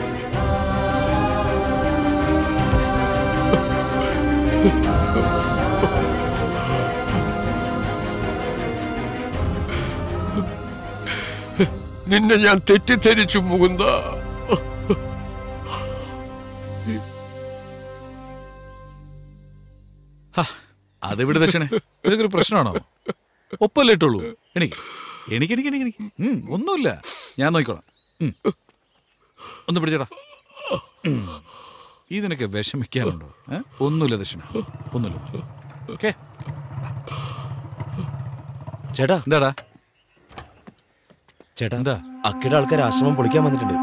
നിന്നെ ഞാൻ തെറ്റിദ്ധരിച്ചു മുകുന്ദ അതെവിടെ ദക്ഷിണേ ഇതൊക്കെ ഒരു പ്രശ്നമാണോ ഒപ്പല്ലേ ഇട്ടുള്ളൂ എനിക്ക് എനിക്ക് എനിക്ക് എനിക്ക് എനിക്ക് ഉം, ഒന്നുമില്ല ഞാൻ നോക്കിക്കോളാം ഉം. ഒന്ന് പിടിച്ചേടാ ഉം. ഇതിനൊക്കെ വിഷമിക്കാനുണ്ടോ ഏ? ഒന്നുമില്ല ദക്ഷിണ ഒന്നുമില്ല ഓക്കെ ചേട്ടാ എന്താടാ ചേട്ടാ എന്താ അക്കയുടെ ആൾക്കാർ ആശ്രമം പൊളിക്കാൻ വന്നിട്ടുണ്ട്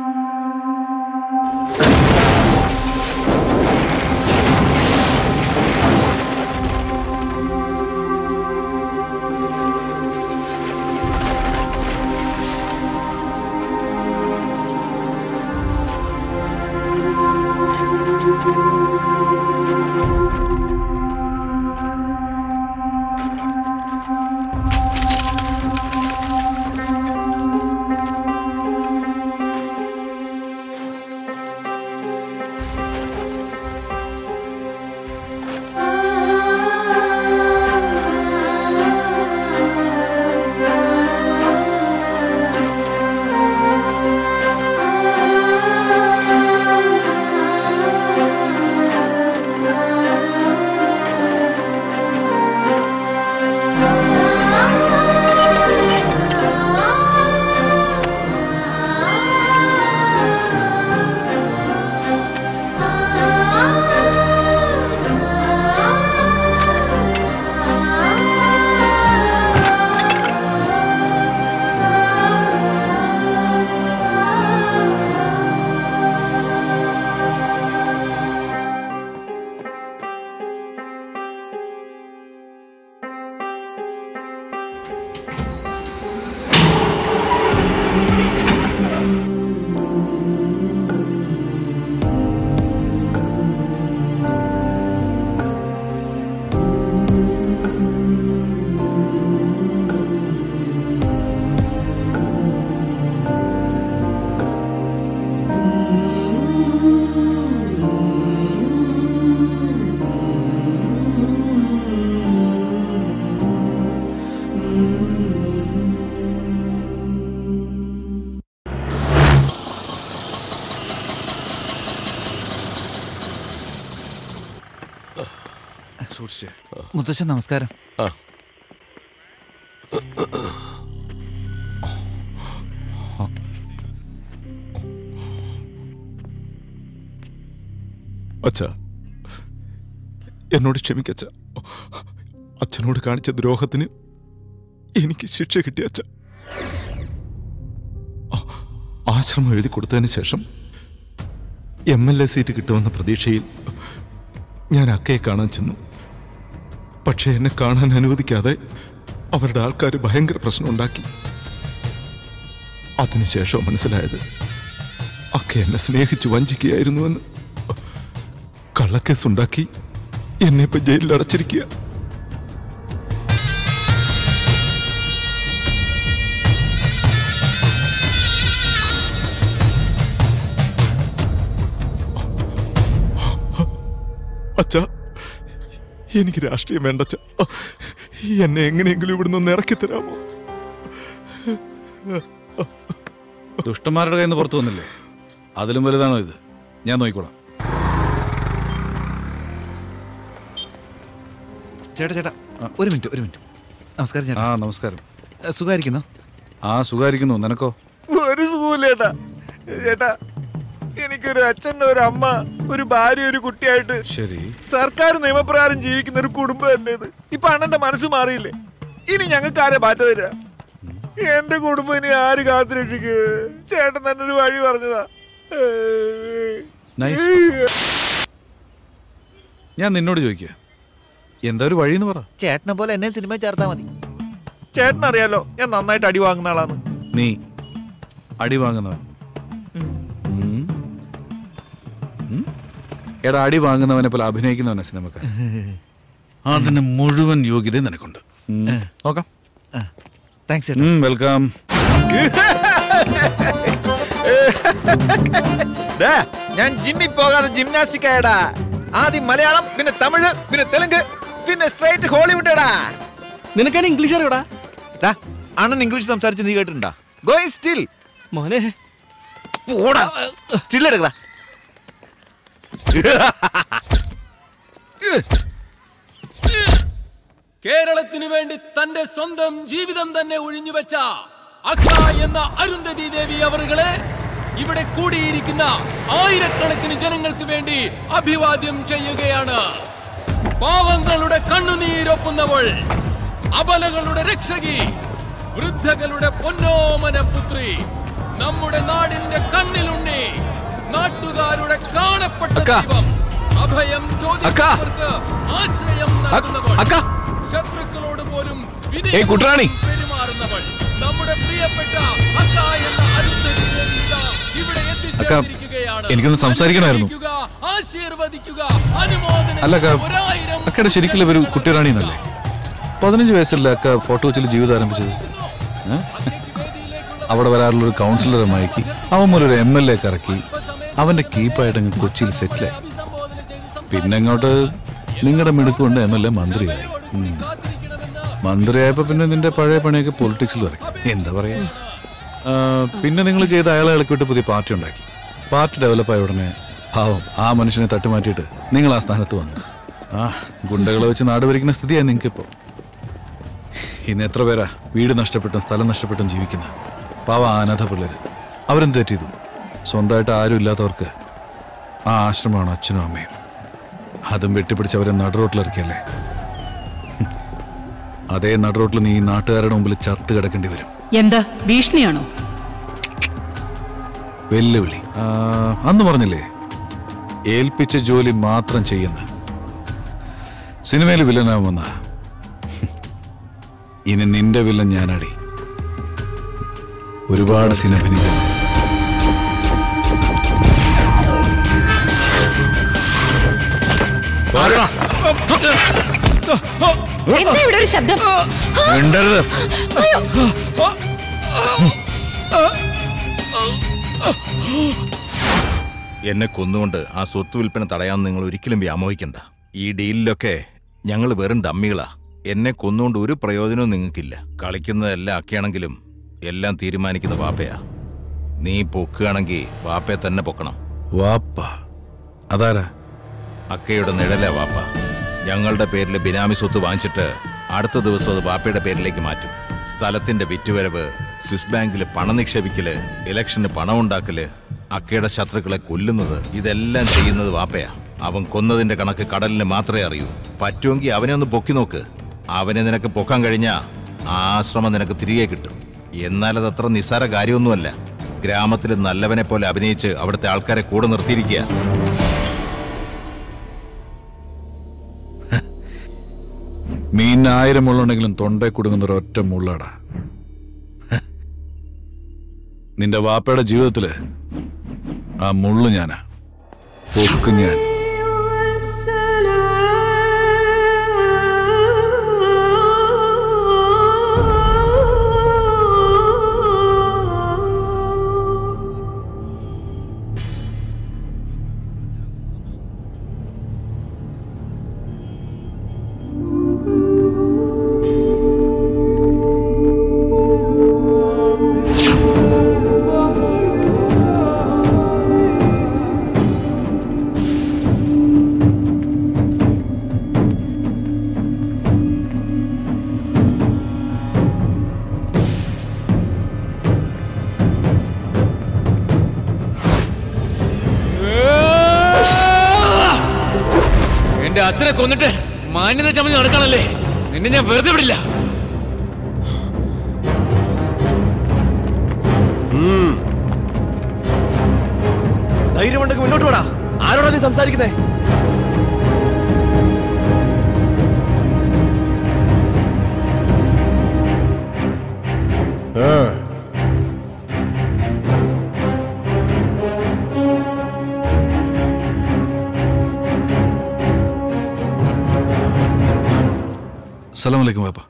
സൂക്ഷിച്ചേ മുത്തശ്ശൻ നമസ്കാരം അച്ഛ എന്നോട് ക്ഷമിക്കച്ച അച്ഛനോട് കാണിച്ച ദ്രോഹത്തിന് എനിക്ക് ശിക്ഷ കിട്ടിയ അച്ഛ ആ- ആശ്രമം എഴുതി കൊടുത്തതിന് ശേഷം എം എൽ എ സീറ്റ് കിട്ടുമെന്ന പ്രതീക്ഷയിൽ ഞാൻ അക്കയെ കാണാൻ ചെന്നു പക്ഷേ എന്നെ കാണാൻ അനുവദിക്കാതെ അവരുടെ ആൾക്കാർ ഭയങ്കര പ്രശ്നം ഉണ്ടാക്കി അതിനുശേഷം മനസ്സിലായത് അക്ക എന്നെ സ്നേഹിച്ച് വഞ്ചിക്കുകയായിരുന്നുവെന്ന് കള്ളക്കേസ് ഉണ്ടാക്കി എന്നെ ഇപ്പൊ ജയിലിൽ അടച്ചിരിക്കുക അച്ഛ എനിക്ക് രാഷ്ട്രീയം വേണ്ട അച്ഛ എന്നെ എങ്ങനെയെങ്കിലും ഇവിടുന്ന് ഒന്ന് ഇറക്കി തരാമോ ദുഷ്ടന്മാരുടെ കയ്യിൽ നിന്ന് പുറത്തു വന്നില്ലേ അതിലും വലുതാണോ ഇത് ഞാൻ നോക്കിക്കോളാം ചേട്ടാ ചേട്ടാ ഒരു മിനിറ്റ് ഒരു മിനിറ്റ് നമസ്കാരം ചേട്ടാ ആ നമസ്കാരം സുഖമായിരിക്കുന്നു ആ സുഖമായിരിക്കുന്നു നിനക്കോ ഒരു സുഖമില്ല ചേട്ടാ ചേട്ടാ എനിക്കൊരു അച്ഛൻ ഒരു അമ്മ ഒരു ഭാര്യ ഒരു കുട്ടിയായിട്ട് ശരി സർക്കാർ നിയമപ്രകാരം ജീവിക്കുന്ന ഒരു കുടുംബം തന്നെ ഇത് ഇപ്പൊ അണ്ണന്റെ മനസ്സ് മാറിയില്ലേ ഇനി ഞങ്ങൾക്ക് ആരെ മാറ്റ തരാ എന്റെ കുടുംബം ഇനി ആര് കാത്തിരക്ഷിക്ക് ചേട്ടൻ തന്നെ ഒരു വഴി പറഞ്ഞതാ നൈസ് ഞാൻ നിന്നോട് ചോദിക്കുക എന്താ ഒരു വഴിയെന്ന് പറ ചേട്ടനെ പോലെ എന്നെ സിനിമ ചേർത്താ മതി ചേട്ടൻ അറിയാലോ ഞാൻ നന്നായിട്ട് അടി വാങ്ങുന്ന ആളാണ് നീ അടി വാങ്ങുന്നവൻ ഉം. ഉം? എടാ അടി വാങ്ങുന്നവനെ പോലെ അഭിനയിക്കുന്നവനെ സിനിമക്കാർ അതിന് മുഴുവൻ യോഗ്യത നിനക്കുണ്ട് ഉം. നോക്കാം താങ്ക്സ് വെൽക്കം ഡാ, ഞാൻ ജിമ്മിൽ പോകാതെ ജിംനാസ്റ്റിക് ആയടാ ആദ്യം മലയാളം പിന്നെ തമിഴ് പിന്നെ തെലുങ്ക് പിന്നെ സ്ട്രൈറ്റ് ഹോളിവുഡാ നിനക്കാണ് ഇംഗ്ലീഷ് അറിയടാ ഡാ അണ്ണൻ ഇംഗ്ലീഷ് സംസാരിച്ച് നീ കേട്ടിട്ടുണ്ടാ ഗോയിങ് സ്റ്റിൽ മോനെ പോടാ സ്റ്റിൽ എടുക്കടാ കേരളത്തിനു വേണ്ടി തന്റെ സ്വന്തം ജീവിതം തന്നെ ഒഴിഞ്ഞുവെച്ച അക്ക എന്ന അരുന്ധതി ദേവി അവറുകളെ ഇവിടെ കൂടിയിരിക്കുന്ന ആയിരക്കണക്കിന് ജനങ്ങൾക്ക് വേണ്ടി അഭിവാദ്യം ചെയ്യുകയാണ് പാവങ്ങളുടെ കണ്ണുനീരൊപ്പുന്നവൾ അബലകളുടെ രക്ഷകി വൃദ്ധകളുടെ പൊന്നോമന പുത്രി നമ്മുടെ നാടിന്റെ കണ്ണിലുണ്ണി നാട്ടുകാരുടെ കാണപ്പെട്ട ദൈവം അഭയം ചോദിക്കുന്നവർക്ക് ആശ്രയം നൽകുന്നവൾ ശത്രുക്കളോട് പോലും ഏയ് കുട്ടറാണി. പെരുമാറുന്നവൾ നമ്മുടെ പ്രിയപ്പെട്ട അക്ക എന്ന അരുന്ധതി ദേവി ഇതാ ഇവിടെ അക്ക എത്തിച്ചേർന്നിരിക്കുകയാണ്. എനിക്കൊന്ന് സംസാരിക്കണമായിരുന്നു അനുഗ്രഹിക്കുക, ആശീർവദിക്കുക അനുമോദനം അല്ല അക്ക അക്കയുടെ ശരിക്കുള്ള ഒരു കുട്ടിറാണി എന്നല്ലേ പതിനഞ്ച് വയസ്സല്ലേ അക്ക ഫോട്ടോ വെച്ചിൽ ജീവിതം ആരംഭിച്ചത് ഏ? അവിടെ വരാറുള്ള ഒരു കൗൺസിലറെ മയക്കി അവൻ മൂലം ഒരു എം എൽ എ കറക്കി അവന്റെ കീപ്പായിട്ട് അങ്ങ് കൊച്ചിയിൽ സെറ്റിലായി പിന്നെ അങ്ങോട്ട് നിങ്ങളുടെ മിടുക്കൊണ്ട് എം എൽ എ മന്ത്രിയായി ഉം. മന്ത്രിയായപ്പോ പിന്നെ നിന്റെ പഴയ പണിയൊക്കെ പൊളിറ്റിക്സിൽ ഇറങ്ങി എന്താ പറയാ ആ, പിന്നെ നിങ്ങൾ ചെയ്ത അയാളെ ഇളക്കി വിട്ട് പുതിയ പാർട്ടി ഉണ്ടാക്കി പാർട്ടി ഡെവലപ്പായ ഉടനെ പാവം ആ മനുഷ്യനെ തട്ടുമാറ്റിയിട്ട് നിങ്ങൾ ആ സ്ഥാനത്ത് വന്നു ആ ഗുണ്ടകളെ വെച്ച് നാട് ഭരിക്കുന്ന സ്ഥിതിയാണ് നിങ്ങൾക്കിപ്പോ ഇന്ന് എത്ര പേരാ വീട് നഷ്ടപ്പെട്ടും സ്ഥലം നഷ്ടപ്പെട്ടും ജീവിക്കുന്ന പാവ അനാഥ പിള്ളേര് അവരെന്ത് തെറ്റിയതു സ്വന്തമായിട്ട് ആരും ഇല്ലാത്തവർക്ക് ആ ആശ്രമമാണ് അച്ഛനും അമ്മയും അതും വെട്ടിപ്പിടിച്ച് അവരെ നടുറോട്ടിലിറക്കിയല്ലേ ഹും. അതേ നടുറോട്ടിൽ നീ ഈ നാട്ടുകാരുടെ മുമ്പിൽ ചത്ത് കിടക്കേണ്ടി വരും എന്താ ഭീഷണിയാണോ വെല്ലുവിളി ആ, അന്ന് പറഞ്ഞില്ലേ ഏൽപ്പിച്ച ജോലി മാത്രം ചെയ്യുന്ന സിനിമയിൽ വില്ലനാവുമെന്ന ഇനി നിന്റെ വില്ലൻ ഞാനടി ഒരുപാട് സിനിമ എന്താ ഇവിടെ ഒരു ശബ്ദം മിണ്ടരുത്. അയ്യോ. എന്നെ കൊന്നുകൊണ്ട് ആ സ്വത്ത് വിൽപ്പന തടയാമെന്ന് നിങ്ങൾ ഒരിക്കലും വ്യാമോഹിക്കണ്ട ഈ ഡീലിലൊക്കെ ഞങ്ങൾ വെറും ഡമ്മികളാ എന്നെ കൊന്നുകൊണ്ട് ഒരു പ്രയോജനവും നിങ്ങൾക്കില്ല കളിക്കുന്നതെല്ലാം അക്കയാണെങ്കിലും എല്ലാം തീരുമാനിക്കുന്ന വാപ്പയാ നീ പൊക്കുകയാണെങ്കിൽ വാപ്പയെ തന്നെ പൊക്കണം വാപ്പ അതാരാ അക്കയുടെ നിഴലാ വാപ്പ ഞങ്ങളുടെ പേരിൽ ബിനാമി സ്വത്ത് വാങ്ങിച്ചിട്ട് അടുത്ത ദിവസം അത് വാപ്പയുടെ പേരിലേക്ക് മാറ്റും സ്ഥലത്തിന്റെ വിറ്റുവരവ് സ്വിസ് ബാങ്കിൽ പണം നിക്ഷേപിക്കല് ഇലക്ഷന് പണം ഉണ്ടാക്കല് അക്കയുടെ ശത്രുക്കളെ കൊല്ലുന്നത് ഇതെല്ലാം ചെയ്യുന്നത് വാപ്പയാ അവൻ കൊന്നതിന്റെ കണക്ക് കടലിന് മാത്രമേ അറിയൂ പറ്റുമെങ്കിൽ അവനെ ഒന്ന് പൊക്കി നോക്ക് അവനെ നിനക്ക് പൊക്കാൻ കഴിഞ്ഞാ ആ ആശ്രമം നിനക്ക് തിരികെ കിട്ടും എന്നാൽ അത് അത്ര നിസ്സാര കാര്യമൊന്നുമല്ല ഗ്രാമത്തിൽ നല്ലവനെ പോലെ അഭിനയിച്ച് അവിടുത്തെ ആൾക്കാരെ കൂടെ നിർത്തിയിരിക്കുക മീൻ ആയിരം മുള്ളുണ്ടെങ്കിലും തൊണ്ടേ കുടുങ്ങുന്ന ഒരൊറ്റ മുള്ളാടാ നിന്റെ വാപ്പയുടെ ജീവിതത്തില് ആ മുള്ളു ഞാനാ പൊക്കും ഞാൻ എന്റെ അച്ഛനെ കൊന്നിട്ട് മാന്യത ചമഞ്ഞ് നടക്കണല്ലേ നിന്നെ ഞാൻ വെറുതെ വിടില്ല ധൈര്യമുണ്ടെങ്കിൽ മുന്നോട്ട് വേടാ ആരോടാ നീ സംസാരിക്കുന്നേ സലാം വലൈക്കും വാപ്പ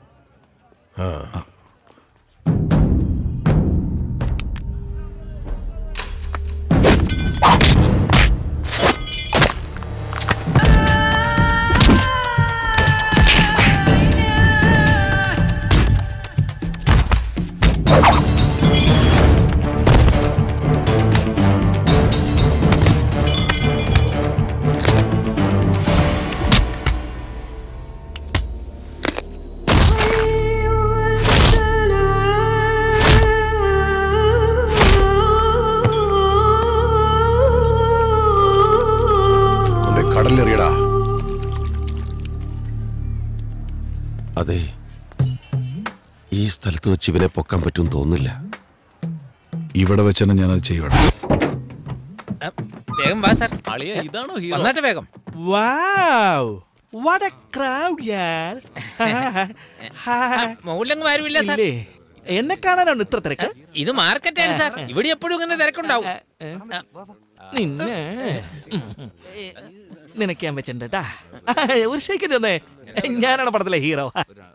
കൊണ്ടേ കടലിലെറിയടാ അതെ ഈ സ്ഥലത്ത് വെച്ച് ഇവനെ പൊക്കാൻ പറ്റും തോന്നില്ല ഇവിടെ വെച്ച് തന്നെ ഞാനത് ചെയ്യണം വേഗം വാ സാർ ഇതാണോ വന്നാട്ടെ വേഗം വാവ് വാട്ട് എ ക്രൗഡ് യാർ മുകളിലങ്ങ് ആരുമില്ല സാർ ഇല്ലേ? എന്നെ കാണാനാണ് ഇത്ര തിരക്ക് ഇത് മാർക്കറ്റാണ് സാർ ഇവിടെ എപ്പോഴും ഇങ്ങനെ തിരക്കുണ്ടാവും നിന്നെ നിനക്ക് ഞാൻ വെച്ചിട്ടുണ്ട് ഒരു ഷേക്കിന്റെ തന്നേ ഞാനാണ് പടത്തിലെ ഹീറോ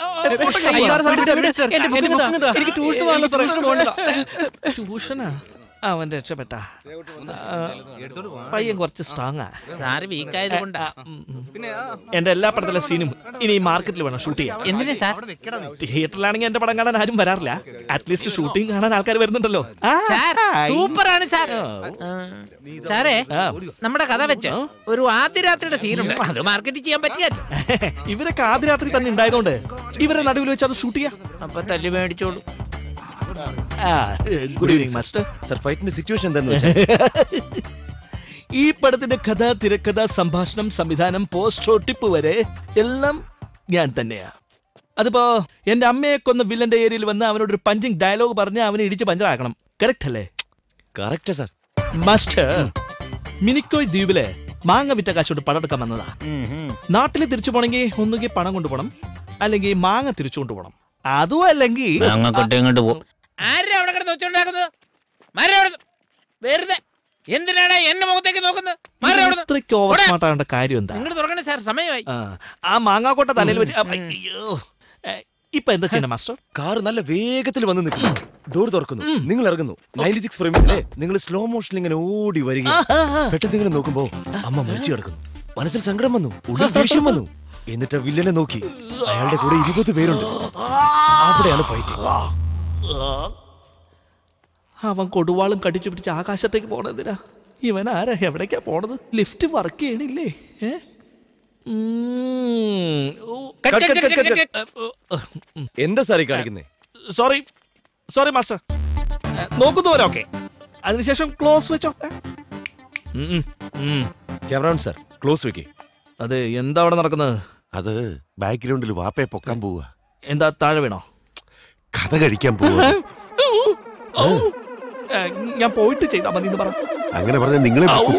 ട്യൂഷനാ അവൻ രക്ഷപ്പെട്ട പയ്യൻ കുറച്ച് സ്ട്രോങ് സാറ് വീക്ക് ആയത് കൊണ്ടാ എന്റെ എല്ലാ പടത്തിലെ സീനും ഇനി മാർക്കറ്റിൽ വേണം ഷൂട്ട് ചെയ്യാൻ എന്തിനാ സാർ തിയേറ്ററിലാണെങ്കിൽ എന്റെ പടം കാണാൻ ആരും വരാറില്ല അറ്റ്ലീസ്റ്റ് ഷൂട്ടിംഗ് കാണാൻ ആൾക്കാർ വരുന്നുണ്ടല്ലോ ആ, സാർ ഹായ്. സൂപ്പറാണ് സാർ സാറേ നമ്മുടെ കഥ വെച്ച് ഒരു ആദ്യ രാത്രിയുടെ സീനുണ്ട് അത് മാർക്കറ്റ് ചെയ്യാൻ പറ്റിയല്ലോ ഇവരൊക്കെ ആദ്യ രാത്രി തന്നെ ഉണ്ടായതുകൊണ്ട് ഇവരെ നടുവിൽ വെച്ച് അത് ഷൂട്ട് ചെയ്യാം അപ്പൊ തല്ലി മേടിച്ചോളൂ ഗുഡ് ഈവനിങ് മാസ്റ്റർ സർ ഫൈറ്റിന്റെ സിറ്റുവേഷൻ എന്താന്ന് വെച്ചാൽ ഈ പടത്തിന്റെ കഥ തിരക്കഥ സംഭാഷണം സംവിധാനം പോസ്റ്റോ ടിപ്പ് വരെ എല്ലാം ഞാൻ തന്നെയാ അതിപ്പോ എന്റെ അമ്മയെ കൊന്ന വില്ലന്റെ ഏരിയയിൽ വന്ന് അവനോട് ഒരു പഞ്ചിങ് ഡയലോഗ് പറഞ്ഞ് അവനെ ഇടിച്ച് പഞ്ചറാക്കണം കറക്റ്റ് അല്ലേ കറക്റ്റ് സാർ മാസ്റ്റർ മിനിക്കോയ് ദ്വീപിലെ മാങ്ങ വിറ്റ കാശോട് പണം എടുക്കാൻ വന്നതാ നാട്ടിൽ തിരിച്ചു പോണെങ്കിൽ ഒന്നുകിൽ പണം കൊണ്ടുപോകണം അല്ലെങ്കിൽ മാങ്ങ തിരിച്ചു കൊണ്ടുപോകണം അതും അല്ലെങ്കിൽ മാങ്ങക്കൊട്ട എങ്ങോട്ട് പോകും ആരാ അവിടെ കിടന്ന് വെച്ചോണ്ടാക്കുന്നത് മാറി അവിടെ വെറുതെ എന്തിനാണ് എന്നെ മുഖത്തേക്ക് നോക്കുന്നത് മാറി അവിടെ ഇത്രയ്ക്ക് ഓവർ സ്മാർട്ട് ആവേണ്ട കാര്യം എന്താ നിങ്ങൾ തുറക്കണേ സാർ സമയമായി ആ, ആ മാങ്ങാക്കോട്ട തലയിൽ വെച്ച് അപ്പ, അയ്യോ ഏ, ഇപ്പൊ എന്താ ചെയ്യണം മാസ്റ്റർ കാർ നല്ല വേഗത്തിൽ വന്ന് നിൽക്കുന്നു ഡോർ തുറക്കുന്നു നിങ്ങൾ ഇറങ്ങുന്നു നയൻറ്റി സിക്സ് ഫ്രെയിംസിലെ നിങ്ങൾ സ്ലോ മോഷനിൽ ഇങ്ങനെ ഓടി വരിക പെട്ടെന്ന് ഇങ്ങനെ നോക്കുമ്പോ അമ്മ മരിച്ചു കിടക്കുന്നു മനസ്സിൽ സങ്കടം വന്നു ഉള്ളിൽ ദേഷ്യം വന്നു എന്നിട്ട് ആ വില്ലനെ നോക്കി അയാളുടെ കൂടെ ഇരുപത് പേരുണ്ട് അവിടെയാണ് ഫൈറ്റ് അവൻ കൊടുവാളും കടിച്ചു പിടിച്ച് ആകാശത്തേക്ക് പോണെന്തിനാ ഇവൻ ആരാ എവിടേക്കാ പോണത് ലിഫ്റ്റ് വർക്ക് ചെയ്യണില്ലേ ഏ? ഉം. ഓ, കട്ട്, കട്ട്, കട്ട്, കട്ട്, ഉം. എന്താ സാറേ കാണിക്കുന്നേ സോറി സോറി മാസ്റ്റർ ഏ, നോക്കുന്നവരെ ഓക്കെ അതിനുശേഷം ക്ലോസ് വെച്ചോ ഏ? ഉം, ഉം, ഉം. ക്യാമറ സാർ ക്ലോസ് വെക്കേ അതെ എന്താ അവിടെ നടക്കുന്നത് അത് ബാക്ക്ഗ്രൗണ്ടിൽ വാപ്പയെ പൊക്കാൻ പോവുക എന്താ താഴെ വീണോ കഥ കഴിക്കാൻ പോവുക ഏ, ഞാൻ പോയിട്ട് ചെയ്താ മതി എന്ന് പറ അങ്ങനെ പറഞ്ഞ നിങ്ങളെ പൊക്കും.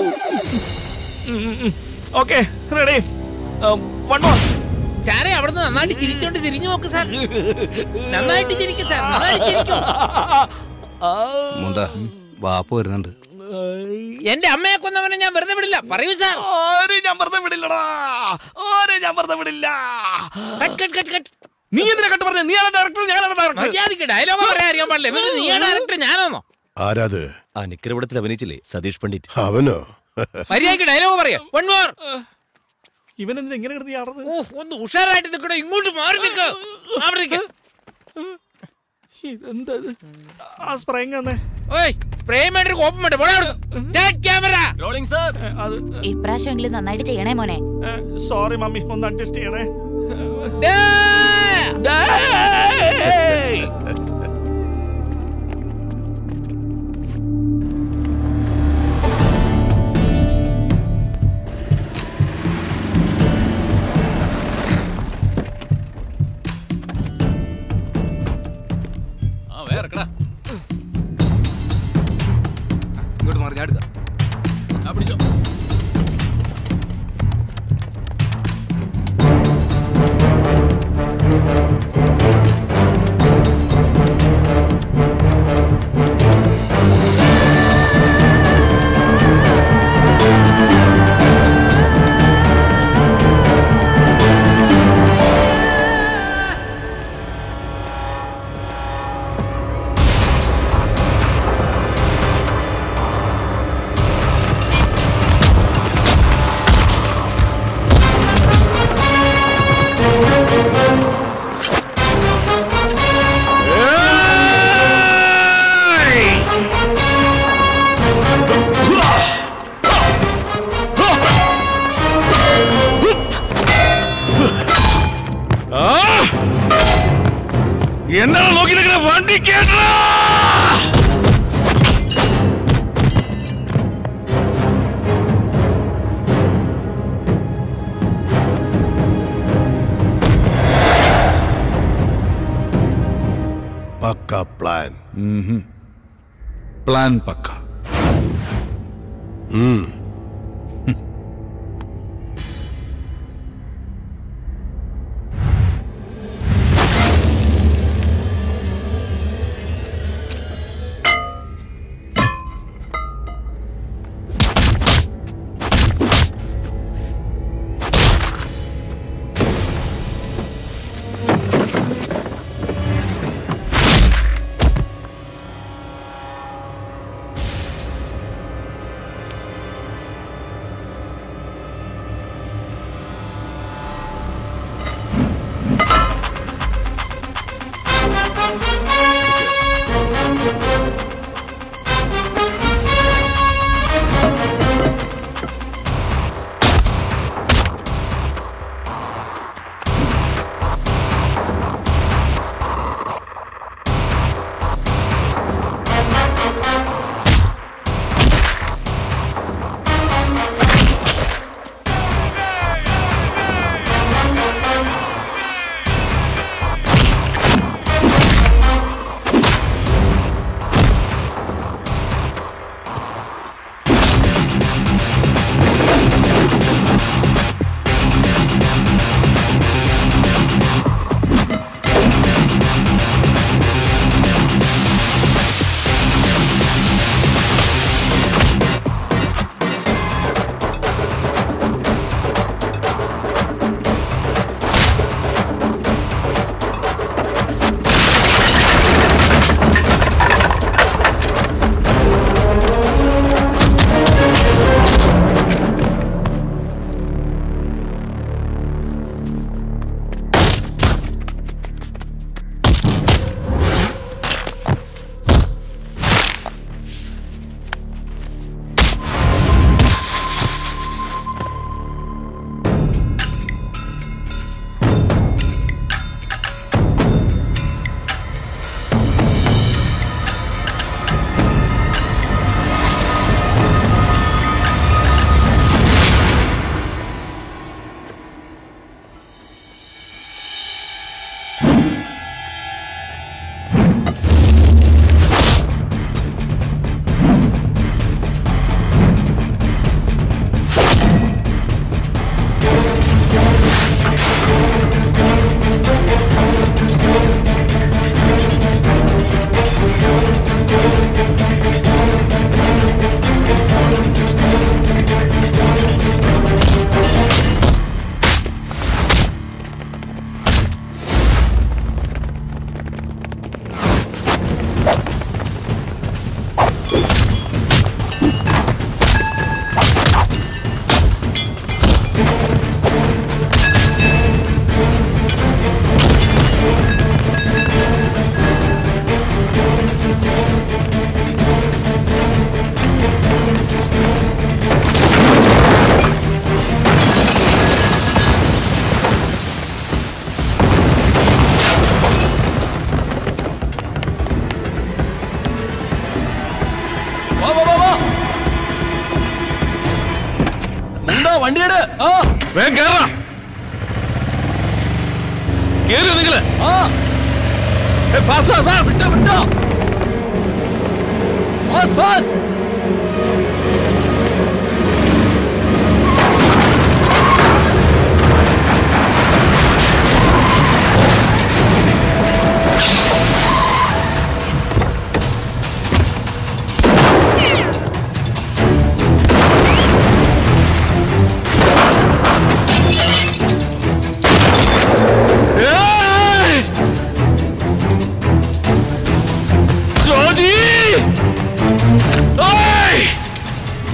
ഓക്കെ റെഡി വൺ മോർ സാറേ അവിടുന്ന് നന്നായിട്ട് ചിരിച്ചോണ്ട് തിരിഞ്ഞു നോക്ക് സാർ നന്നായിട്ട് ചിരിക്കും സാർ നന്നായിട്ട് ചിരിക്കും മുന്താ വാപ്പ് വരുന്നുണ്ട് എന്റെ അമ്മയെ കൊന്നവനെ ഞാൻ വെറുതെ വിടില്ല പറയൂ സാർ ഞാൻ വെറുതെ വിടില്ലടാ ആരെ ഞാൻ വെറുതെ വിടില്ല കട്ട് കട്ട് കട്ട് കട്ട് നീ എന്തിനാ കട്ട് പറഞ്ഞ നീയാണ് ഡയറക്ടർ ഞാനാണ് ഡയറക്ടർ മര്യാദക്ക് ഡയലോഗ് പറയാൻ അറിയാൻ പാടില്ല എന്നിട്ട് നീയാണ് ഡയറക്ടർ ഞാനാണോ ആരാത് ആ നിക്കരവിടത്തിൽ അഭിനയിച്ചില്ലേ സതീഷ് പണ്ഡിറ്റ് അവനോ മര്യാദക്ക് ഡയലോഗ് പറയാം വൺ മോർ ഇവൻ എന്തിനാ ഇങ്ങനെ കിടന്ന് ചാടുന്നത് ഓ ഒന്ന് ഉഷാറായിട്ട് നിൽക്കണോ ഇങ്ങോട്ട് മാറി നിൽക്ക് അവിടെ നിൽക്ക് ഇതെന്താ ഇത്? ആ സ്പ്രേങ് തന്നെ ഓയ് പ്രേമയുടെ കോപ്പം വേണ്ട പോടാ അവിടുന്ന് സ്റ്റാർട്ട് ക്യാമറ റോളിംഗ് സാർ അത് ഇപ്രാവശ്യമെങ്കിലും നന്നായിട്ട് ചെയ്യണേ മോനെ സോറി മമ്മി ഒന്ന് അഡ്ജസ്റ്റ് ചെയ്യണേ ആ വേറെ ഇറക്കടാ. ഇങ്ങോട്ട് മാറി ഞാൻ എടുക്കാം ആ, പിടിച്ചോ എന്താണോ നോക്കി നിൽക്കണേ വണ്ടി കേട്ടാ പക്ക പ്ലാൻ പ്ലാൻ പക്ക വണ്ടിയുടെ ആ വേഗം കേറാ കേറിയോ നിങ്ങള് ആ ഫാസ്റ്റ് ഫാസ്റ്റ് വിട്ടോ വിട്ടോ ഫാസ്റ്റ് ഫാസ്റ്റ് ഏയ്! ജോജി! ഓയ്!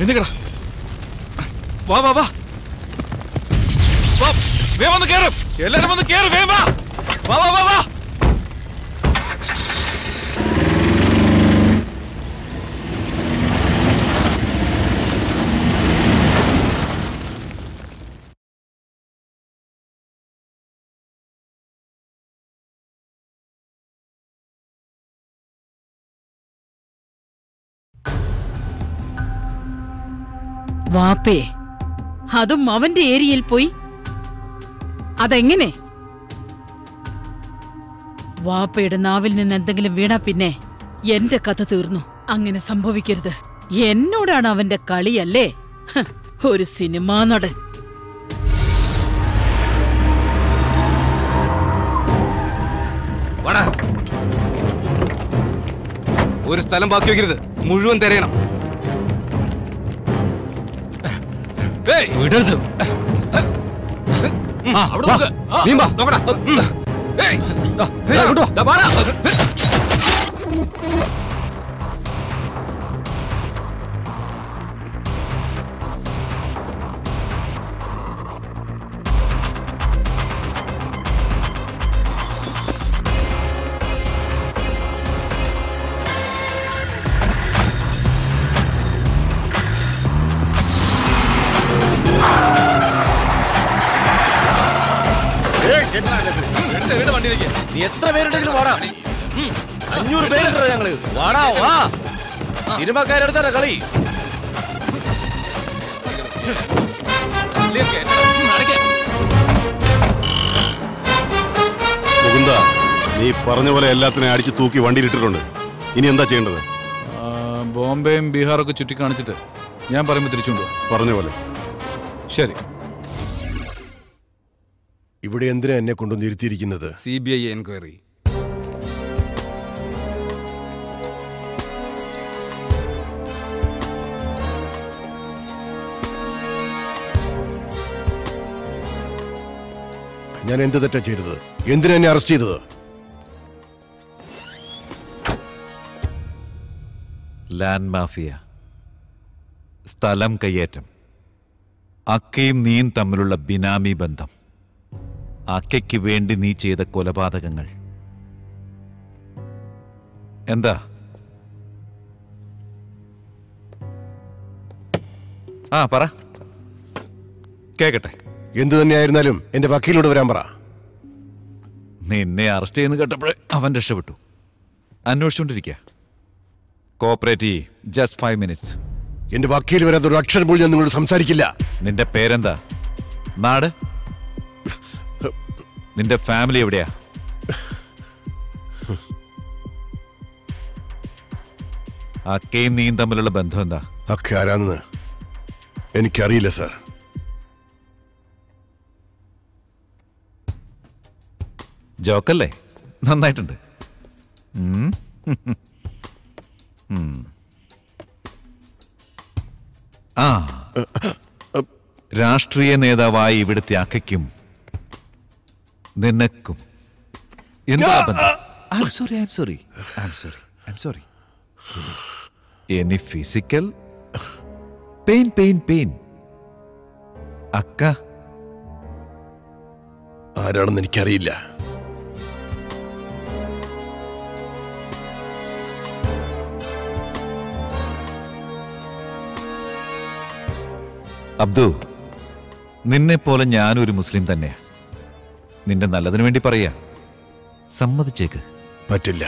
എഴുന്നേക്കടാ വാ വാ വാ വാ, വേഗം വന്ന് കേറ് എല്ലാരും വന്ന് കേറ് വേഗം വാ വാ വാ വാ വാ വാപ്പേ അതും അവന്റെ ഏരിയയിൽ പോയി അതെങ്ങനെ വാപ്പയുടെ നാവിൽ നിന്ന് എന്തെങ്കിലും വീണാ പിന്നെ എന്റെ കഥ തീർന്നു അങ്ങനെ സംഭവിക്കരുത് എന്നോടാണ് അവന്റെ കളിയല്ലേ ഹ്, ഒരു സിനിമാ നടൻ വാടാ ഒരു സ്ഥലം ബാക്കി വെക്കരുത് മുഴുവൻ തിരയണം ഏയ്, വിടരുത് ആ, അവിടെ നോക്ക്. നീ വാ, നോക്കടാ. ഉം. ഏയ്, ദാ, ഏയ്, അങ്ങോട്ട് വാ. ദാ, വാടാ. എടുത്ത് വീട് വണ്ടിയിലേക്ക് നീ എത്ര പേരുണ്ടെങ്കിലും വാടാ ഉം, അഞ്ഞൂറ് പേരുണ്ടോ ഞങ്ങള് വാടാ വാ സിനിമക്കാരെടുത്താ കളി മുകുന്ദ നീ പറഞ്ഞ പോലെ എല്ലാത്തിനെയും അടിച്ചു തൂക്കി വണ്ടിയിലിട്ടിട്ടുണ്ട് ഇനി എന്താ ചെയ്യേണ്ടത് ആ, ബോംബെയും ബീഹാറൊക്കെ ചുറ്റിക്കാണിച്ചിട്ട് ഞാൻ പറയുമ്പോൾ തിരിച്ചുകൊണ്ടു പറഞ്ഞ പോലെ ശരി ഇവിടെ എന്തിനാ എന്നെ കൊണ്ടുവന്ന് ഇരുത്തിയിരിക്കുന്നത് സി ബി ഐ എൻക്വയറി ഞാൻ എന്ത് തെറ്റാ ചെയ്തത് എന്തിനാ എന്നെ അറസ്റ്റ് ചെയ്തത് ലാൻഡ് മാഫിയ സ്ഥലം കയ്യേറ്റം അക്കയും നീയും തമ്മിലുള്ള ബിനാമി ബന്ധം അക്കയ്ക്ക് വേണ്ടി നീ ചെയ്ത കൊലപാതകങ്ങൾ എന്താ ആ പറ കേക്കട്ടെ എന്തു തന്നെയായിരുന്നാലും എന്റെ വക്കീലോട് വരാൻ പറ നിന്നെ അറസ്റ്റ് ചെയ്യുന്ന കേട്ടപ്പോഴേ അവൻ രക്ഷപ്പെട്ടു അന്വേഷിച്ചുകൊണ്ടിരിക്കുക കോപ്പറേറ്റ് ജസ്റ്റ് ഫൈവ് മിനിറ്റ്സ് എന്റെ വക്കീൽ വരാത്ത ഒരു അക്ഷരം പോലും ഞാൻ നിങ്ങളോട് സംസാരിക്കില്ല നിന്റെ പേരെന്താ നാട് നിന്റെ ഫാമിലി എവിടെയാ അക്കയും നീയും തമ്മിലുള്ള ബന്ധം എന്താ ഒക്കെ ആരാന്ന് എനിക്കറിയില്ല സാർ ജോക്കല്ലേ നന്നായിട്ടുണ്ട് ഉം. ഉം. ആ രാഷ്ട്രീയ നേതാവായി ഇവിടുത്തെ അക്കയ്ക്കും നിനക്കും എന്താ ബന്ധം I'm sorry I'm sorry I'm sorry I'm sorry any physical pain pain pain അക്ക ആരാണെന്ന് എനിക്കറിയില്ല അബ്ദു നിന്നെ പോലെ ഞാനൊരു മുസ്ലിം തന്നെയാ നിന്റെ നല്ലതിനു വേണ്ടി പറയാ സമ്മതിച്ചേക്ക് പറ്റില്ല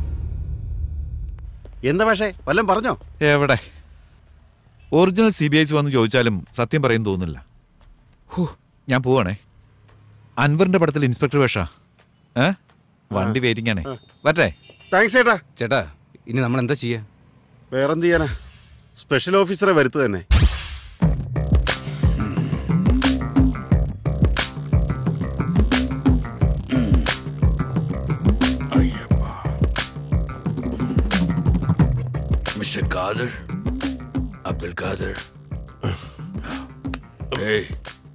എന്താ പക്ഷേ വല്ലതും പറഞ്ഞോ എവിടെ ഒറിജിനൽ സി ബി ഐസ് വന്ന് ചോദിച്ചാലും സത്യം പറയും തോന്നില്ല ഹൂ ഞാൻ പോവാണേ അൻവറിന്റെ പടത്തിൽ ഇൻസ്പെക്ടർ വേഷ ഏ വണ്ടി വെയിറ്റിംഗ് ആണേ വരട്ടെ താങ്ക്സ് ചേട്ടാ ചേട്ടാ ഇനി നമ്മൾ എന്താ ചെയ്യാ വേറെന്ത് ചെയ്യാനാ സ്പെഷ്യൽ ഓഫീസറെ വരുത്തു തന്നെ മിസ്റ്റർ ഖാദർ അബ്ദുൽ ഖാദർ ഏയ്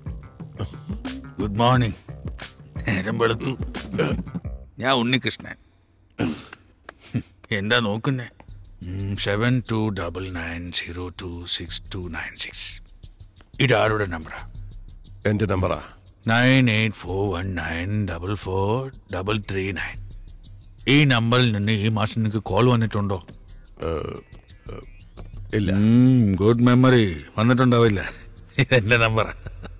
ഗുഡ് മോർണിംഗ് നേരം വെളുത്തു ഞാൻ ഉണ്ണികൃഷ്ണൻ എന്താ നോക്കുന്നേ seven two double nine zero two six two nine six ഇത് ആരുടെ നമ്പറാ എന്റെ നമ്പറാ nine eight four one nine double four double three nine ഈ നമ്പറിൽ നിന്ന് ഈ മാസം നിങ്ങൾക്ക് കോൾ വന്നിട്ടുണ്ടോ ഇല്ല ഗുഡ് മെമ്മറി വന്നിട്ടുണ്ടാവില്ല ഇതെന്റെ നമ്പറാ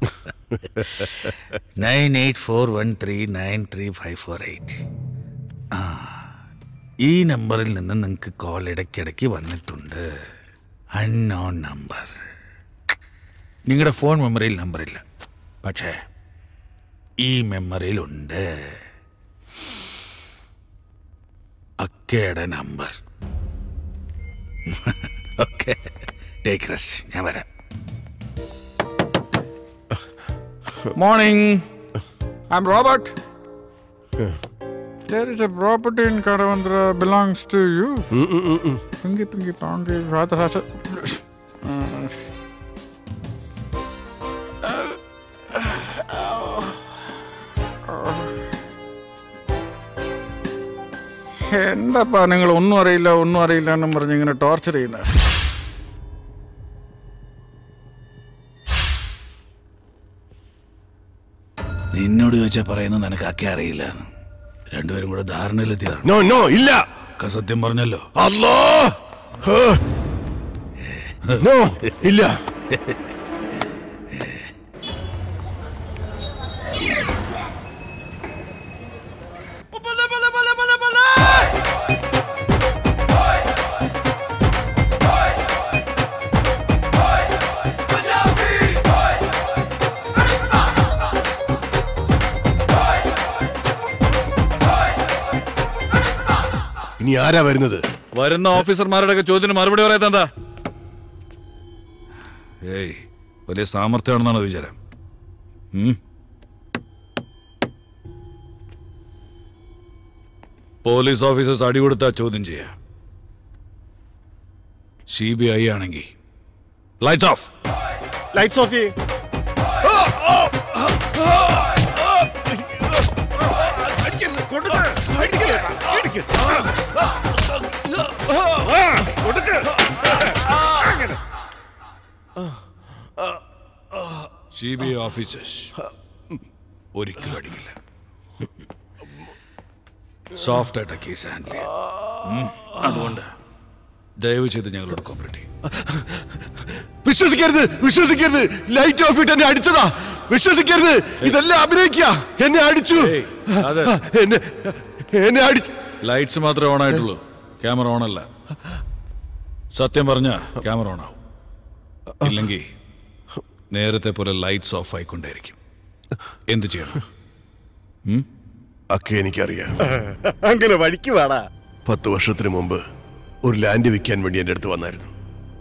nine eight four one three nine three five four eight ആ ഈ നമ്പറിൽ നിന്ന് നിങ്ങൾക്ക് കോൾ ഇടയ്ക്കിടയ്ക്ക് വന്നിട്ടുണ്ട് അൺനോൺ നമ്പർ നിങ്ങളുടെ ഫോൺ മെമ്മറിയിൽ നമ്പറില്ല പക്ഷേ ഈ മെമ്മറിയിലുണ്ട് അക്കയുടെ നമ്പർ ഓക്കെ ടേക്ക് റെസ്റ്റ് ഞാൻ വരാം Morning. I'm Robert. There is a property in Karavandra belongs to you. Pingy, pingy, pongy, rather, rather. Uh, എന്താപ്പാ നിങ്ങൾ ഒന്നും അറിയില്ല ഒന്നും അറിയില്ല എന്നും പറഞ്ഞ് ഇങ്ങനെ ടോർച്ചർ ചെയ്യുന്നത് നിന്നോട് ചോദിച്ചാൽ പറയുന്നത് നിനക്ക് അക്കെ അറിയില്ല രണ്ടുപേരും കൂടെ ധാരണയിലെത്തിയതാണ് നോ നോ ഇല്ല അക്ക സത്യം പറഞ്ഞല്ലോ അല്ലോ നോ ഇല്ല ഇനി ആരാ വരുന്നത് വരുന്ന ഓഫീസർമാരുടെ ഒക്കെ ചോദ്യത്തിന് മറുപടി പറയാത്ത എന്താ ഏയ് വലിയ സാമർത്ഥ്യമാണെന്നാണ് വിചാരം ഉം? പോലീസ് ഓഫീസേഴ്സ് അടികൊടുത്താ ചോദ്യം ചെയ്യാ സി ബി ഐ ആണെങ്കിൽ ലൈറ്റ്സ് ഓഫ് ലൈറ്റ്സ് ഓഫ് ചെയ്യ് സി ബി ഐ ഓഫീസേഴ്സ് ഒരിക്കലും അടിക്കില്ല സോഫ്റ്റ് ആയിട്ടാ കേസ് ഹാൻഡിൽ ചെയ്യാം അതുകൊണ്ട് ദയവ് ചെയ്ത് ഞങ്ങളോട് കോപ്പറേറ്റ് ചെയ്യും വിശ്വസിക്കരുത് വിശ്വസിക്കരുത് ലൈറ്റ് ഓഫ് ഇട്ട് എന്നെ അടിച്ചതാ വിശ്വസിക്കരുത് ഇതെല്ലാം അഭിനയിക്കുക എന്നെ അടിച്ചു അതെ. എന്നെ എന്നെ അടിച്ചു ലൈറ്റ്സ് മാത്രമേ ഓൺ ആയിട്ടുള്ളൂ ക്യാമറ ഓൺ അല്ല സത്യം പറഞ്ഞ ക്യാമറ ഓൺ ആവും ഇല്ലെങ്കിൽ നേരത്തെ പോലെ ലൈറ്റ്സ് ഓഫ് ആയിക്കൊണ്ടേയിരിക്കും എന്ത് ചെയ്യണം ഉം? ഒക്കെ എനിക്കറിയാം അങ്ങനെ വഴിക്ക് വേടാ പത്ത് വർഷത്തിന് മുമ്പ് ഒരു ലാൻഡ് വിൽക്കാൻ വേണ്ടി എൻ്റെ അടുത്ത് വന്നായിരുന്നു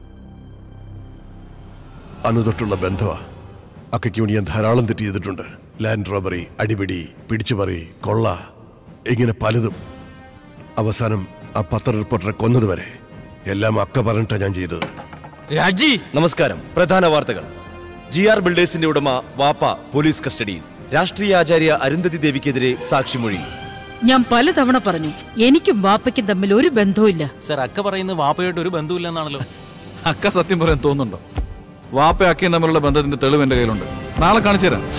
അന്ന് തൊട്ടുള്ള ബന്ധമാ അക്കയ്ക്ക് വേണ്ടി ഞാൻ ധാരാളം തെറ്റ് ചെയ്തിട്ടുണ്ട് ലാൻഡ് റോബറി അടിപിടി പിടിച്ചുപറി കൊള്ള ഇങ്ങനെ പലതും അവസാനം ആ പത്ര റിപ്പോർട്ടറെ കൊന്നത് വരെ എല്ലാം അക്ക പറഞ്ഞിട്ടാ ഞാൻ ചെയ്തത് രാജി നമസ്കാരം പ്രധാന വാർത്തകൾ ജി ആർ ബിൽഡേഴ്സിന്റെ ഉടമ വാപ്പ പോലീസ് കസ്റ്റഡിയിൽ രാഷ്ട്രീയ ആചാര്യ അരുന്ധതി ദേവിക്കെതിരെ സാക്ഷിമൊഴി ഞാൻ പലതവണ പറഞ്ഞു എനിക്കും വാപ്പയ്ക്കും തമ്മിൽ ഒരു ബന്ധവുമില്ല സർ അക്ക പറയുന്നത് വാപ്പയായിട്ട് ഒരു ബന്ധമില്ലെന്നാണല്ലോ അക്ക സത്യം പറയാൻ തോന്നുന്നുണ്ടോ വാപ്പ അക്കയും തമ്മിലുള്ള ബന്ധത്തിന്റെ തെളിവ് എന്റെ കയ്യിലുണ്ട് നാളെ കാണിച്ചു തരാം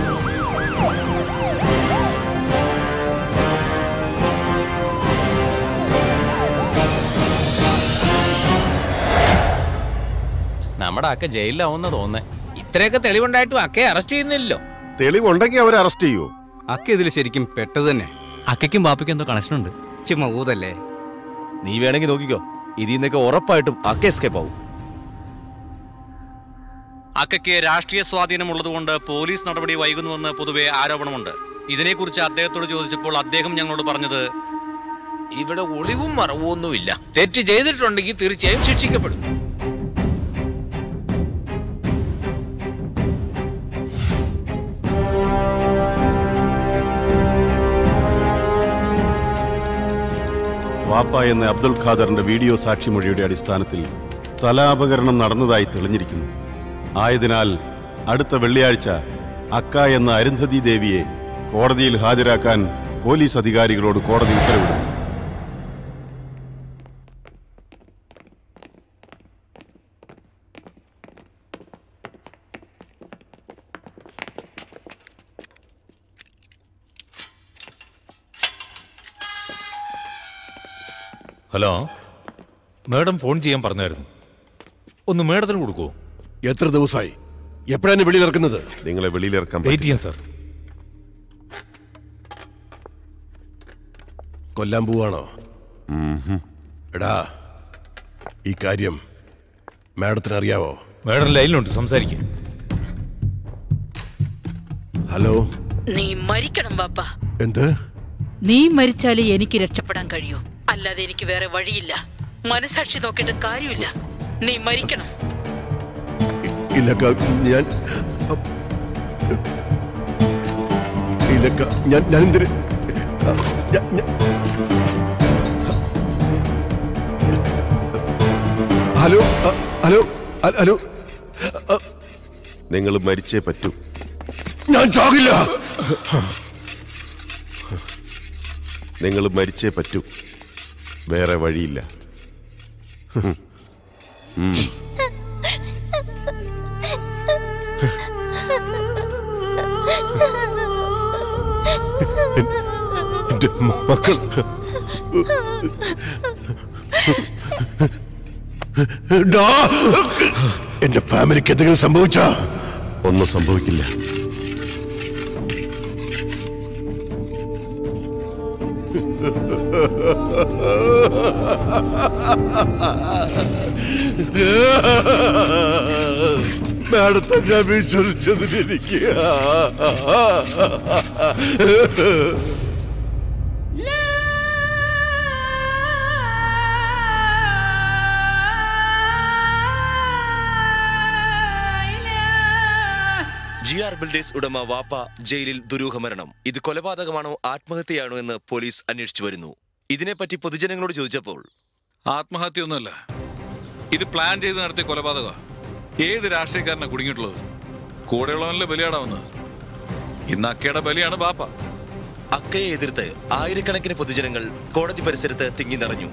നമ്മുടെ അക്ക ജയിലിലാവുന്ന തോന്നേ ഇത്രയൊക്കെ തെളിവുണ്ടായിട്ടും അക്കയെ അറസ്റ്റ് ചെയ്യുന്നില്ലല്ലോ തെളിവുണ്ടെങ്കിൽ അവരെ അറസ്റ്റ് ചെയ്യൂ അക്ക ഇതിൽ ശരിക്കും പെട്ടത് തന്നെ അക്കയ്ക്കും ബാപ്പയ്ക്കും എന്തോ കണക്ഷൻ ഉണ്ട് ചുമ്മാ ഊതല്ലേ നീ വേണമെങ്കിൽ നോക്കിക്കോ ഇതിൽ നിന്നൊക്കെ ഉറപ്പായിട്ടും അക്ക എസ്കേപ്പ് ആവും അക്കയ്ക്ക് രാഷ്ട്രീയ സ്വാധീനമുള്ളതുകൊണ്ട് പോലീസ് നടപടി വൈകുന്നുവെന്ന് പൊതുവെ ആരോപണമുണ്ട് ഇതിനെക്കുറിച്ച് അദ്ദേഹത്തോട് ചോദിച്ചപ്പോൾ അദ്ദേഹം ഞങ്ങളോട് പറഞ്ഞത് ഇവിടെ ഒളിവും മറവും ഒന്നുമില്ല തെറ്റ് ചെയ്തിട്ടുണ്ടെങ്കിൽ തീർച്ചയായും ശിക്ഷിക്കപ്പെടും വാപ്പ എന്ന അബ്ദുൽ ഖാദറിന്റെ വീഡിയോ സാക്ഷിമൊഴിയുടെ അടിസ്ഥാനത്തിൽ തലാപകരണം നടന്നതായി തെളിഞ്ഞിരിക്കുന്നു ആയതിനാൽ അടുത്ത വെള്ളിയാഴ്ച അക്ക എന്ന അരുന്ധതി ദേവിയെ കോടതിയിൽ ഹാജരാക്കാൻ പോലീസ് അധികാരികളോട് കോടതി ഉത്തരവിടുന്നു ഹലോ മാഡം ഫോൺ ചെയ്യാൻ പറഞ്ഞായിരുന്നു ഒന്ന് മാഡത്തിന് കൊടുക്കുമോ എത്ര ദിവസമായി എപ്പോഴാണ് വെളിയിലിറക്കുന്നത് നിങ്ങളെ വെളിയിലിറക്കാൻ വെയിറ്റ് ചെയ്യാം സാർ കൊല്ലാൻ പോവാണോ എടാ ഈ കാര്യം മാഡത്തിന് അറിയാവോ മാഡം ലൈനിലുണ്ട് സംസാരിക്കും ഹലോ നീ മരിക്കണം ബാപ്പ എന്ത് നീ മരിച്ചാലേ എനിക്ക് രക്ഷപ്പെടാൻ കഴിയൂ അല്ലാതെ എനിക്ക് വേറെ വഴിയില്ല മനസാക്ഷി നോക്കിയിട്ട് കാര്യമില്ല നീ മരിക്കണം ഇല്ലക്ക ഞാൻ ഇല്ലക്ക ഞാൻ ഞാൻ എന്തിന് ഞാൻ- ഞാൻ- ഹലോ അ, ഹലോ അ- ഹലോ നിങ്ങൾ മരിച്ചേ പറ്റൂ ഞാൻ ചാകില്ല നിങ്ങൾ മരിച്ചേ പറ്റൂ വേറെ വഴിയില്ല ഉം. എന്റെ മക്കൾ ഡാ! എന്റെ ഫാമിലിക്ക് എന്തെങ്കിലും സംഭവിച്ച ഒന്നും സംഭവിക്കില്ല മാഡത്തെ ഞാൻ വിശ്വസിച്ചതിന് എനിക്ക് ജി ആർ ബിൽഡേഴ്സ് ഉടമ വാപ്പ ജയിലിൽ ദുരൂഹമരണം ഇത് കൊലപാതകമാണോ ആത്മഹത്യയാണോ എന്ന് പോലീസ് അന്വേഷിച്ചു വരുന്നു ഇതിനെപ്പറ്റി പൊതുജനങ്ങളോട് ചോദിച്ചപ്പോൾ ആത്മഹത്യയൊന്നുമല്ല ഇത് പ്ലാൻ ചെയ്ത് നടത്തിയ കൊലപാതക ഏത് രാഷ്ട്രീയക്കാരനാണ് കുടുങ്ങിയിട്ടുള്ളത് കൂടെയുള്ളവനല്ലേ ബലിയാടാവുന്നത് ഇന്ന് അക്കയുടെ ബലിയാണ് ബാപ്പ അക്കയെ എതിർത്ത് ആയിരക്കണക്കിന് പൊതുജനങ്ങൾ കോടതി പരിസരത്ത് തിങ്ങി നിറഞ്ഞു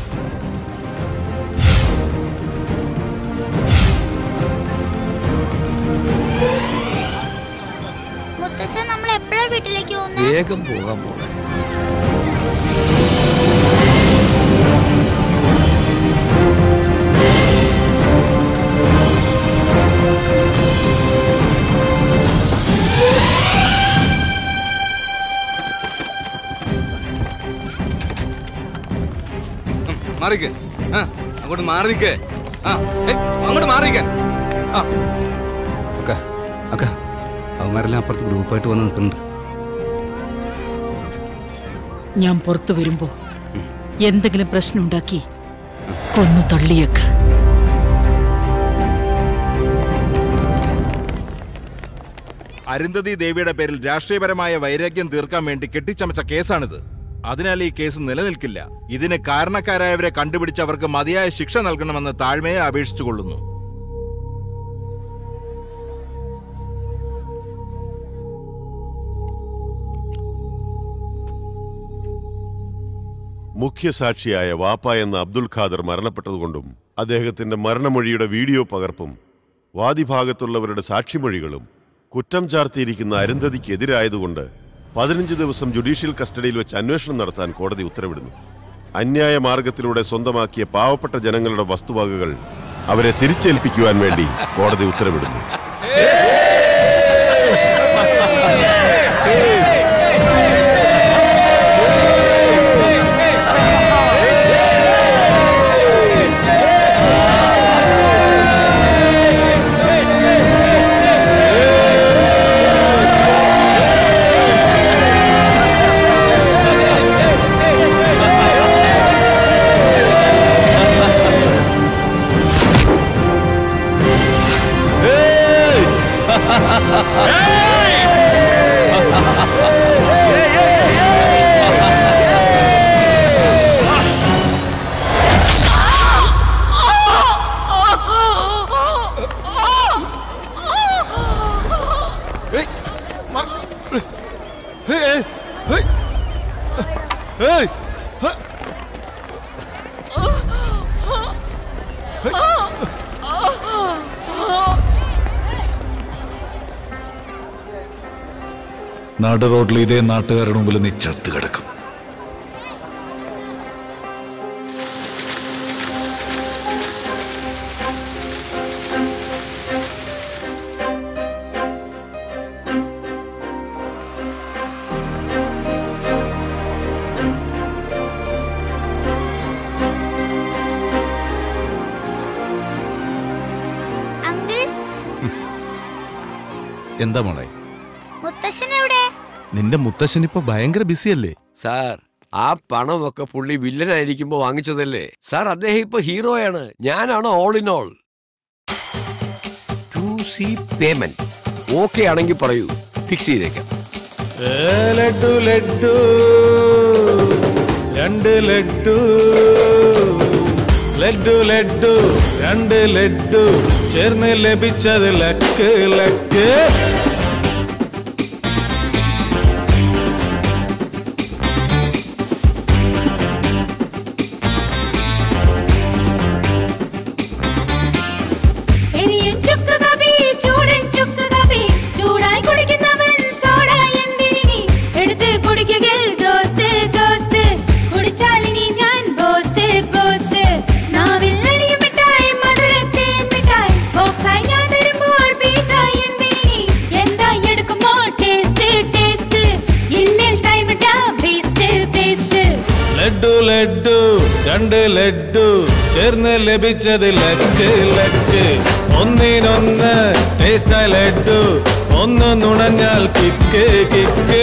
മുത്തച്ഛൻ നമ്മൾ എപ്പോഴാ വീട്ടിലേക്ക് പോകുന്നത് വേഗം പോകാൻ പോണേ മാറിക്ക് ആ അങ്ങോട്ട് മാറി നിൽക്കേ ആ ഏയ്, അങ്ങോട്ട് മാറിക്കാൻ ആ അക്ക അക്ക അവന്മാരെല്ലാം അപ്പുറത്ത് ഗ്രൂപ്പായിട്ട് വന്ന് നിൽക്കുന്നുണ്ട് ഞാൻ പുറത്തു വരുമ്പോ എന്തെങ്കിലും പ്രശ്നം ഉണ്ടാക്കി കൊന്നു തള്ളിയേക്ക് അരുന്ധതി ദേവിയുടെ പേരിൽ രാഷ്ട്രീയപരമായ വൈരാഗ്യം തീർക്കാൻ വേണ്ടി കെട്ടിച്ചമച്ച കേസാണിത് അതിനാൽ ഈ കേസ് നിലനിൽക്കില്ല ഇതിന് കാരണക്കാരായവരെ കണ്ടുപിടിച്ച് അവർക്ക് മതിയായ ശിക്ഷ നൽകണമെന്ന് താഴ്മയെ അപേക്ഷിച്ചുകൊള്ളുന്നു മുഖ്യസാക്ഷിയായ വാപ്പ എന്ന അബ്ദുൽ ഖാദർ മരണപ്പെട്ടതുകൊണ്ടും അദ്ദേഹത്തിന്റെ മരണമൊഴിയുടെ വീഡിയോ പകർപ്പും വാദിഭാഗത്തുള്ളവരുടെ സാക്ഷിമൊഴികളും കുറ്റം ചാർത്തിയിരിക്കുന്ന അരുന്ധതിക്കെതിരായതുകൊണ്ട് പതിനഞ്ച് ദിവസം ജുഡീഷ്യൽ കസ്റ്റഡിയിൽ വെച്ച് അന്വേഷണം നടത്താൻ കോടതി ഉത്തരവിടുന്നു അന്യായ മാർഗത്തിലൂടെ സ്വന്തമാക്കിയ പാവപ്പെട്ട ജനങ്ങളുടെ വസ്തുവകകൾ അവരെ തിരിച്ചേൽപ്പിക്കുവാൻ വേണ്ടി കോടതി ഉത്തരവിടുന്നു നട റോഡിൽ ഇതേ നാട്ടുകാരുടെ മുമ്പിൽ നീ ചത്ത് കിടക്കും എന്താ മോളെ മുത്തശ്ശൻ എവിടെ നിന്റെ മുത്തശ്ശൻ ഇപ്പൊ ഭയങ്കര ബിസിയല്ലേ സാർ ആ പണമൊക്കെ പുള്ളി വില്ലനായിരിക്കുമ്പോ വാങ്ങിച്ചതല്ലേ സാർ അദ്ദേഹം ഇപ്പൊ ഹീറോയാണ് ഞാനാണ് all in all to see payment okay ആണെങ്കിൽ പറയൂ ഫിക്സ് ചെയ്തേക്കാം ഏ, ലഡ്ഡു ലഡ്ഡു രണ്ട് ലഡ്ഡു ലഡ്ഡു ലഡ്ഡു രണ്ട് ലഡ്ഡു ചേർന്ന് ലഭിച്ചത് ലക്ക് ലക്ക് എരിയും ചുക്ക് കാപ്പി, ചൂടൻ ചുക്ക് കാപ്പി, ചൂടായി കുടിക്കുന്നവൻ സോഡ എന്തിനി? എടുത്ത് കുടിക്കുക ദോസ്ത്, ദോസ്ത്. കുടിച്ചാലിനി ഞാൻ ബോസ്, ബോസ്. നാവിൽ അലിയും മിഠായി, മധുരത്തേൻ മിഠായി. ബോക്സായി ഞാൻ തരുമ്പോൾ പിസ്സ എന്തിനി? എന്തായി എടുക്കുമോ ടേസ്റ്റ്, ടേസ്റ്റ്. ഇല്ലിൽ time ഇട്ടാ waste, waste. ലഡ്ഡു ലഡ്ഡു രണ്ട് ലഡ്ഡു ചേർന്ന് ലഭിച്ചത് ലക്ക് ലക്ക് ഒന്നിനൊന്ന് ടേസ്റ്റായി ലഡ്ഡു ഒന്ന് നുണഞ്ഞാൽ കിക്ക് കിക്ക്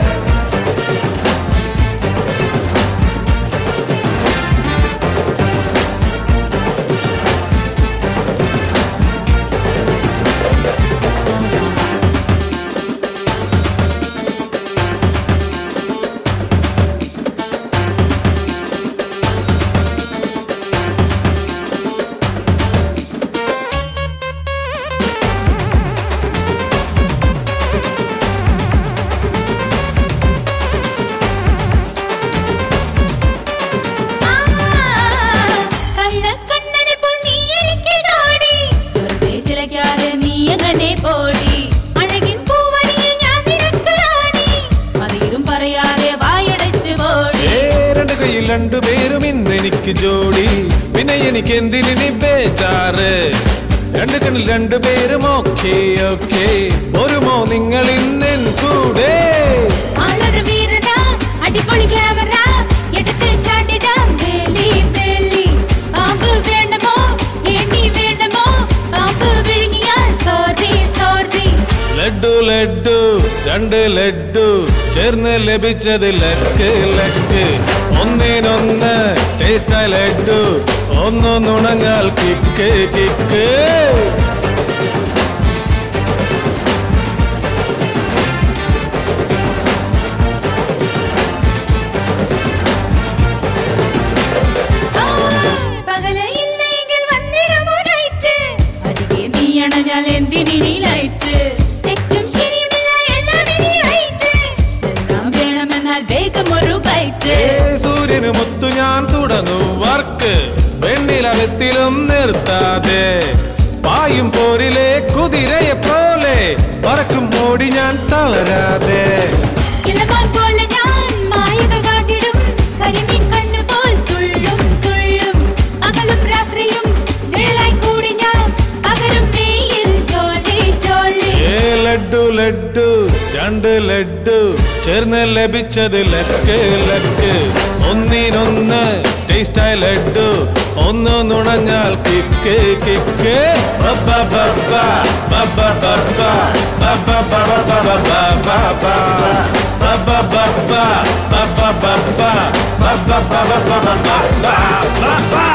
കള്ളക്കണ്ണനെ പോൽ നീ എനിക്ക് ജോഡി. വെറുതെ ചിലക്കാതെ നീ എങ്ങനെ പോടി? അഴകിൻ പൂവണിയിൽ ഞാൻ നിനക്ക് റാണി. അതേതും പറയാതെ വായടച്ച് പോടി. ഏ, രണ്ട് കയ്യിൽ രണ്ടു പേരും ഇന്ന് എനിക്ക് ജോഡി പിന്നെ എനിക്ക് എന്തിനി ബേജാറ് രണ്ട് കണ്ണിൽ രണ്ടു പേരും ഓക്കെ ഓക്കെ ഒരുമോ നിങ്ങൾ ഇന്നെൻ കൂടെ ആളൊരു വീരനാ, അടിപൊളി ക്യാമറ, എടുത്ത് ചാടിടാം വേലി, വേലി. പാമ്പ് വേണമോ ഏണി വേണമോ പാമ്പ് വിഴുങ്ങിയാൽ സോറി സോറി ലഡ്ഡു ലഡ്ഡു രണ്ട് ലഡ്ഡു ചേർന്ന് ലഭിച്ചത് ലക്ക് ലക്ക് ഒന്നിനൊന്ന് ടേസ്റ്റായി ലഡ്ഡു ഒന്ന് നുണഞ്ഞാൽ കിക്ക് കിക്ക് പകല് ഇല്ലെങ്കിൽ വന്നിടുമോ നൈറ്റ് അരികെ നീ അണഞ്ഞാൽ എന്തിനി ലൈറ്റ് തെറ്റും ശരിയുമില്ല എല്ലാം ഇനി റൈറ്റ് എല്ലാം വേണമെന്നാൽ വേഗം ഒരു ബൈറ്റ് ഏ, സൂര്യന് മുത്തു ഞാൻ തുടങ്ങും വർക്ക് വെണ്ണിലകത്തിലും നിർത്താതെ പായും പോരിലെ കുതിരയെ പോലെ പറക്കും ഓടി ഞാൻ തളരാതെ ഇളമാൻ പോലെ ഞാൻ മായകൾ കാട്ടിടും കരിമീൻ കണ്ണു പോൽ തുള്ളും തുള്ളും പകലും രാത്രിയും നിഴലായി കൂടി ഞാൻ പകരും വെയിൽ ജോലി ജോലി ഏ ലഡ്ഡു ലഡ്ഡു രണ്ട് ലഡ്ഡു ചേർന്ന് ലഭിച്ചത് ലക്ക് ലക്ക് ഒന്നിനൊന്ന് ടേസ്റ്റായി ലഡ്ഡു ഒന്ന് നുണഞ്ഞാൽ കിക്ക് കിക്ക് ബബ്ബ ബബ്ബ ബബ്ബ ബബ്ബ ബബ്ബ ബബ്ബ ബബ്ബ ബബ്ബ ബബ്ബ ബബ്ബ ബബ്ബ ബബ്ബ ബബ്ബ ബബ്ബ ബബ്ബ